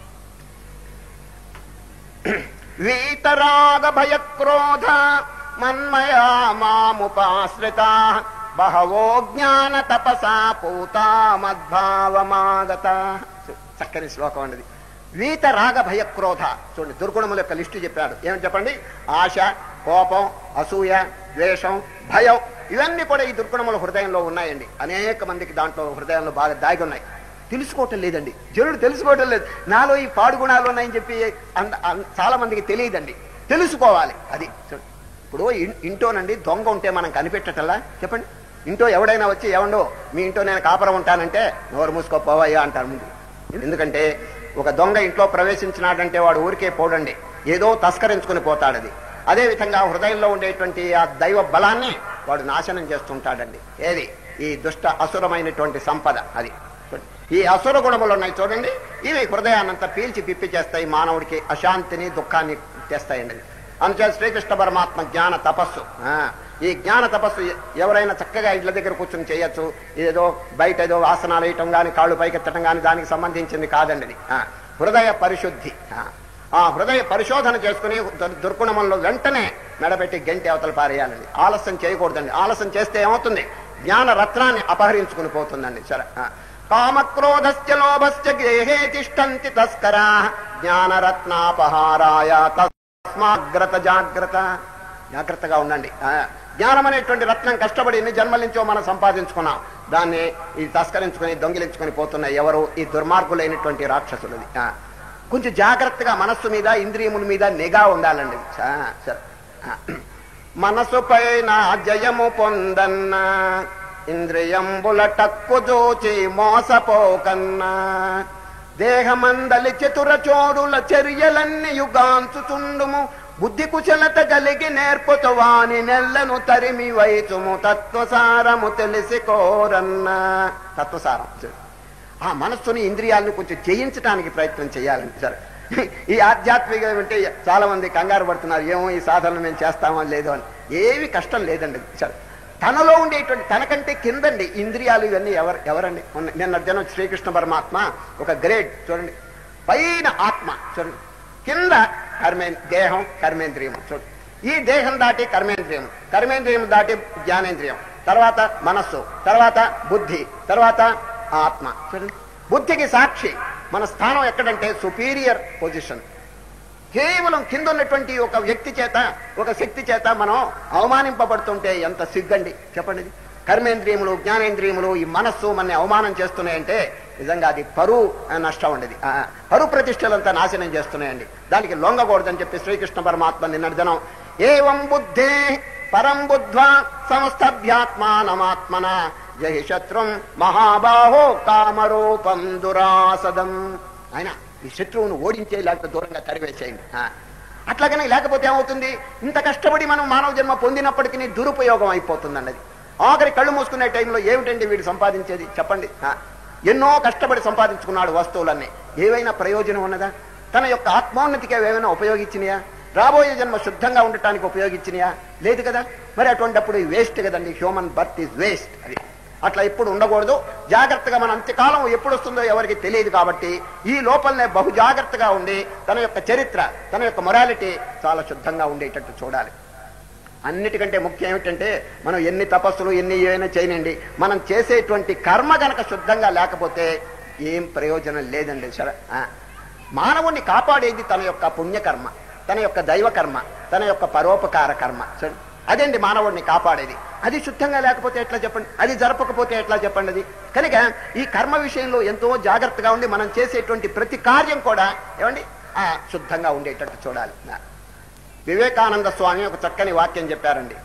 వీతరాగ భయక్రోధ మన్మయా మాముపాశ్రిత బహవో జ్ఞాన తపసా పూతా మద్భావమాగత చక్కని శ్లోకం అండి వీత రాగ భయక్రోధ చూడండి దుర్గుణముల యొక్క లిస్టు చెప్పాడు ఏమని చెప్పండి ఆశ కోపం అసూయ ద్వేషం భయం ఇవన్నీ కూడా ఈ దుర్గుణముల హృదయంలో ఉన్నాయండి అనేక మందికి దాంట్లో హృదయంలో బాగా దాగి ఉన్నాయి తెలుసుకోవటం లేదండి జనుడు తెలుసుకోవటం లేదు నాలో ఈ పాడు గుణాలు ఉన్నాయని చెప్పి అంద- అన్- చాలా మందికి తెలియదండి తెలుసుకోవాలి అది చూడు. ఇప్పుడు ఇన్- ఇంటోనండి దొంగ ఉంటే మనం కనిపెట్టటల్లా చెప్పండి ఇంటో ఎవడైనా వచ్చి ఏమండో మీ ఇంట్లో నేను కాపురం ఉంటానంటే నోరు మూసుకోపోవయ్యా అంటారు ముందు ఎందుకంటే ఒక దొంగ ఇంట్లో ప్రవేశించినాడంటే వాడు ఊరికే పోడండి ఏదో తస్కరించుకుని పోతాడు అది అదే విధంగా హృదయంలో ఉండేటువంటి ఆ దైవ బలాన్ని వాడు నాశనం చేస్తుంటాడండి ఏది ఈ దుష్ట అసురమైనటువంటి సంపద అది ఈ అసుర గుణములు ఉన్నాయి చూడండి ఇవి హృదయాన్నంతా పీల్చి పిప్పి చేస్తాయి మానవుడికి అశాంతిని దుఃఖాన్ని తెస్తాయండి అందుచేత శ్రీకృష్ణ పరమాత్మ జ్ఞాన తపస్సు ఆ, ఈ జ్ఞాన తపస్సు ఎ- ఎవరైనా చక్కగా ఇంట్ల దగ్గర కూర్చొని చేయొచ్చు ఏదో బయట ఏదో ఆసనాలు వేయటం కానీ కాళ్ళు పైకెత్తడం కానీ దానికి సంబంధించింది కాదండి ఇది ఆ, హృదయ పరిశుద్ధి ఆ, ఆ హృదయ పరిశోధన చేసుకుని దుర్- దుర్గుణములలో వెంటనే మెడబెట్టి గంటి అవతల పారేయాలండి ఆలస్యం చేయకూడదండి ఆలస్యం చేస్తే ఏమవుతుంది జ్ఞాన రత్నాన్ని అపహరించుకుని పోతుందండి సరే ఆ. కామక్రోధశ్చ లోభశ్చ గేహే తిష్టంతి తస్కరా జ్ఞానరత్నాపహారాయ తస్మాగ్రత జాగ్రత్త జాగ్రత్తగా ఉండండి ఆ, జ్ఞానం అనేటువంటి రత్నం కష్టపడి ఎన్ని జన్మల నుంచో మనం సంపాదించుకున్నాం దాన్ని ఈ తస్కరించుకుని దొంగిలించుకుని పోతున్నాయి ఎవరు ఈ దుర్మార్గులైనటువంటి రాక్షసులది ఆ, కొంచెం జాగ్రత్తగా మనస్సు మీద ఇంద్రియముల మీద నిఘా ఉండాలండి ఆ, సరే ఆ. మనసు పైన జయము పొందన్న ఇంద్రియంబుల టక్కు జోచి మోసపోకన్నా దేహమందలి చతుర చోరుల చర్యలన్నీ యుగాంచుచుండుము బుద్ధి కుశలత కలిగి నేర్పుతు వాని నెల్లను తరిమి వైచుము తత్వసారము తెలిసి కోరన్నా తత్వసారం ఆ మనస్సుని ఇంద్రియాలను కొంచెం జయించడానికి ప్రయత్నం చేయాలండి సరే ఈ ఆధ్యాత్మిక అంటే చాలా మంది కంగారు పడుతున్నారు ఏమో ఈ సాధనలు మేము చేస్తామో లేదో అని ఏమి కష్టం లేదండి సరే తనలో ఉండేటువంటి తనకంటే కిందండి ఇంద్రియాలు ఇవన్నీ ఎవరు ఎవరండి మొన్న- నిన్న దినం శ్రీకృష్ణ పరమాత్మ ఒక గ్రేడ్ చూడండి పైన ఆత్మ చూడండి కింద కర్మే దేహం కర్మేంద్రియం చూడండి ఈ దేహం దాటి కర్మేంద్రియం కర్మేంద్రియం దాటి జ్ఞానేంద్రియం తర్వాత మనస్సు తర్వాత బుద్ధి తర్వాత ఆత్మ చూడండి బుద్ధికి సాక్షి మన స్థానం ఎక్కడంటే సుపీరియర్ పొజిషన్ కేవలం కింద ఉన్నటువంటి ఒక వ్యక్తి చేత ఒక శక్తి చేత మనం అవమానింపబడుతుంటే ఎంత సిగ్గండి చెప్పండి ఇది. కర్మేంద్రియములు జ్ఞానేంద్రియములు ఈ మనస్సు మనని అవమానం చేస్తున్నాయంటే నిజంగా అది పరువు ఆ, నష్టం ఉండేది పరువు ప్రతిష్టలంతా నాశనం చేస్తున్నాయండి దానికి లొంగకూడదని చెప్పి శ్రీకృష్ణ పరమాత్మ నిన్నటి దినం ఏవం బుద్ధే పరం బుద్ధ్వా సంస్థభ్యాత్మానమాత్మన జహి శత్రుం మహాబాహో కామరూపం దురాసదం ఆయన ఈ శత్రువును ఓడించే లేకపోతే దూరంగా తరివేసేయండి ఆ. అట్లాగనే లేకపోతే ఏమవుతుంది ఇంత కష్టపడి మనం మానవ జన్మ పొందినప్పటికీ దురుపయోగం అయిపోతుందండి అది ఆఖరి కళ్ళు మూసుకునే టైంలో ఏమిటండి వీడు సంపాదించేది చెప్పండి ఆ. ఎన్నో కష్టపడి సంపాదించుకున్నాడు వస్తువులన్నీ ఏవైనా ప్రయోజనం ఉన్నదా తన యొక్క ఆత్మోన్నతికి అవి ఏమైనా ఉపయోగించినయా రాబోయే జన్మ శుద్ధంగా ఉండటానికి ఉపయోగించినయా లేదు కదా మరి అటువంటిప్పుడు వేస్ట్ కదండి హ్యూమన్ బర్త్ ఈజ్ వేస్ట్ అది అట్లా ఎప్పుడు ఉండకూడదు జాగ్రత్తగా మన అంత్యకాలం ఎప్పుడు వస్తుందో ఎవరికి తెలియదు కాబట్టి ఈ లోపలనే బహు జాగ్రత్తగా ఉండి తన యొక్క చరిత్ర తన యొక్క మొరాలిటీ చాలా శుద్ధంగా ఉండేటట్టు చూడాలి అన్నిటికంటే ముఖ్యం ఏమిటంటే మనం ఎన్ని తపస్సులు ఎన్ని ఏమైనా చేయనండి మనం చేసేటువంటి కర్మ గనక శుద్ధంగా లేకపోతే ఏం ప్రయోజనం లేదండి సరే ఆ. మానవుణ్ణి కాపాడేది తన యొక్క పుణ్యకర్మ తన యొక్క దైవ కర్మ తన యొక్క పరోపకార కర్మ సరే అదండి మానవుడిని కాపాడేది అది శుద్ధంగా లేకపోతే ఎట్లా చెప్పండి అది జరపకపోతే ఎట్లా చెప్పండి అది కనుక ఈ కర్మ విషయంలో ఎంతో జాగ్రత్తగా ఉండి మనం చేసేటువంటి ప్రతి కార్యం కూడా ఏమండి ఆ, శుద్ధంగా ఉండేటట్టు చూడాలి ఆ. వివేకానంద స్వామి ఒక చక్కని వాక్యం చెప్పారండి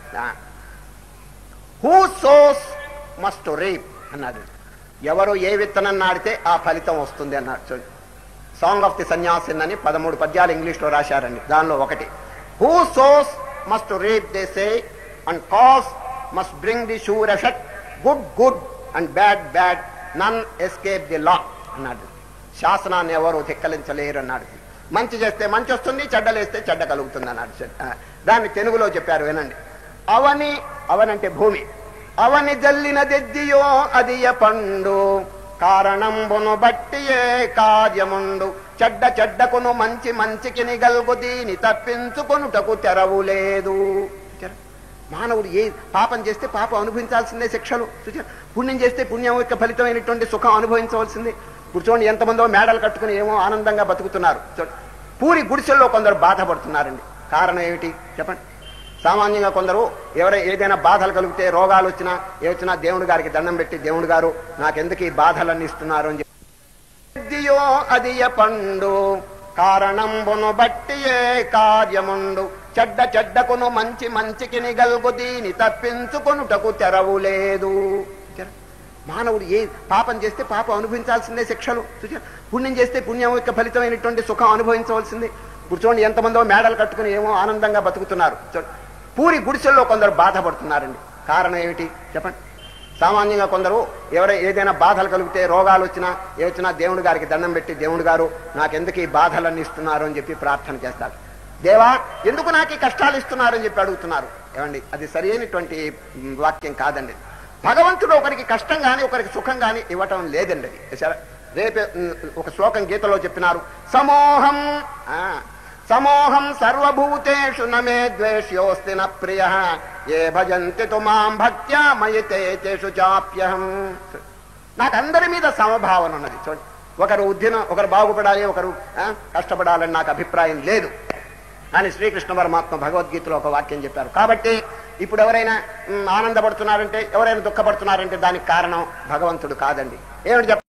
హూ సోస్ మస్ట్ రేప్ అన్నాడు ఎవరు ఏ విత్తనం నాడితే ఆ ఫలితం వస్తుంది అన్నాడు చూడండి సాంగ్ ఆఫ్ ది సన్యాసిన్ అని పదమూడు పద్యాలు ఇంగ్లీష్లో రాశారండి దానిలో ఒకటి who sows must reap they say and cause must bring the sure effect good good and bad bad none escape the law అన్నాడు శాసనాన్ని ఎవరు తిక్కలించలేరు అన్నాడు మంచి చేస్తే మంచి వస్తుంది చెడ్డలేస్తే చెడ్డ కలుగుతుంది అన్నాడు ఆ, దాన్ని తెలుగులో చెప్పారు వినండి అవని అవనంటే భూమి అవని జల్లిన దెద్దియో అదియ పండు కారణంబును బట్టియే కార్యముండు చెడ్డ చెడ్డకును మంచి మంచికి నిగల్గు దీని తప్పించుకొనుటకు తెరవు లేదు చూచారా? మానవుడు ఏ పాపం చేస్తే పాపం అనుభవించాల్సిందే శిక్షలు చూచారా? పుణ్యం చేస్తే పుణ్యం యొక్క ఫలితమైనటువంటి సుఖం అనుభవించవలసిందే ఇప్పుడు చూడండి ఎంతమందో మేడలు కట్టుకుని ఏమో ఆనందంగా బతుకుతున్నారు చూడండి పూరి గుడిసెల్లో కొందరు బాధపడుతున్నారండి కారణం ఏమిటి చెప్పండి సామాన్యంగా కొందరు ఎవరై ఏదైనా బాధలు కలిగితే రోగాలు వచ్చినా ఏ వచ్చినా దేవుడి గారికి దండం పెట్టి దేవుడు గారు నాకెందుకు ఈ బాధలన్నీ ఇస్తున్నారు అని చెప్పి విద్యయో అదియ పండు కారణంబును బట్టియే కార్యముండు చెడ్డ చెడ్డకును మంచి మంచికి నిగల్గు దీని తప్పించుకొనుటకు తెరవు లేదు చూచారా? మానవుడు ఏ పాపం చేస్తే పాపం అనుభవించాల్సిందే శిక్షలు చూచారా? పుణ్యం చేస్తే పుణ్యం యొక్క ఫలితమైనటువంటి సుఖం అనుభవించవలసిందే ఇప్పుడు చూడండి ఎంతమందో మేడలు కట్టుకుని ఏమో ఆనందంగా బతుకుతున్నారు చూడండి పూరి గుడిసెల్లో కొందరు బాధపడుతున్నారండి కారణం ఏమిటి చెప్పండి సామాన్యంగా కొందరు ఎవరై ఏదైనా బాధలు కలిగితే రోగాలు వచ్చినా ఏ వచ్చినా దేవుడి గారికి దండం పెట్టి దేవుడు గారు నాకెందుకు ఈ బాధలన్నీ ఇస్తున్నారు అని చెప్పి ప్రార్థన చేస్తారు దేవా ఎందుకు నాకు ఈ కష్టాలు ఇస్తున్నారు అని చెప్పి అడుగుతున్నారు ఏమండి అది సరైనటువంటి మ్, వాక్యం కాదండి భగవంతుడు ఒకరికి కష్టం గాని ఒకరికి సుఖం గాని ఇవ్వటం లేదండి అది సరే రేపే మ్, ఒక శ్లోకం గీతలో చెప్పినారు సమోహం ఆ, సమోహం సర్వభూతేషు నమే ద్వేష్యోస్తి న ప్రియ ఏ భజంతి తు మాం భక్త్యా మయితే తేషు చాప్యహం నాకు అందరి మీద సమభావన ఉన్నది చూడండి ఒకరు ఉద్దిన ఒకరు బాగుపడాలి ఒకరు ఆ, కష్టపడాలని నాకు అభిప్రాయం లేదు అని శ్రీకృష్ణ పరమాత్మ భగవద్గీతలో ఒక వాక్యం చెప్పారు కాబట్టి ఇప్పుడు ఎవరైనా మ్, ఆనందపడుతున్నారంటే ఎవరైనా దుఃఖపడుతున్నారంటే దానికి కారణం భగవంతుడు కాదండి ఏమిటి చెప్ప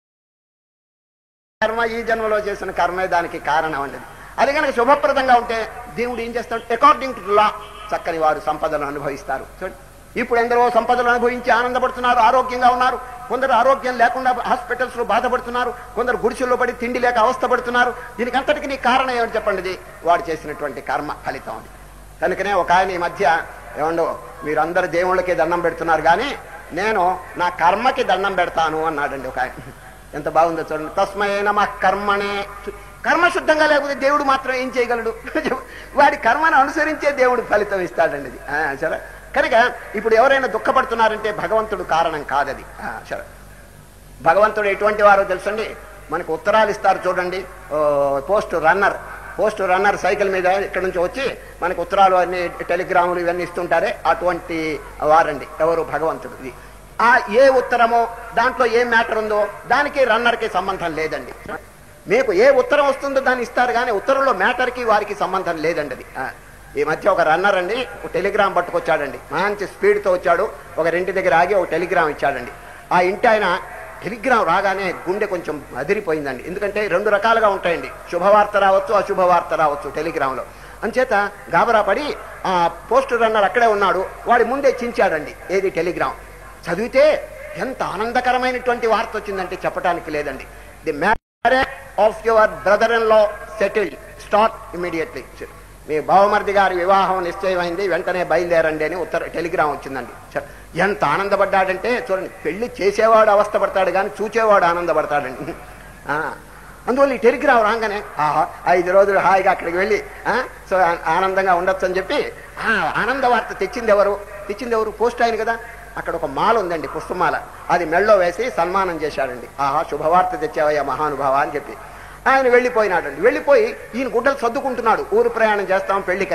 కర్మ ఈ జన్మలో చేసిన కర్మే దానికి కారణం అండి అది కనుక శుభప్రదంగా ఉంటే దేవుడు ఏం చేస్తాడు అకార్డింగ్ టు లా చక్కని వారు సంపదను అనుభవిస్తారు చూడండి ఇప్పుడు ఎందరో సంపదలు అనుభవించి ఆనందపడుతున్నారు ఆరోగ్యంగా ఉన్నారు కొందరు ఆరోగ్యం లేకుండా హాస్పిటల్స్ లో బాధపడుతున్నారు కొందరు గుడిసెల్లో పడి తిండి లేక అవస్థపడుతున్నారు దీనికి అంతటికి నీ కారణం ఏమిటి చెప్పండి ఇది వాడు చేసినటువంటి కర్మ ఫలితం అది కనుకనే ఒక ఆయన ఈ మధ్య ఏమండో మీరందరు దేవుళ్ళకి దండం పెడుతున్నారు కానీ నేను నా కర్మకి దండం పెడతాను అన్నాడండి ఒక ఆయన ఎంత బాగుందో చూడండి తస్మై నమ కర్మనే కర్మ శుద్ధంగా లేకపోతే దేవుడు మాత్రం ఏం చేయగలడు వాడి కర్మను అనుసరించే దేవుడు ఫలితం ఇస్తాడండి ఇది ఆ, సరే కనుక ఇప్పుడు ఎవరైనా దుఃఖపడుతున్నారంటే భగవంతుడు కారణం కాదది ఆ, సరే భగవంతుడు ఎటువంటి వారో తెలుసండి మనకు ఉత్తరాలు ఇస్తారు చూడండి ఓ, post runner post runner cycle మీద ఇక్కడ నుంచి వచ్చి మనకు ఉత్తరాలు అన్ని టెలిగ్రాములు ఇవన్నీ ఇస్తుంటారే అటువంటి వారండి ఎవరు భగవంతుడు ఇది ఆ ఏ ఉత్తరమో దాంట్లో ఏ మ్యాటర్ ఉందో దానికి రన్నర్కి సంబంధం లేదండి మీకు ఏ ఉత్తరం వస్తుందో దాన్ని ఇస్తారు కానీ ఉత్తరంలో మ్యాటర్కి వారికి సంబంధం లేదండి అది ఆ, ఈ మధ్య ఒక రన్నర్ అండి ఒక టెలిగ్రామ్ పట్టుకొచ్చాడండి మంచి స్పీడ్తో వచ్చాడు ఒక రెంటి దగ్గర ఆగి ఒక టెలిగ్రామ్ ఇచ్చాడండి ఆ ఇంటి ఆయన టెలిగ్రామ్ రాగానే గుండె కొంచెం అదిరిపోయిందండి ఎందుకంటే రెండు రకాలుగా ఉంటాయండి శుభవార్త రావచ్చు అశుభవార్త రావచ్చు టెలిగ్రామ్లో అంచేత గాబరా పడి ఆ పోస్ట్ రన్నర్ అక్కడే ఉన్నాడు వాడి ముందే చించాడండి ఏది టెలిగ్రామ్ చదివితే ఎంత ఆనందకరమైనటువంటి వార్త వచ్చిందంటే చెప్పడానికి లేదండి the marriage of your brother in law settled start immediately మీ బావమర్ది గారి వివాహం నిశ్చయమైంది వెంటనే బయలుదేరండి అని ఉత్తర టెలిగ్రామ్ వచ్చిందండి చ- ఎంత ఆనందపడ్డాడంటే చూడండి పెళ్లి చేసేవాడు అవస్థపడతాడు కానీ చూచేవాడు ఆనందపడతాడండి ఆ, అందువల్ల ఈ టెలిగ్రామ్ రాగానే ఆహా ఐదు రోజులు హాయిగా అక్కడికి వెళ్ళి ఆ, సో ఆ- ఆనందంగా ఉండొచ్చు అని చెప్పి ఆ, ఆనంద వార్త తెచ్చింది ఎవరు తెచ్చింది ఎవరు పోస్ట్ ఆయన కదా అక్కడ ఒక మాల ఉందండి పుష్పమాల అది మెళ్ళో వేసి సన్మానం చేశాడండి ఆహా శుభవార్త తెచ్చావయ్యా మహానుభావ అని చెప్పి ఆయన వెళ్ళిపోయినాడండి వెళ్ళిపోయి ఈయన గుడ్డలు సర్దుకుంటున్నాడు ఊరు ప్రయాణం చేస్తాం పెళ్లికని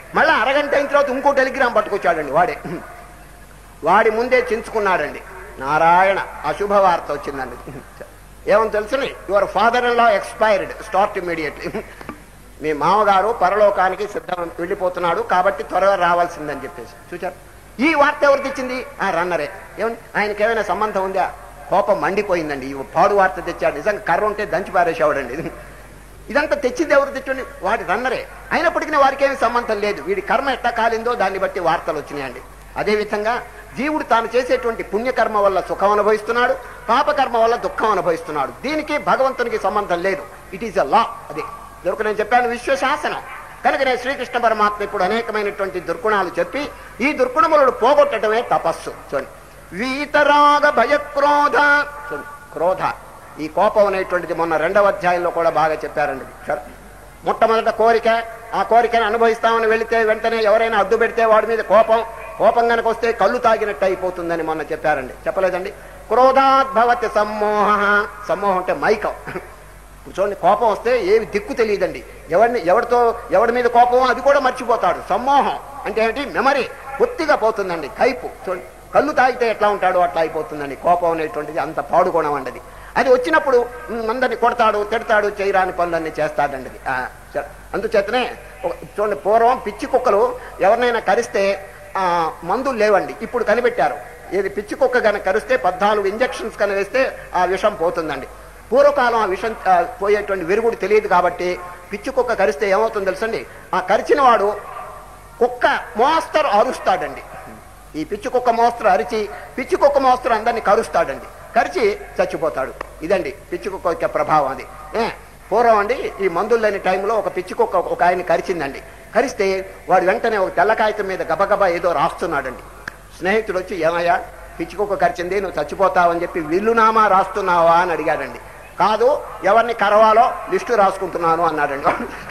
మళ్ళీ అరగంట అయిన తర్వాత ఇంకో టెలిగ్రామ్ పట్టుకొచ్చాడండి వాడే వాడి ముందే చించుకున్నాడండి నారాయణ అశుభ వార్త వచ్చిందండి ఏమని తెలుసుని your father in law expired start immediately మీ మామగారు పరలోకానికి సిద్ధం వెళ్ళిపోతున్నాడు కాబట్టి త్వరగా రావాల్సిందని చెప్పేసి చూచారు ఈ వార్త ఎవరు తెచ్చింది ఆ రన్నరే ఏమండి ఆయనకి ఏమైనా సంబంధం ఉందా కోపం మండిపోయిందండి ఈ పాడు వార్త తెచ్చాడు నిజంగా కర్ర ఉంటే దంచి పారేసేవాడండి ఇదంతా తెచ్చింది ఎవరు తెచ్చండి వాడి రన్నరే అయినప్పటికీ వారికి ఏమి సంబంధం లేదు వీడి కర్మ ఎట్లా కాలిందో దాన్ని బట్టి వార్తలు వచ్చినాయండి అదేవిధంగా జీవుడు తాను చేసేటువంటి పుణ్యకర్మ వల్ల సుఖం అనుభవిస్తున్నాడు పాపకర్మ వల్ల దుఃఖం అనుభవిస్తున్నాడు దీనికి భగవంతునికి సంబంధం లేదు ఇట్ ఈస్ అ లా అదే దొరకు నేను చెప్పాను విశ్వశాసనం కనుక నేను శ్రీకృష్ణ పరమాత్మ ఇప్పుడు అనేకమైనటువంటి దుర్గుణాలు చెప్పి ఈ దుర్గుణములను పోగొట్టడమే తపస్సు చూడండి వీతరాగ భయక్రోధ చూడండి క్రోధ ఈ కోపం అనేటువంటిది మొన్న రెండవ అధ్యాయంలో కూడా బాగా చెప్పారండి సరే మొట్టమొదట కోరిక ఆ కోరికను అనుభవిస్తామని వెళితే వెంటనే ఎవరైనా అడ్డు పెడితే వాడి మీద కోపం కోపం కనుక వస్తే కళ్ళు తాగినట్టు అయిపోతుందని మొన్న చెప్పారండి చెప్పలేదండి క్రోధాద్భవతి సమ్మోహ సమ్మోహం అంటే మైకం చూడండి కోపం వస్తే ఏమి దిక్కు తెలియదండి ఎవరిని ఎవరితో ఎవరి మీద కోపం అది కూడా మర్చిపోతాడు సమ్మోహం అంటే ఏమిటి మెమరీ పొత్తిగా పోతుందండి కైపు చూడండి కళ్ళు తాగితే ఎట్లా ఉంటాడో అట్లా అయిపోతుందండి కోపం అనేటువంటిది అంత పాడు గుణం అండి అది వచ్చినప్పుడు మ్, అందరిని కొడతాడు తిడతాడు చేయరాని పనులన్నీ చేస్తాడండి అది. ఆ, సరే. అందుచేతనే ఒక- చూడండి పూర్వం పిచ్చి కుక్కలు ఎవరినైనా కరిస్తే ఆ, మందులు లేవండి ఇప్పుడు కనిపెట్టారు ఇది పిచ్చి కుక్క కనుక కరిస్తే పద్నాలుగు ఇంజక్షన్స్ కనుక వేస్తే ఆ విషం పోతుందండి పూర్వకాలం ఆ విషం ఆ, పోయేటువంటి విరుగుడు తెలియదు కాబట్టి పిచ్చి కుక్క కరిస్తే ఏమవుతుందో తెలుసండి ఆ కరిచిన వాడు కుక్క మోస్తరు అరుస్తాడండి ఈ పిచ్చి కుక్క మోస్తరు అరిచి పిచ్చి కుక్క మోస్తరు అందరినీ కరుస్తాడండి కరిచి చచ్చిపోతాడు ఇదండి పిచ్చి కుక్క యొక్క ప్రభావం అది ఏ పూర్వం అండి ఈ మందులు లేని టైంలో ఒక పిచ్చి కుక్క ఒక ఆయన కరిచిందండి కరిస్తే వాడు వెంటనే ఒక తెల్ల కాగితం మీద గబగబా ఏదో రాస్తున్నాడండి స్నేహితుడు వచ్చి ఏమయ్యా పిచ్చి కుక్క కరిచింది నువ్వు చచ్చిపోతావని చెప్పి విల్లునామా రాస్తున్నావా అని అడిగాడండి కాదు ఎవరిని కరవాలో లిస్టు రాసుకుంటున్నాను అన్నాడండి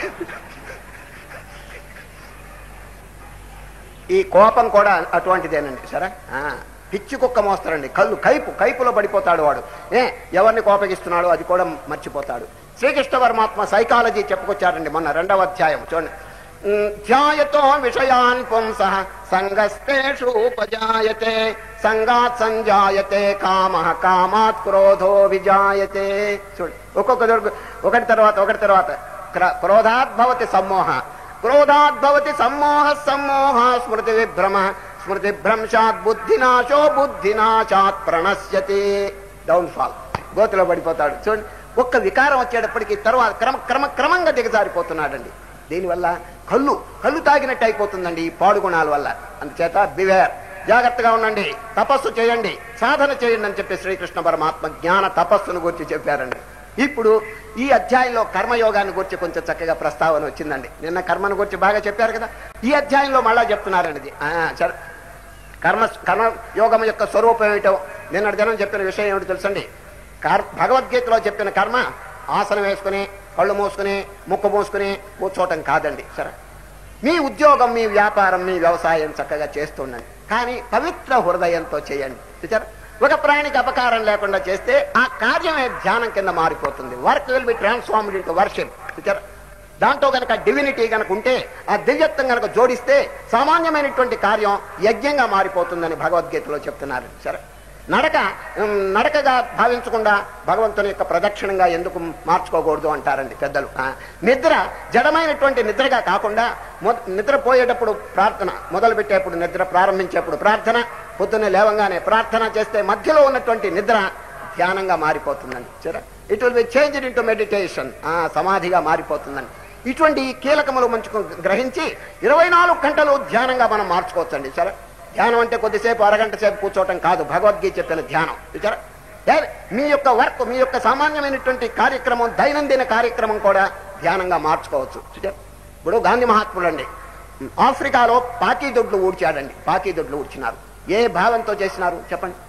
ఈ కోపం కూడా అటువంటిదేనండి సరే ఆ, పిచ్చి కుక్క మోస్తారండి కళ్ళు కైపు కైపులో పడిపోతాడు వాడు ఏ ఎవరిని కోపగిస్తున్నాడో అది కూడా మర్చిపోతాడు శ్రీకృష్ణ పరమాత్మ సైకాలజీ చెప్పుకొచ్చారండి మొన్న రెండవ అధ్యాయం చూడండి ఉమ్, ధ్యాయతో విషయాన్ పుంస సంగస్తేషు ఉపజాయతే సంగాత్ సంజాయతే కామ కామాత్ క్రోధో విజాయతే చూడండి ఒక్కొక్క దొరుకు ఒకటి తర్వాత ఒకటి తర్వాత క్ర- క్రోధాత్ భవతి సమ్మోహ క్రోధాద్భవతి సమ్మోహ సమ్మోహ స్మృతి విభ్రమ స్మృతి భ్రంశాత్ బుద్ధినాశో బుద్ధినాశాత్ ప్రణశ్యతి డౌన్ ఫాల్ గోతులో పడిపోతాడు చూడండి ఒక్క వికారం వచ్చేటప్పటికి తర్వాత క్రమ క్రమ క్రమంగా దిగజారిపోతున్నాడండి దీనివల్ల కళ్ళు కళ్ళు తాగినట్టు అయిపోతుందండి ఈ పాడు గుణాల వల్ల అందుచేత బివేర్ జాగ్రత్తగా ఉండండి తపస్సు చేయండి సాధన చేయండి అని చెప్పి శ్రీకృష్ణ పరమాత్మ జ్ఞాన తపస్సును గురించి చెప్పారండి ఇప్పుడు ఈ అధ్యాయంలో కర్మయోగాన్ని గురించి కొంచెం చక్కగా ప్రస్తావన వచ్చిందండి నిన్న కర్మను గురించి బాగా చెప్పారు కదా ఈ అధ్యాయంలో మళ్ళా చెప్తున్నారండి ఇది ఆ, సరే కర్మ కర్మ యోగం యొక్క స్వరూపం ఏమిటో నిన్నటి దినం చెప్పిన విషయం ఏమిటో తెలుసండి కర్ భగవద్గీతలో చెప్పిన కర్మ ఆసనం వేసుకుని కళ్ళు మూసుకుని ముక్కు మూసుకుని కూర్చోవటం కాదండి సరే మీ ఉద్యోగం మీ వ్యాపారం మీ వ్యవసాయం చక్కగా చేస్తుండండి కానీ పవిత్ర హృదయంతో చేయండి చూచారా ఒక ప్రాణికి అపకారం లేకుండా చేస్తే ఆ కార్యమే ధ్యానం కింద మారిపోతుంది work will be transformed into worship చూచారా దాంట్లో గనక డివినిటీ గనక ఉంటే ఆ దివ్యత్వం గనక జోడిస్తే సామాన్యమైనటువంటి కార్యం యజ్ఞంగా మారిపోతుందని భగవద్గీతలో చెప్తున్నారు సరే నడక ఉమ్, నడకగా భావించకుండా భగవంతుని యొక్క ప్రదక్షిణంగా ఎందుకు మార్చుకోకూడదు అంటారండి పెద్దలు ఆ, నిద్ర జడమైనటువంటి నిద్రగా కాకుండా మొద- నిద్రపోయేటప్పుడు ప్రార్థన మొదలు పెట్టేప్పుడు నిద్ర ప్రారంభించేప్పుడు ప్రార్థన పొద్దున్నే లేవంగానే ప్రార్థన చేస్తే మధ్యలో ఉన్నటువంటి నిద్ర ధ్యానంగా మారిపోతుందండి సరే it will be change into meditation సమాధిగా మారిపోతుందండి ఇటువంటి కీలకములు మంచుకు గ్రహించి ఇరవై నాలుగు గంటలు ధ్యానంగా మనం మార్చుకోవచ్చండి సరే ధ్యానం అంటే కొద్దిసేపు అరగంట సేపు కూర్చోవటం కాదు భగవద్గీత చెప్పిన ధ్యానం చూచారా ఏ, మీ యొక్క వర్క్ మీ యొక్క సామాన్యమైనటువంటి కార్యక్రమం దైనందిన కార్యక్రమం కూడా ధ్యానంగా మార్చుకోవచ్చు చూచారా ఇప్పుడు గాంధీ మహాత్ముడు అండి ఆఫ్రికాలో పాకీ దొడ్లు ఊడ్చాడండి పాకీ దొడ్లు ఊడ్చినారు ఏ భావంతో చేసినారు చెప్పండి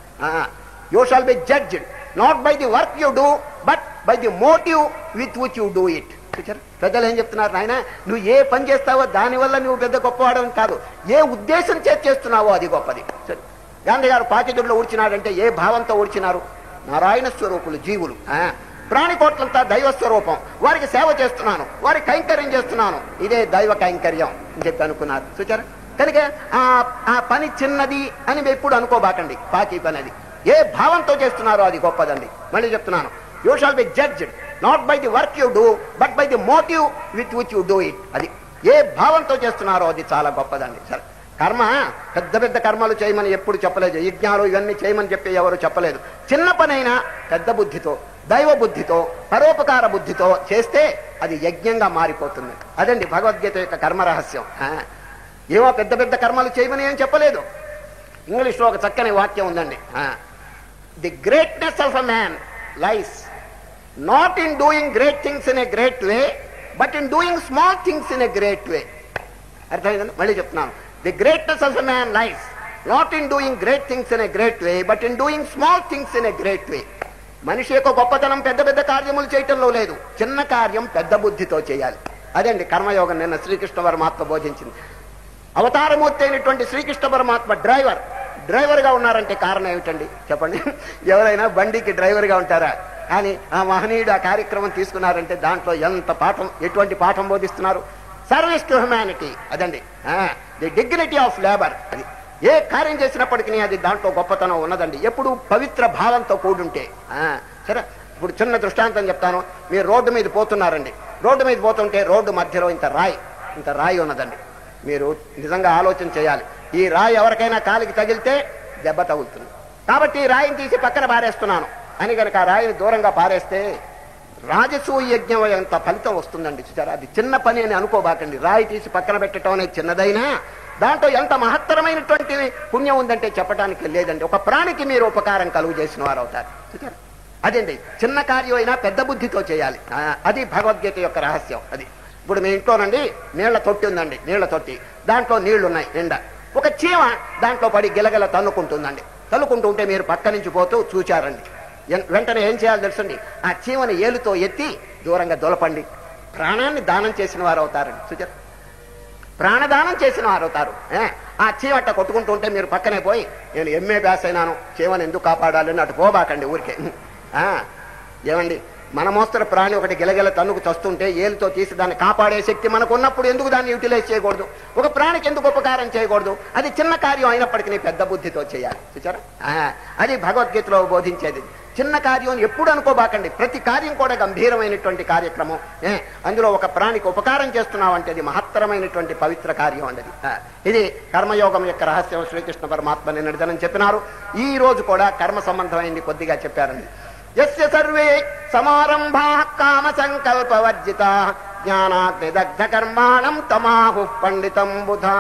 you shall be judged not by the work you do but by the motive with which you do it చూచారు పెద్దలు ఏం చెప్తున్నారు నాయన నువ్వు ఏ పని చేస్తావో దానివల్ల నువ్వు పెద్ద గొప్పవాడని కాదు ఏ ఉద్దేశం చేసి చేస్తున్నావో అది గొప్పది సరే. గాంధీ గారు పాకిదుడిలో ఊడ్చినాడంటే ఏ భావంతో ఊడ్చినారు నారాయణ స్వరూపులు జీవులు ఆ, ప్రాణికోట్లంతా దైవ స్వరూపం వారికి సేవ చేస్తున్నాను వారికి కైంకర్యం చేస్తున్నాను ఇదే దైవ కైంకర్యం అని చెప్పి అనుకున్నారు చూచారా కనుక ఆ ఆ పని చిన్నది అని మీరు ఎప్పుడు అనుకోబాకండి బాకీ పని అది ఏ భావంతో చేస్తున్నారో అది గొప్పదండి మళ్ళీ చెప్తున్నాను you shall be judged not by the work you do but by the motive with which you do it అది ఏ భావంతో చేస్తున్నారో అది చాలా గొప్పదండి సరే కర్మ పెద్ద పెద్ద కర్మలు చేయమని ఎప్పుడు చెప్పలేదు యజ్ఞాలు ఇవన్నీ చేయమని చెప్పి ఎవరు చెప్పలేదు చిన్న పనైనా పెద్ద బుద్ధితో దైవ బుద్ధితో పరోపకార బుద్ధితో చేస్తే అది యజ్ఞంగా మారిపోతుంది అదండి భగవద్గీత యొక్క కర్మ రహస్యం ఆ. ఏమో పెద్ద పెద్ద కర్మలు చేయమని ఏం చెప్పలేదు ఇంగ్లీష్లో ఒక చక్కని వాక్యం ఉందండి the greatness of a man lies not in doing great things in a great way but in doing small things in a great way అర్థమైందండి మళ్ళీ చెప్తున్నాను the greatness of a man life not in doing great things in a great way but in doing small things in a great way మనిషి యొక్క గొప్పతనం పెద్ద పెద్ద కార్యములు చేయటంలో లేదు చిన్న కార్యం పెద్ద బుద్ధితో చేయాలి అదండి కర్మయోగం నిన్న శ్రీకృష్ణ పరమాత్మ బోధించింది అవతారమూర్తి అయినటువంటి శ్రీకృష్ణ పరమాత్మ డ్రైవర్ డ్రైవర్ గా ఉన్నారంటే కారణం ఏమిటండి చెప్పండి ఎవరైనా బండికి డ్రైవర్ గా ఉంటారా కానీ ఆ మహనీయుడు ఆ కార్యక్రమం తీసుకున్నారంటే దాంట్లో ఎంత పాఠం ఎటువంటి పాఠం బోధిస్తున్నారు సర్వీస్ టు హ్యుమానిటీ అదండి ది డిగ్నిటీ ఆఫ్ లేబర్ అది ఏ కార్యం చేసినప్పటికీ అది దాంట్లో గొప్పతనం ఉన్నదండి ఎప్పుడు పవిత్ర భావంతో కూడుంటే ఆ, సరే ఇప్పుడు చిన్న దృష్టాంతం చెప్తాను మీరు రోడ్డు మీద పోతున్నారండి రోడ్డు మీద పోతుంటే రోడ్డు మధ్యలో ఇంత రాయి ఇంత రాయి ఉన్నదండి మీరు నిజంగా ఆలోచన చేయాలి ఈ రాయి ఎవరికైనా కాలికి తగిలితే దెబ్బ తగులుతుంది కాబట్టి ఈ రాయిని తీసి పక్కన పారేస్తున్నాను అని కనుక ఆ రాయిని దూరంగా పారేస్తే రాజసూయ యజ్ఞం ఎంత ఫలితం వస్తుందండి చూసారా అది చిన్న పని అని అనుకోబాకండి రాయి తీసి పక్కన పెట్టడం అనేది చిన్నదైనా దాంట్లో ఎంత మహత్తరమైనటువంటి పుణ్యం ఉందంటే చెప్పడానికి లేదండి ఒక ప్రాణికి మీరు ఉపకారం కలుగు చేసిన వారు అవుతారు చూసారా అదండి చిన్న కార్యం అయినా పెద్ద బుద్ధితో చేయాలి ఆ, అది భగవద్గీత యొక్క రహస్యం అది ఇప్పుడు మీ ఇంట్లోనండి నీళ్ల తొట్టి ఉందండి నీళ్ల తొట్టి దాంట్లో నీళ్లు ఉన్నాయి నిండా ఒక చీమ దాంట్లో పడి గిలగిల తన్నుకుంటుందండి తన్నుకుంటూ ఉంటే మీరు పక్క నుంచి పోతూ చూచారండి ఎన్- వెంటనే ఏం చేయాలి తెలుసండి ఆ చీమని ఏలుతో ఎత్తి దూరంగా దొలపండి ప్రాణాన్ని దానం చేసిన వారు అవుతారండి చూచారు ప్రాణదానం చేసిన వారు అవుతారు ఏ? ఆ చీమట్ట కొట్టుకుంటూ ఉంటే మీరు పక్కనే పోయి నేను ఎంఏ పాస్ అయినాను చీమని ఎందుకు కాపాడాలని అటు పోబాకండి ఊరికే ఆ, ఏమండి మన మోస్తరు ప్రాణి ఒకటి గిలగిల తన్నుకు చస్తుంటే ఏలుతో తీసి దాన్ని కాపాడే శక్తి మనకు ఉన్నప్పుడు ఎందుకు దాన్ని యూటిలైజ్ చేయకూడదు ఒక ప్రాణికి ఎందుకు ఉపకారం చేయకూడదు అది చిన్న కార్యం అయినప్పటికీ నీ పెద్ద బుద్ధితో చేయాలి చూచారా ఆ, అది భగవద్గీతలో బోధించేది చిన్న కార్యం ఎప్పుడు అనుకోబాకండి ప్రతి కార్యం కూడా గంభీరమైనటువంటి కార్యక్రమం ఏ, అందులో ఒక ప్రాణికి ఉపకారం చేస్తున్నావంటే అది మహత్తరమైనటువంటి పవిత్ర కార్యం అండి అది. ఆ, ఇది కర్మయోగం యొక్క రహస్యం శ్రీకృష్ణ పరమాత్మ నిన్నటిదనం చెప్పినారు ఈ రోజు కూడా కర్మ సంబంధమైంది కొద్దిగా చెప్పారండి యస్య సర్వే సమారంభా కామ సంకల్ప వర్జిత జ్ఞానాగ్నిదగ్ధ కర్మాణం తమాహు పండితం బుధా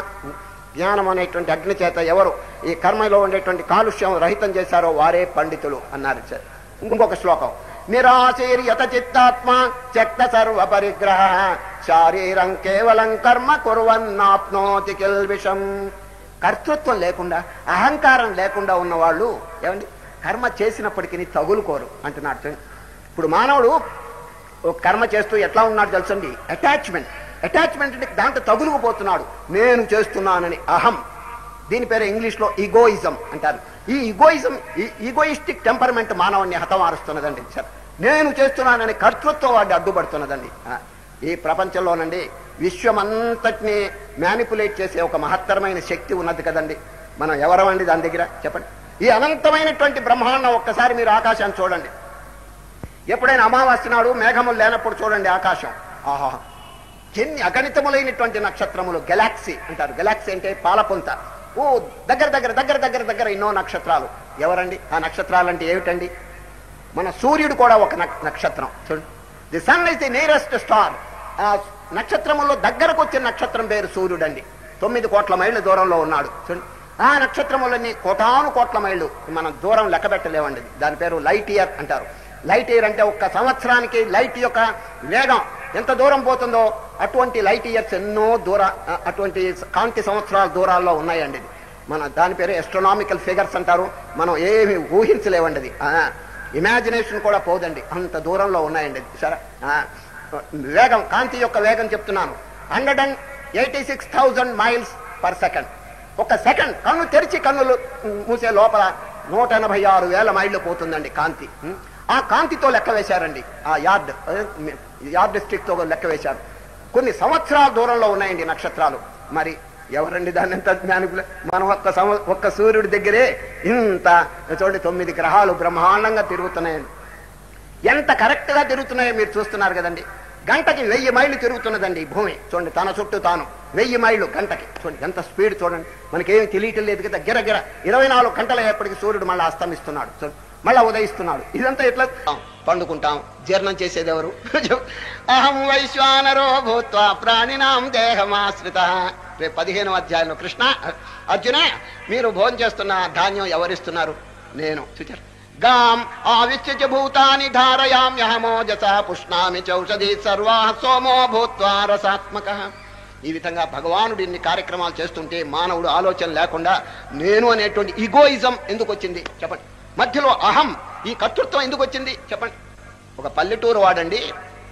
జ్ఞానం అనేటువంటి అగ్ని చేత ఎవరు ఈ కర్మలో ఉండేటువంటి కాలుష్యం రహితం చేశారో వారే పండితులు అన్నారు సార్ ఇంకొక శ్లోకం నిరాశీర్యత చిత్తాత్మ త్యక్త సర్వ పరిగ్రహ శారీరం కేవలం కర్మ కుర్వన్నాప్నోతి కిల్విషం కర్తృత్వం లేకుండా అహంకారం లేకుండా ఉన్నవాళ్ళు ఏమండి కర్మ చేసినప్పటికీ తగులుకోరు అంటున్నాడు చూడండి. ఇప్పుడు మానవుడు ఒక కర్మ చేస్తూ ఎట్లా ఉన్నాడు తెలుసండి అటాచ్మెంట్ అటాచ్మెంట్ అంటే దాంట్లో తగులుకుపోతున్నాడు నేను చేస్తున్నానని అహం దీని పేరు ఇంగ్లీష్ లో ఈగోయిజం అంటారు ఈ ఈగోయిజం ఈ ఈగోయిస్టిక్ టెంపర్మెంట్ మానవుని హతమారుస్తున్నదండి సార్ నేను చేస్తున్నానని కర్తృత్వం వాడి అడ్డుపడుతున్నదండి ఆ, ఈ ప్రపంచంలోనండి విశ్వమంతటిని మ్యానిపులేట్ చేసే ఒక మహత్తరమైన శక్తి ఉన్నది కదండి మనం ఎవరమండి దాని దగ్గర చెప్పండి ఈ అనంతమైనటువంటి బ్రహ్మాండం ఒక్కసారి మీరు ఆకాశాన్ని చూడండి ఎప్పుడైనా అమావాస్య నాడు మేఘములు లేనప్పుడు చూడండి ఆకాశం ఆహా ఎన్ని అగణితములైనటువంటి నక్షత్రములు గెలాక్సీ అంటారు గెలాక్సీ అంటే పాలపుంత ఓ దగ్గర దగ్గర దగ్గర దగ్గర దగ్గర ఎన్నో నక్షత్రాలు ఎవరండి ఆ నక్షత్రాలు అంటే ఏమిటండి మన సూర్యుడు కూడా ఒక నక్- నక్షత్రం చూడండి the sun is the nearest star ఆ నక్షత్రములో దగ్గరకు వచ్చిన నక్షత్రం పేరు సూర్యుడు అండి తొమ్మిది కోట్ల మైళ్ళ దూరంలో ఉన్నాడు చూడండి ఆ నక్షత్రములన్నీ కోటాను కోట్ల మైళ్ళు మనం దూరం లెక్క పెట్టలేమండి దాని పేరు లైట్ ఇయర్ అంటారు లైట్ ఇయర్ అంటే ఒక్క సంవత్సరానికి లైట్ యొక్క వేగం ఎంత దూరం పోతుందో అటువంటి లైట్ ఇయర్స్ ఎన్నో దూర ఆ, అటువంటి కాంతి సంవత్సరాల దూరాల్లో ఉన్నాయండి ఇది. మన దాని పేరు ఎస్ట్రోనామికల్ ఫిగర్స్ అంటారు మనం ఏమి ఊహించలేవండి అది ఇమాజినేషన్ కూడా పోదండి అంత దూరంలో ఉన్నాయండి అది. సరే ఆ, వేగం కాంతి యొక్క వేగం చెప్తున్నాను hundred and eighty six thousand miles per second ఒక సెకండ్ కన్ను తెరిచి కన్నులు మూసే లోపల నూట ఎనభై ఆరు వేల మైళ్ళు పోతుందండి కాంతి ఉం? ఆ కాంతితో లెక్క వేశారండి ఆ యార్డ్ అదే, యార్డ్ స్టిక్ తో లెక్క వేశారు కొన్ని సంవత్సరాల దూరంలో ఉన్నాయండి నక్షత్రాలు మరి ఎవరండి దాన్ని ఎంత జ్ఞానికులు మనం ఒక్క సంవ ఒక్క సూర్యుడి దగ్గరే ఇంత చూడండి తొమ్మిది గ్రహాలు బ్రహ్మాండంగా తిరుగుతున్నాయండి ఎంత కరెక్ట్ గా తిరుగుతున్నాయో మీరు చూస్తున్నారు కదండి గంటకి వెయ్యి మైళ్ళు తిరుగుతున్నదండి ఈ భూమి చూడండి తన చుట్టూ తాను వెయ్యి మైళ్ళు గంటకి చూడండి ఎంత స్పీడ్ చూడండి మనకేమి తెలియటం లేదు కదా గిరగిర ఇరవై నాలుగు గంటల ఎప్పటికి సూర్యుడు మళ్ళీ అస్తమిస్తున్నాడు చూడండి మళ్ళా ఉదయిస్తున్నాడు ఇదంతా ఎట్లా పండుకుంటాం జీర్ణం చేసేది ఎవరు అహం వైశ్వానరో భూత్వా ప్రాణినాం దేహమాశ్రిత రేపు పదిహేను అధ్యాయంలో కృష్ణ అర్జున మీరు భోజనం చేస్తున్న ధాన్యం ఎవరిస్తున్నారు నేను చూచారు గాం ఆవిశ్య భూతాని ధారయామ్యహమోజస పుష్ణామి చౌషధి సర్వా సోమో భూత్వా రసాత్మక ఈ విధంగా భగవానుడు ఇన్ని కార్యక్రమాలు చేస్తుంటే మానవుడు ఆలోచన లేకుండా నేను అనేటువంటి ఈగోయిజం ఎందుకు వచ్చింది చెప్పండి మధ్యలో అహం ఈ కర్తృత్వం ఎందుకు వచ్చింది చెప్పండి ఒక పల్లెటూరు వాడండి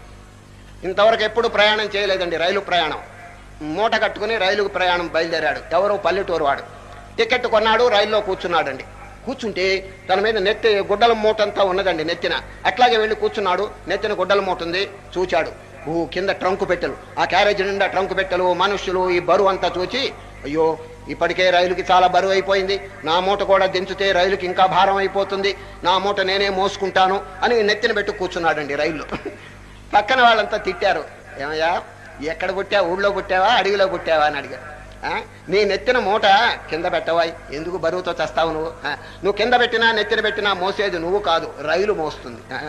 ఇంతవరకు ఎప్పుడు ప్రయాణం చేయలేదండి రైలు ప్రయాణం మూట కట్టుకుని రైలుకు ప్రయాణం బయలుదేరాడు ఎవరో పల్లెటూరు వాడు టికెట్ కొన్నాడు రైల్లో కూర్చున్నాడండి కూర్చుంటే తన మీద నెత్తి గుడ్డల మూట అంతా ఉన్నదండి నెత్తిన అట్లాగే వెళ్ళి కూర్చున్నాడు నెత్తిన గుడ్డల మూట ఉంది చూచాడు ఓ కింద ట్రంకు పెట్టెలు ఆ క్యారేజ్ నిండా ట్రంకు పెట్టెలు మనుషులు ఈ బరువు అంతా చూచి అయ్యో ఇప్పటికే రైలుకి చాలా బరువు అయిపోయింది నా మూట కూడా దించితే రైలుకి ఇంకా భారం అయిపోతుంది నా మూట నేనే మోసుకుంటాను అని నెత్తిన పెట్టి కూర్చున్నాడండి రైల్లో పక్కన వాళ్ళంతా తిట్టారు ఏమయ్యా ఎక్కడ పుట్టావా ఊళ్ళో పుట్టావా అడవిలో పుట్టావా అని అడిగారు ఆ? నీ నెత్తిన మూట కింద పెట్టవా ఎందుకు బరువుతో చేస్తావు నువ్వు ఆ? నువ్వు కింద పెట్టినా నెత్తిన పెట్టినా మోసేది నువ్వు కాదు రైలు మోస్తుంది ఆ?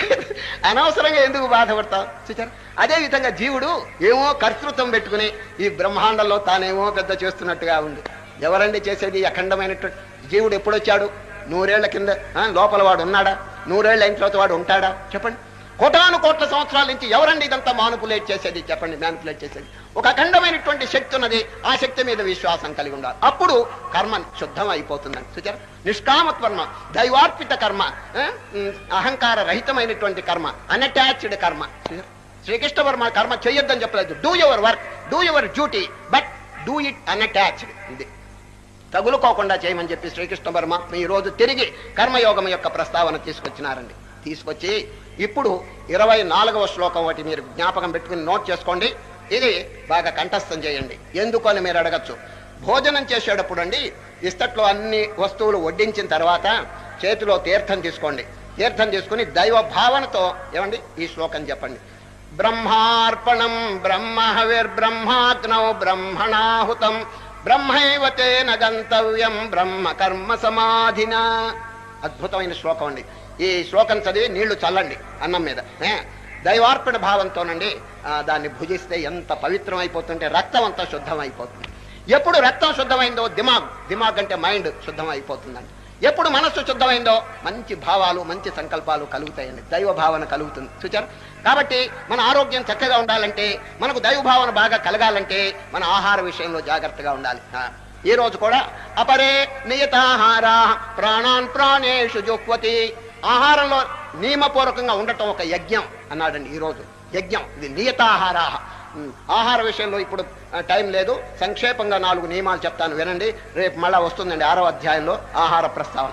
అనవసరంగా ఎందుకు బాధపడతావు చూచారు అదే విధంగా జీవుడు ఏమో కర్తృత్వం పెట్టుకుని ఈ బ్రహ్మాండంలో తానేమో పెద్ద చేస్తున్నట్టుగా ఉంది ఎవరండి చేసేది ఈ అఖండమైనటువంటి జీవుడు ఎప్పుడొచ్చాడు నూరేళ్ల కింద ఆ, లోపల వాడు ఉన్నాడా నూరేళ్ల అయిన తర్వాత వాడు ఉంటాడా చెప్పండి కోటాను కోట్ల సంవత్సరాల నుంచి ఎవరండి ఇదంతా మానుపులేట్ చేసేది చెప్పండి మ్యానిపులేట్ చేసేది ఒక అఖండమైనటువంటి శక్తి ఉన్నది ఆ శక్తి మీద విశ్వాసం కలిగి ఉండాలి అప్పుడు కర్మ శుద్ధం అయిపోతుందని చూచారు నిష్కామత్వర్మ దైవార్పిత కర్మ ఆ, ఉమ్, అహంకార రహితమైనటువంటి కర్మ అన్అటాచ్డ్ కర్మ చూచారా? శ్రీకృష్ణ వర్మ కర్మ చేయొద్దని చెప్పలేదు do your work do your duty but do it unattached ఇది తగులుకోకుండా చేయమని చెప్పి శ్రీకృష్ణ పరమాత్మ ఈ రోజు తిరిగి కర్మయోగం యొక్క ప్రస్తావన తీసుకొచ్చినారండి తీసుకొచ్చి ఇప్పుడు ఇరవై నాలుగవ శ్లోకం ఒకటి మీరు జ్ఞాపకం పెట్టుకుని నోట్ చేసుకోండి ఇది బాగా కంఠస్థం చేయండి ఎందుకు అని మీరు అడగచ్చు భోజనం చేసేటప్పుడు అండి ఇస్తట్లో అన్ని వస్తువులు వడ్డించిన తర్వాత చేతిలో తీర్థం తీసుకోండి తీర్థం తీసుకుని దైవ భావనతో ఏమండి ఈ శ్లోకం చెప్పండి బ్రహ్మార్పణం బ్రహ్మ హవిర్బ్రహ్మాగ్నౌ బ్రహ్మణాహుతం బ్రహ్మైవ తేన గంతవ్యం బ్రహ్మ కర్మ సమాధిన అద్భుతమైన శ్లోకం అండి ఈ శ్లోకం చదివి నీళ్లు చల్లండి అన్నం మీద ఏ? దైవార్పణ భావంతోనండి ఆ, దాన్ని భుజిస్తే ఎంత పవిత్రం అయిపోతుంటే రక్తం అంతా శుద్ధం అయిపోతుంది ఎప్పుడు రక్తం శుద్ధమైందో దిమాగ్ దిమాగ్ అంటే మైండ్ శుద్ధం అయిపోతుందండి ఎప్పుడు మనస్సు శుద్ధమైందో మంచి భావాలు మంచి సంకల్పాలు కలుగుతాయండి దైవ భావన కలుగుతుంది చూచారు కాబట్టి మన ఆరోగ్యం చక్కగా ఉండాలంటే మనకు దైవ భావన బాగా కలగాలంటే మన ఆహార విషయంలో జాగ్రత్తగా ఉండాలి ఆ, ఈ రోజు కూడా అపరే నియతాహార ప్రాణాన్ ప్రాణేషు జుహ్వతి ఆహారంలో నియమపూర్వకంగా ఉండటం ఒక యజ్ఞం అన్నాడండి ఈ రోజు యజ్ఞం ఇది నియతాహారా ఉమ్, ఆహార విషయంలో ఇప్పుడు ఆ, టైం లేదు సంక్షేపంగా నాలుగు నియమాలు చెప్తాను వినండి రేపు మళ్ళా వస్తుందండి ఆరో అధ్యాయంలో ఆహార ప్రస్తావన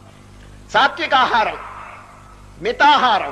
సాత్విక ఆహారం మితాహారం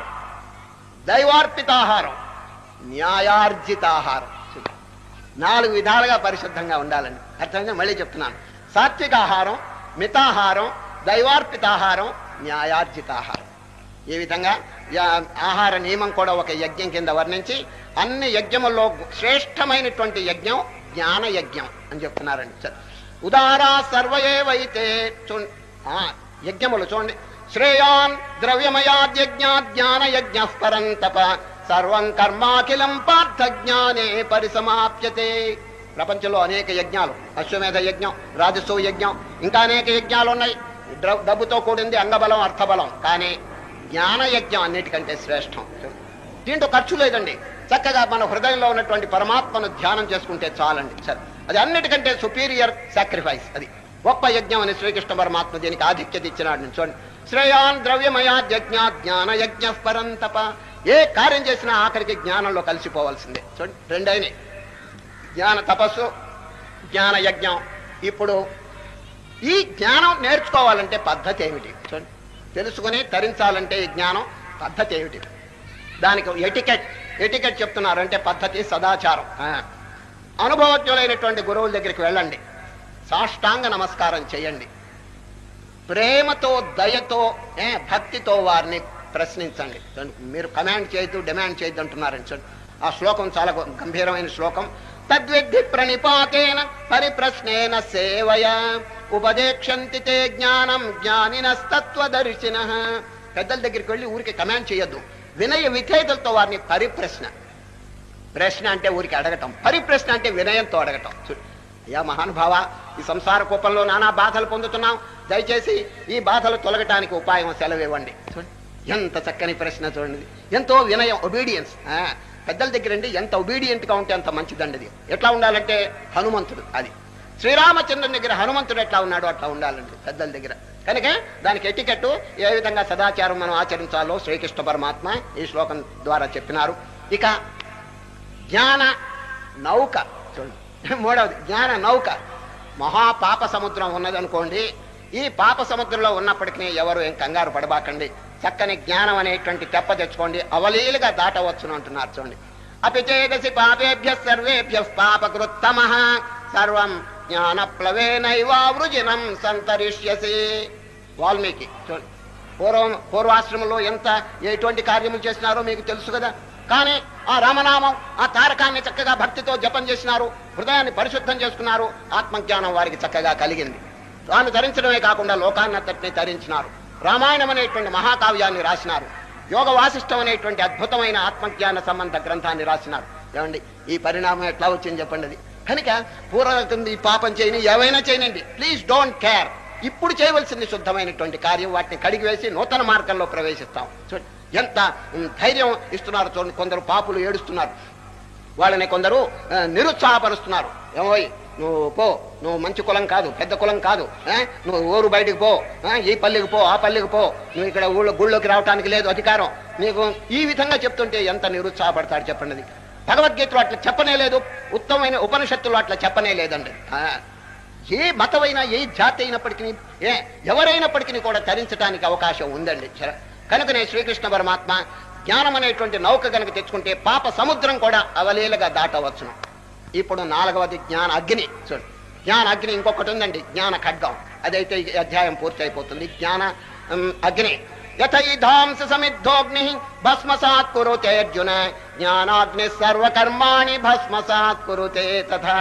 దైవార్పితాహారం న్యాయార్జితాహారం నాలుగు విధాలుగా పరిశుద్ధంగా ఉండాలండి అర్థమైందా మళ్ళీ చెప్తున్నాను సాత్విక ఆహారం మితాహారం దైవార్పితాహారం న్యాయార్జితాహారం ఈ విధంగా యా- ఆహార నియమం కూడా ఒక యజ్ఞం కింద వర్ణించి అన్ని యజ్ఞముల్లో శ్రేష్టమైనటువంటి యజ్ఞం జ్ఞాన యజ్ఞం అని చెప్తున్నారండి సరే. ఉదారా సర్వయేవైతే చూ ఆ, యజ్ఞములు చూడండి శ్రేయాన్ ద్రవ్యమయాద్యజ్ఞ జ్ఞాన యజ్ఞ పరంతప సర్వం కర్మాఖిలం పార్థ జ్ఞానే పరిసమాప్యతే ప్రపంచంలో అనేక యజ్ఞాలు అశ్వమేధ యజ్ఞం రాజసూ యజ్ఞం ఇంకా అనేక యజ్ఞాలు ఉన్నాయి ద్ర- డబ్బుతో కూడింది అంగబలం అర్థబలం కానీ జ్ఞాన యజ్ఞం అన్నిటికంటే శ్రేష్టం దీంట్లో ఖర్చు లేదండి చక్కగా మన హృదయంలో ఉన్నటువంటి పరమాత్మను ధ్యానం చేసుకుంటే చాలండి సరే అది అన్నిటికంటే సుపీరియర్ సాక్రిఫైస్ అది గొప్ప యజ్ఞం అని శ్రీకృష్ణ పరమాత్మ దీనికి ఆధిక్యత ఇచ్చినాడు చూడండి శ్రేయాన్ ద్రవ్యమయా యజ్ఞ జ్ఞాన యజ్ఞ పరంతప ఏ కార్యం చేసినా ఆఖరికి జ్ఞానంలో కలిసిపోవాల్సిందే చూడండి రెండైనవి జ్ఞాన తపస్సు జ్ఞాన యజ్ఞం ఇప్పుడు ఈ జ్ఞానం నేర్చుకోవాలంటే పద్ధతి ఏమిటి చూడండి తెలుసుకుని తరించాలంటే ఈ జ్ఞానం పద్ధతి ఏమిటి దానికి ఎటికెట్ ఎటికెట్ చెప్తున్నారు అంటే పద్ధతి సదాచారం ఆ. అనుభవజ్ఞులైనటువంటి గురువుల దగ్గరికి వెళ్ళండి సాష్టాంగ నమస్కారం చేయండి ప్రేమతో దయతో ఏ భక్తితో వారిని ప్రశ్నించండి దానికి మీరు కమాండ్ చేయొద్దు డిమాండ్ చేయొద్దు అంటున్నారని చూడండి ఆ శ్లోకం చాలా గొ- గంభీరమైన శ్లోకం తద్విద్ధి ప్రణిపాతేన పరిప్రశ్నేన సేవయ ఉపదేక్షంతి తే జ్ఞానం జ్ఞానినస్తత్వదర్శిన పెద్దల దగ్గరికి వెళ్ళి ఊరికి కమాండ్ చేయొద్దు వినయ విధేయతలతో వారిని పరిప్రశ్న ప్రశ్న అంటే ఊరికి అడగటం పరిప్రశ్న అంటే వినయంతో అడగటం చూడు అయ్యా మహానుభావ ఈ సంసార కూపంలో నానా బాధలు పొందుతున్నాం దయచేసి ఈ బాధలు తొలగటానికి ఉపాయం సెలవివ్వండి చూడండి ఎంత చక్కని ప్రశ్న చూడండి ఎంతో వినయం ఒబీడియన్స్ పెద్దల దగ్గర అండి ఎంత ఒబీడియంట్ గా ఉంటే అంత మంచిదండి అది ఎట్లా ఉండాలంటే హనుమంతుడు అది శ్రీరామచంద్రుని దగ్గర హనుమంతుడు ఎట్లా ఉన్నాడో అట్లా ఉండాలండి పెద్దల దగ్గర కనుక దానికి ఎటికెట్టు ఏ విధంగా సదాచారం మనం ఆచరించాలో శ్రీకృష్ణ పరమాత్మ ఈ శ్లోకం ద్వారా చెప్పినారు ఇక జ్ఞాన నౌక చూడండి మూడవది జ్ఞాన నౌక మహా పాప సముద్రం ఉన్నదనుకోండి ఈ పాప సముద్రంలో ఉన్నప్పటికీ ఎవరు ఏం కంగారు పడబాకండి చక్కని జ్ఞానం అనేటువంటి తెప్ప తెచ్చుకోండి అవలీలుగా దాటవచ్చును అంటున్నారు చూడండి అపిచేదసి పాపేభ్య సర్వేభ్య పాపకృత్తమ సర్వం జ్ఞాన ప్లవేనైవావృజినం సంతరిష్యసి వాల్మీకి చూడండి పూర్వం పూర్వాశ్రమంలో ఎంత ఎటువంటి కార్యములు చేసినారో మీకు తెలుసు కదా కానీ ఆ రామనామం ఆ తారకాన్ని చక్కగా భక్తితో జపం చేసినారు హృదయాన్ని పరిశుద్ధం చేసుకున్నారు ఆత్మజ్ఞానం వారికి చక్కగా కలిగింది తాను ధరించడమే కాకుండా లోకాన్నంతటిని ధరించినారు రామాయణం అనేటువంటి మహాకావ్యాన్ని రాసినారు యోగ వాసిష్టం అనేటువంటి అద్భుతమైన ఆత్మజ్ఞాన సంబంధ గ్రంథాన్ని రాసినారు ఏమండి ఈ పరిణామం ఎట్లా వచ్చింది చెప్పండి అది కనుక పూర్వకం ఈ పాపం చేయని ఏవైనా చేయనండి ప్లీజ్ డోంట్ కేర్ ఇప్పుడు చేయవలసింది శుద్ధమైనటువంటి కార్యం వాటిని కడిగి వేసి నూతన మార్గంలో ప్రవేశిస్తాం చూడండి ఎంత ఉమ్, ధైర్యం ఇస్తున్నారు చూడండి కొందరు పాపులు ఏడుస్తున్నారు వాళ్ళని కొందరు ఆ, నిరుత్సాహపరుస్తున్నారు ఏమోయ్ నువ్వు పో నువ్వు మంచి కులం కాదు పెద్ద కులం కాదు ఆ? నువ్వు ఊరు బయటికి పో ఆ? ఈ పల్లెకి పో ఆ పల్లెకి పో నువ్వు ఇక్కడ ఊళ్ళో గుళ్ళోకి రావడానికి లేదు అధికారం నీకు ఈ విధంగా చెప్తుంటే ఎంత నిరుత్సాహపడతాడు చెప్పండి అది. భగవద్గీతలో అట్లా చెప్పనే లేదు ఉత్తమమైన ఉపనిషత్తులు అట్లా చెప్పనే లేదండి ఆ. ఏ మతమైనా ఏ జాతి అయినప్పటికీ ఏ ఎవరైనప్పటికీ కూడా తరించడానికి అవకాశం ఉందండి సరే. కనుకనే శ్రీకృష్ణ పరమాత్మ జ్ఞానం అనేటువంటి నౌక కనుక తెచ్చుకుంటే పాప సముద్రం కూడా అవలీలగా దాటవచ్చును ఇప్పుడు నాలుగవది జ్ఞాన అగ్ని చూడండి జ్ఞాన అగ్ని ఇంకొకటి ఉందండి జ్ఞాన ఖడ్గం అదైతే ఈ అధ్యాయం పూర్తి అయిపోతుంది జ్ఞాన ఉమ్, అగ్ని యథైధాంస సమిద్ధోగ్ని భస్మసాత్ కురుతే అర్జున జ్ఞానాగ్ని సర్వకర్మాణి భస్మసాత్ కురుతే తథా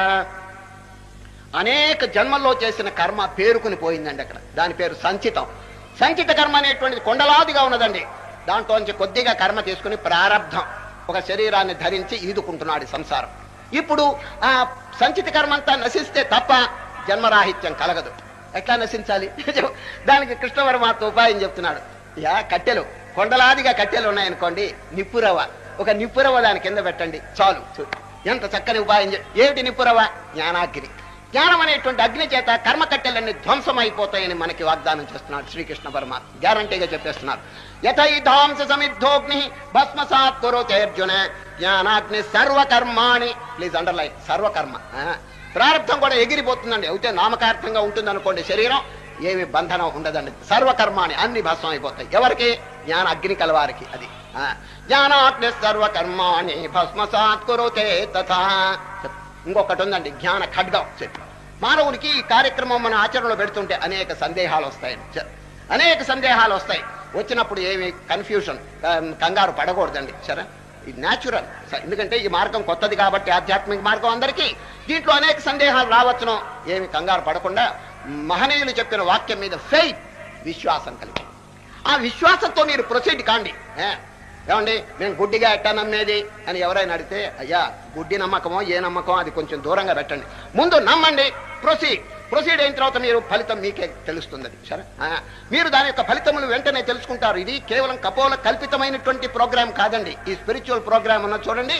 అనేక జన్మల్లో చేసిన కర్మ పేరుకుని పోయిందండి అక్కడ దాని పేరు సంచితం సంచిత కర్మ అనేటువంటిది కొండలాదిగా ఉన్నదండి దాంట్లో నుంచి కొద్దిగా కర్మ తీసుకుని ప్రారంధం ఒక శరీరాన్ని ధరించి ఈదుకుంటున్నాడు ఈ సంసారం ఇప్పుడు ఆ సంచిత కర్మ అంతా నశిస్తే తప్ప జన్మరాహిత్యం కలగదు ఎట్లా నశించాలి దానికి కృష్ణ పరమాత్మ ఉపాయం చెప్తున్నాడు యా కట్టెలు కొండలాదిగా కట్టెలు ఉన్నాయనుకోండి నిప్పురవ ఒక నిప్పురవ దాని కింద పెట్టండి చాలు చూ- ఎంత చక్కని ఉపాయం చెప్- ఏమిటి నిప్పురవ జ్ఞానాగ్ని జ్ఞానం అనేటువంటి అగ్ని చేత కర్మ కట్టెలన్నీ ధ్వంసం అయిపోతాయని మనకి వాగ్దానం చేస్తున్నాడు శ్రీకృష్ణ పరమాత్మ గ్యారంటీగా చెప్పేస్తున్నారు యథైధాంస సమిద్ధోగ్ని భస్మసాత్ కురుతే అర్జున జ్ఞానాగ్ని సర్వకర్మాణి ప్లీజ్ అండర్లైన్ సర్వకర్మ ఆ, ప్రారంభం కూడా ఎగిరిపోతుందండి అయితే నామకార్థంగా ఉంటుంది అనుకోండి శరీరం ఏమి బంధనం ఉండదండి సర్వకర్మాని అన్ని భస్మం అయిపోతాయి ఎవరికి జ్ఞాన అగ్ని కలవారికి అది ఆ, జ్ఞానాగ్ని సర్వకర్మాణి భస్మసాత్ కురుతే తథా చెప్. ఇంకొకటి ఉందండి జ్ఞాన ఖడ్గం చెప్పి మానవునికి ఈ కార్యక్రమం మన ఆచరణలో పెడుతుంటే అనేక సందేహాలు వస్తాయండి చెప్. అనేక సందేహాలు వస్తాయి వచ్చినప్పుడు ఏమి కన్ఫ్యూషన్ కంగారు పడకూడదండి సరే ఇది న్యాచురల్ ఎందుకంటే ఈ మార్గం కొత్తది కాబట్టి ఆధ్యాత్మిక మార్గం అందరికీ దీంట్లో అనేక సందేహాలు రావచ్చును ఏమి కంగారు పడకుండా మహనీయులు చెప్పిన వాక్యం మీద ఫెయిత్ విశ్వాసం కలిగి ఆ విశ్వాసంతో మీరు ప్రొసీడ్ కాండి ఏ? ఏమండి నేను గుడ్డిగా ఎట్టా నమ్మేది అని ఎవరైనా అడిగితే అయ్యా గుడ్డి నమ్మకమో ఏ నమ్మకమో అది కొంచెం దూరంగా పెట్టండి ముందు నమ్మండి ప్రొసీడ్ ప్రొసీడ్ అయిన తర్వాత మీరు ఫలితం మీకే తెలుస్తుంది అది సరే ఆ, మీరు దాని యొక్క ఫలితములు వెంటనే తెలుసుకుంటారు ఇది కేవలం కపోల కల్పితమైనటువంటి ప్రోగ్రామ్ కాదండి ఈ స్పిరిచువల్ ప్రోగ్రామ్ ఉన్న చూడండి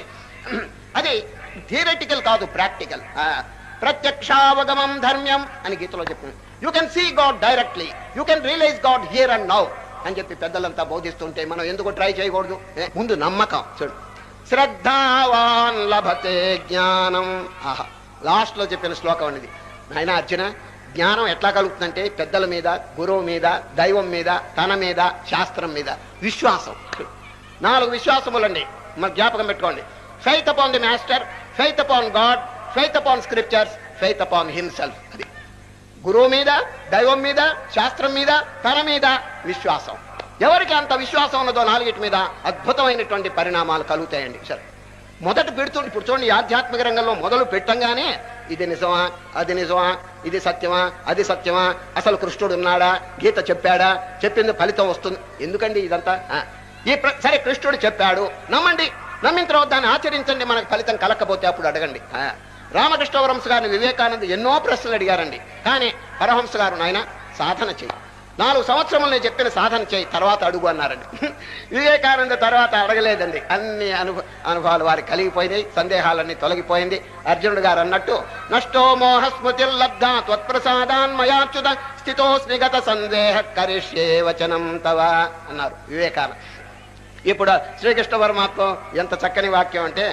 అది థియరటికల్ కాదు ప్రాక్టికల్ ప్రత్యక్షావగమం ధర్మ్యం అని గీతలో చెప్పింది you can see God directly you can realise God here and now అని చెప్పి పెద్దలంతా బోధిస్తుంటే మనం ఎందుకు ట్రై చేయకూడదు ఏ, ముందు నమ్మకం చూడు శ్రద్ధావాన్ లభతే జ్ఞానం ఆహా లాస్ట్ లో చెప్పిన శ్లోకం అనేది నాయన అర్జున జ్ఞానం ఎట్లా కలుగుతుందంటే పెద్దల మీద గురువు మీద దైవం మీద తన మీద శాస్త్రం మీద విశ్వాసం నాలుగు విశ్వాసములండి మన జ్ఞాపకం పెట్టుకోండి faith upon the master faith upon God faith upon scriptures faith upon himself అది గురువు మీద దైవం మీద శాస్త్రం మీద తన మీద విశ్వాసం ఎవరికి అంత విశ్వాసం ఉన్నదో నాలుగిటి మీద అద్భుతమైనటువంటి పరిణామాలు కలుగుతాయండి సరే మొదట పెడుతుంది ఇప్పుడు చూడండి ఈ ఆధ్యాత్మిక రంగంలో మొదలు పెట్టంగానే ఇది నిజమా అది నిజమా ఇది సత్యమా అది సత్యమా అసలు కృష్ణుడు ఉన్నాడా గీత చెప్పాడా చెప్పింది ఫలితం వస్తుంది ఎందుకండి ఇదంతా ఆ, ఈ ప్ర- సరే కృష్ణుడు చెప్పాడు నమ్మండి నమ్మిన తర్వాత దాన్ని ఆచరించండి మనకు ఫలితం కలకపోతే అప్పుడు అడగండి ఆ, రామకృష్ణ పరహంస గారిని వివేకానంద ఎన్నో ప్రశ్నలు అడిగారండి కానీ పరహంస గారు నాయన సాధన చేయి నాలుగు సంవత్సరములు నేను చెప్పిన సాధన చేయి తర్వాత అడుగు అన్నారండి వివేకానంద తర్వాత అడగలేదండి అన్ని అనుభ అనుభవాలు వారికి కలిగిపోయినాయి సందేహాలన్నీ తొలగిపోయింది అర్జునుడు గారు అన్నట్టు నష్టో మోహ స్మృతి లబ్ధ త్వత్ప్రసాదాన్మయాచ్యుత స్థితోస్మి గత సందేహ కరిష్యే వచనం తవ అన్నారు వివేకానంద ఇప్పుడు శ్రీకృష్ణ పరమాత్మ ఎంత చక్కని వాక్యం అంటే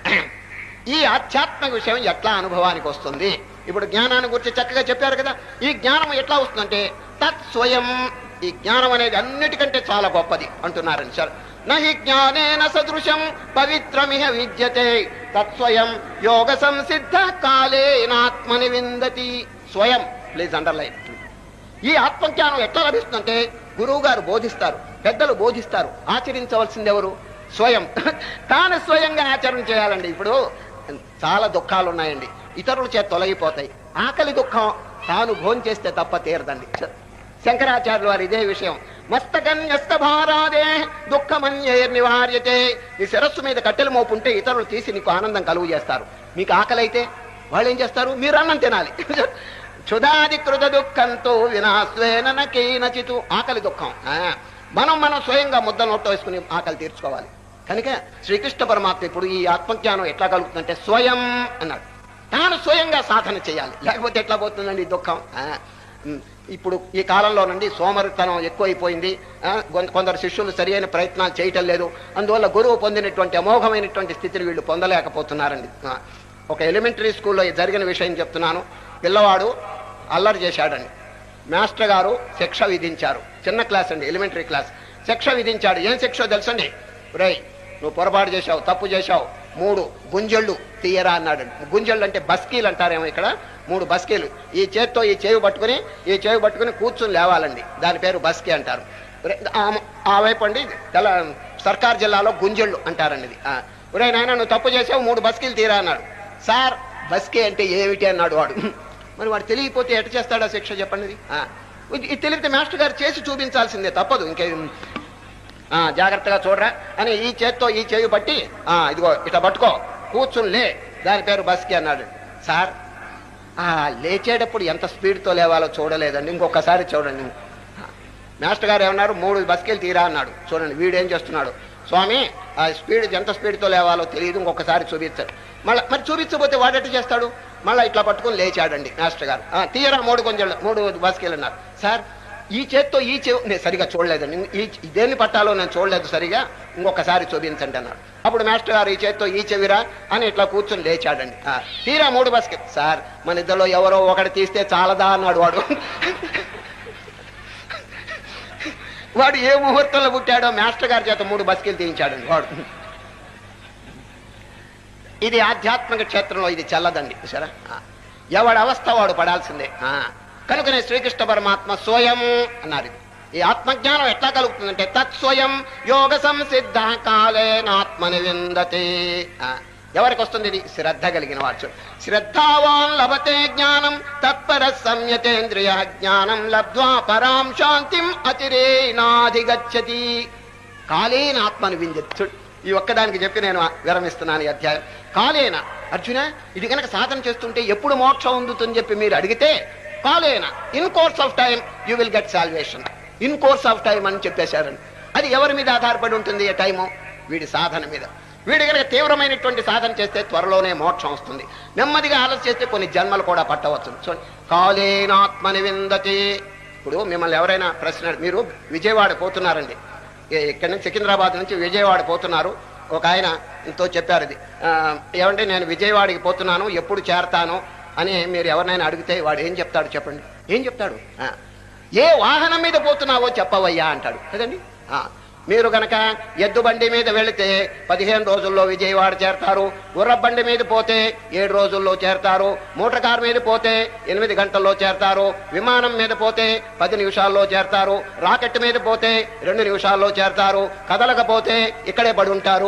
ఈ ఆధ్యాత్మిక విషయం ఎట్లా అనుభవానికి వస్తుంది ఇప్పుడు జ్ఞానాన్ని గురించి చక్కగా చెప్పారు కదా ఈ జ్ఞానం ఎట్లా వస్తుందంటే తత్ స్వయం ఈ జ్ఞానం అనేది అన్నిటికంటే చాలా గొప్పది అంటున్నారండి సార్ నహి జ్ఞానేన సదృశం పవిత్రమిహ విద్యతే తత్స్వయం యోగ సంసిద్ధ కాలేనాత్మని విందతి స్వయం ప్లీజ్ అండర్లైన్ ఈ ఆత్మజ్ఞానం ఎట్లా లభిస్తుందంటే గురువు గారు బోధిస్తారు పెద్దలు బోధిస్తారు ఆచరించవలసింది ఎవరు స్వయం తాను స్వయంగా ఆచరణ చేయాలండి ఇప్పుడు చాలా దుఃఖాలు ఉన్నాయండి ఇతరుల చేత తొలగిపోతాయి ఆకలి దుఃఖం తాను భోంచేస్తే తప్ప తీరదండి శంకరాచార్యులు వారు ఇదే విషయం మస్తకన్యస్త భారాదే దుఃఖమన్యే నివార్యతే నీ శిరస్సు మీద కట్టెలు మోపుంటే ఇతరులు తీసి నీకు ఆనందం కలుగు చేస్తారు మీకు ఆకలి అయితే వాళ్ళు ఏం చేస్తారు మీరు అన్నం తినాలి క్షుధాధికృత దుఃఖంతో వినాశ్వేన నచీనచితు ఆకలి దుఃఖం ఆ, మనం మనం స్వయంగా ముద్ద నోట్లో వేసుకుని ఆకలి తీర్చుకోవాలి కనుక శ్రీకృష్ణ పరమాత్మ ఇప్పుడు ఈ ఆత్మజ్ఞానం ఎట్లా కలుగుతుందంటే స్వయం అన్నాడు తాను స్వయంగా సాధన చేయాలి లేకపోతే ఎట్లా పోతుందండి ఈ దుఃఖం ఆ, ఉమ్, ఇప్పుడు ఈ కాలంలో నుండి సోమరితనం ఎక్కువైపోయింది ఆ, కొం- కొందరు శిష్యులు సరియైన ప్రయత్నాలు చేయటం లేదు అందువల్ల గురువు పొందినటువంటి అమోఘమైనటువంటి స్థితిని వీళ్ళు పొందలేకపోతున్నారండి ఆ, ఒక ఎలిమెంటరీ స్కూల్లో జరిగిన విషయం చెప్తున్నాను పిల్లవాడు అల్లరి చేశాడండి మాస్టర్ గారు శిక్ష విధించారు చిన్న క్లాస్ అండి ఎలిమెంటరీ క్లాస్ శిక్ష విధించాడు ఏం శిక్ష తెలుసండి రేయ్ నువ్వు పొరపాటు చేశావు తప్పు చేశావు మూడు గుంజళ్ళు తీయరా అన్నాడు గుంజళ్ళు అంటే బస్కీలు అంటారేమో ఇక్కడ మూడు బస్కీలు ఈ చేత్తో ఈ చేవి పట్టుకుని ఈ చేవి పట్టుకుని కూర్చుని లేవాలండి దాని పేరు బస్కీ అంటారు ఒరే, ఆ- ఆ వైపు అండి తెల సర్కార్ జిల్లాలో గుంజళ్ళు అంటారండి ఇది ఆ, ఒరే నాయన నువ్వు తప్పు చేసావు మూడు బస్కీలు తీరా అన్నాడు సార్ బస్కీ అంటే ఏమిటి అన్నాడు వాడు మరి వాడు తెలియకపోతే ఎట చేస్తాడా శిక్ష చెప్పండి ఇది? ఆ, ఇది ఇది తెలిపితే మాస్టర్ గారు చేసి చూపించాల్సిందే తప్పదు ఇంకే ఆ, జాగ్రత్తగా చూడరా అని ఈ చేత్తో ఈ చేయి పట్టి ఆ, ఇదిగో ఇట్లా పట్టుకో కూర్చుని లే దాని పేరు బస్కి అన్నాడు సార్ ఆ లేచేటప్పుడు ఎంత స్పీడ్తో లేవాలో చూడలేదండి ఇంకొకసారి చూడండి ఆ, మాస్టర్ గారు ఏమన్నారు మూడు బస్కెలు తీరా అన్నాడు చూడండి వీడేం చేస్తున్నాడు స్వామి ఆ స్పీడ్ ఎంత స్పీడ్తో లేవాలో తెలియదు ఇంకొకసారి చూపించాడు మళ్ళీ మరి చూపించకపోతే వాడెట్టు చేస్తాడు మళ్ళీ ఇట్లా పట్టుకొని లేచాడండి మాస్టర్ గారు "ఆ, తీయరా మూడు కొంచెం మూడు బస్కెలు అన్నారు సార్ ఈ చేత్తో ఈ చెవు నేను సరిగా చూడలేదండి ఈ ఇదేన్ని పట్టాలో నేను చూడలేదు సరిగా ఇంకొకసారి చూపించండి అన్నాడు అప్పుడు మాస్టర్ గారు ఈ చేత్తో ఈ చెవిరా అని ఇట్లా కూర్చొని లేచాడండి "ఆ, తీరా మూడు బస్కెట్ సార్ మన ఇద్దరిలో ఎవరో ఒకటి తీస్తే చాలదా అన్నాడు వాడు వాడు ఏ ముహూర్తంలో పుట్టాడో మాస్టర్ గారి చేత మూడు బస్కెలు తీయించాడండి వాడు ఇది ఆధ్యాత్మిక క్షేత్రంలో ఇది చల్లదండి సరే ఎవడి అవస్థ వాడు పడాల్సిందే ఆ. కనుకనే శ్రీకృష్ణ పరమాత్మ స్వయం అన్నారు ఇది. ఈ ఆత్మజ్ఞానం ఎట్లా కలుగుతుందంటే తత్స్వయం యోగ సంసిద్ధ కాలేనాత్మని విందతే ఆ. ఎవరికి వస్తుంది ఇది శ్రద్ధ కలిగిన వాడు శ్రద్ధావాన్ లభతే జ్ఞానం తత్పర సంయతేంద్రియ జ్ఞానం లబ్ధ్వా పరాం శాంతిం అతిరేనాధిగచ్చతి కాలేన ఆత్మను విందచ్చు ఈ ఒక్కదానికి చెప్పి నేను విరమిస్తున్నాను ఈ అధ్యాయం కాలేన అర్జున ఇది కనుక సాధన చేస్తుంటే ఎప్పుడు మోక్షం ఉందుతుందని చెప్పి మీరు అడిగితే కాలేన in course of time you will get salvation in course of time అని చెప్పేశారని అది ఎవరి మీద ఆధారపడి ఉంటుంది ఈ టైము వీడి సాధన మీద వీడి కనుక తీవ్రమైనటువంటి సాధన చేస్తే త్వరలోనే మోక్షం వస్తుంది నెమ్మదిగా ఆలస్యం చేస్తే కొన్ని జన్మలు కూడా పట్టవచ్చు చూడండి కాలేనాత్మని విందతి ఇప్పుడు మిమ్మల్ని ఎవరైనా ప్రశ్న మీరు విజయవాడ పోతున్నారండి ఏ- ఇక్కడి నుంచి సికింద్రాబాద్ నుంచి విజయవాడ పోతున్నారు ఒక ఆయన తో చెప్పారు ఇది ఆ, ఏమంటే నేను విజయవాడకి పోతున్నాను ఎప్పుడు చేరతాను అని మీరు ఎవరినైనా అడిగితే వాడు ఏం చెప్తాడు చెప్పండి ఏం చెప్తాడు ఆ, ఏ వాహనం మీద పోతున్నావో చెప్పవయ్యా అంటాడు కదండి ఆ, మీరు గనక ఎద్దు బండి మీద వెళితే పదిహేను రోజుల్లో విజయవాడ చేరతారు గుర్ర బండి మీద పోతే ఏడు రోజుల్లో చేరతారు మోటార్ కార్ మీద పోతే ఎనిమిది గంటల్లో చేరతారు విమానం మీద పోతే పది నిమిషాల్లో చేరతారు రాకెట్ మీద పోతే రెండు నిమిషాల్లో చేరతారు కదలకపోతే ఇక్కడే పడి ఉంటారు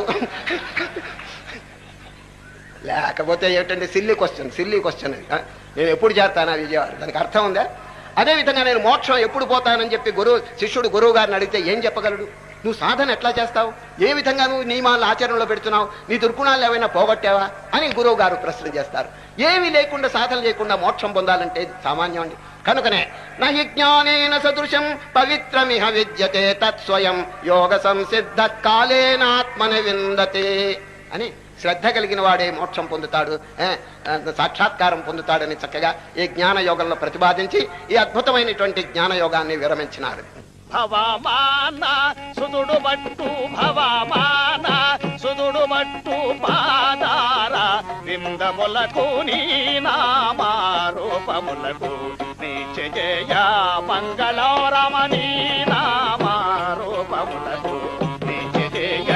లేకపోతే ఏమిటంటే సిల్లీ క్వశ్చన్ సిల్లీ క్వశ్చన్ అది. ఆ, నేను ఎప్పుడు చేరతానా విజయవాడ దానికి అర్థం ఉందా అదేవిధంగా నేను మోక్షం ఎప్పుడు పోతానని చెప్పి గురువు శిష్యుడు గురువు గారిని అడిగితే ఏం చెప్పగలడు నువ్వు సాధన ఎట్లా చేస్తావు ఏ విధంగా నువ్వు నియమాలను ఆచరణలో పెడుతున్నావు నీ దుర్గుణాలు ఏమైనా పోగొట్టావా అని గురువు గారు ప్రశ్న చేస్తారు ఏమీ లేకుండా సాధన లేకుండా మోక్షం పొందాలంటే సామాన్యం అండి కనుకనే నహి జ్ఞానేన సదృశం పవిత్రమిహ విద్యతే తత్స్వయం యోగ సంసిద్ధ కాలేనాత్మని విందతే అని శ్రద్ధ కలిగిన వాడే మోక్షం పొందుతాడు ఏ, ఆ, సాక్షాత్కారం పొందుతాడని చక్కగా ఈ జ్ఞాన యోగంలో ప్రతిపాదించి ఈ అద్భుతమైనటువంటి జ్ఞాన యోగాన్ని విరమించినారు భవమాన సుదుడు మట్టు భవమాన సుదుడు మట్టు పాదార విందములకు నీ నామారూపములకు నీచజయ మంగళరమణీ నామారూపములకు నీచజయ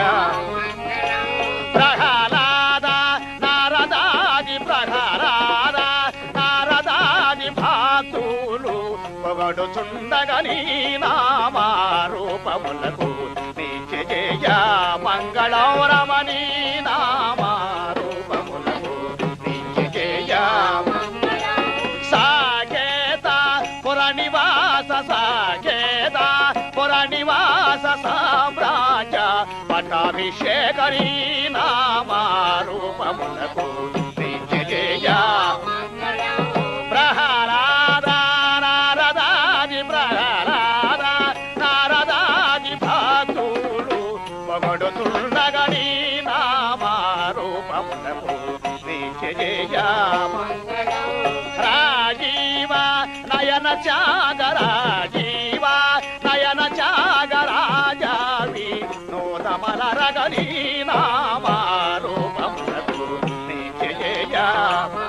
ప్రహ్లాద నారదాది ప్రహ్లాద నారదాది భాతులు పొగడుచుండగని నామారూపములకు నిత్యజయ మంగళౌరమణి నామారూపములకు నిత్యజయ సాకేత పురనివాస సాకేత పురనివాస సామ్రాజ్య పటాభిషేకరీ నామారూపములకు నిత్యజయ ప్రహ్లాద నారదాది ప్రహ్లాద నారదాది భక్తులు పొగడుతుండగని నామారూపములకు నిత్యజయ రాజీవ నయన చాగరాజీవ నయన చాగరాజావి నోదమల రగని నామారూపములకు నిత్యజయ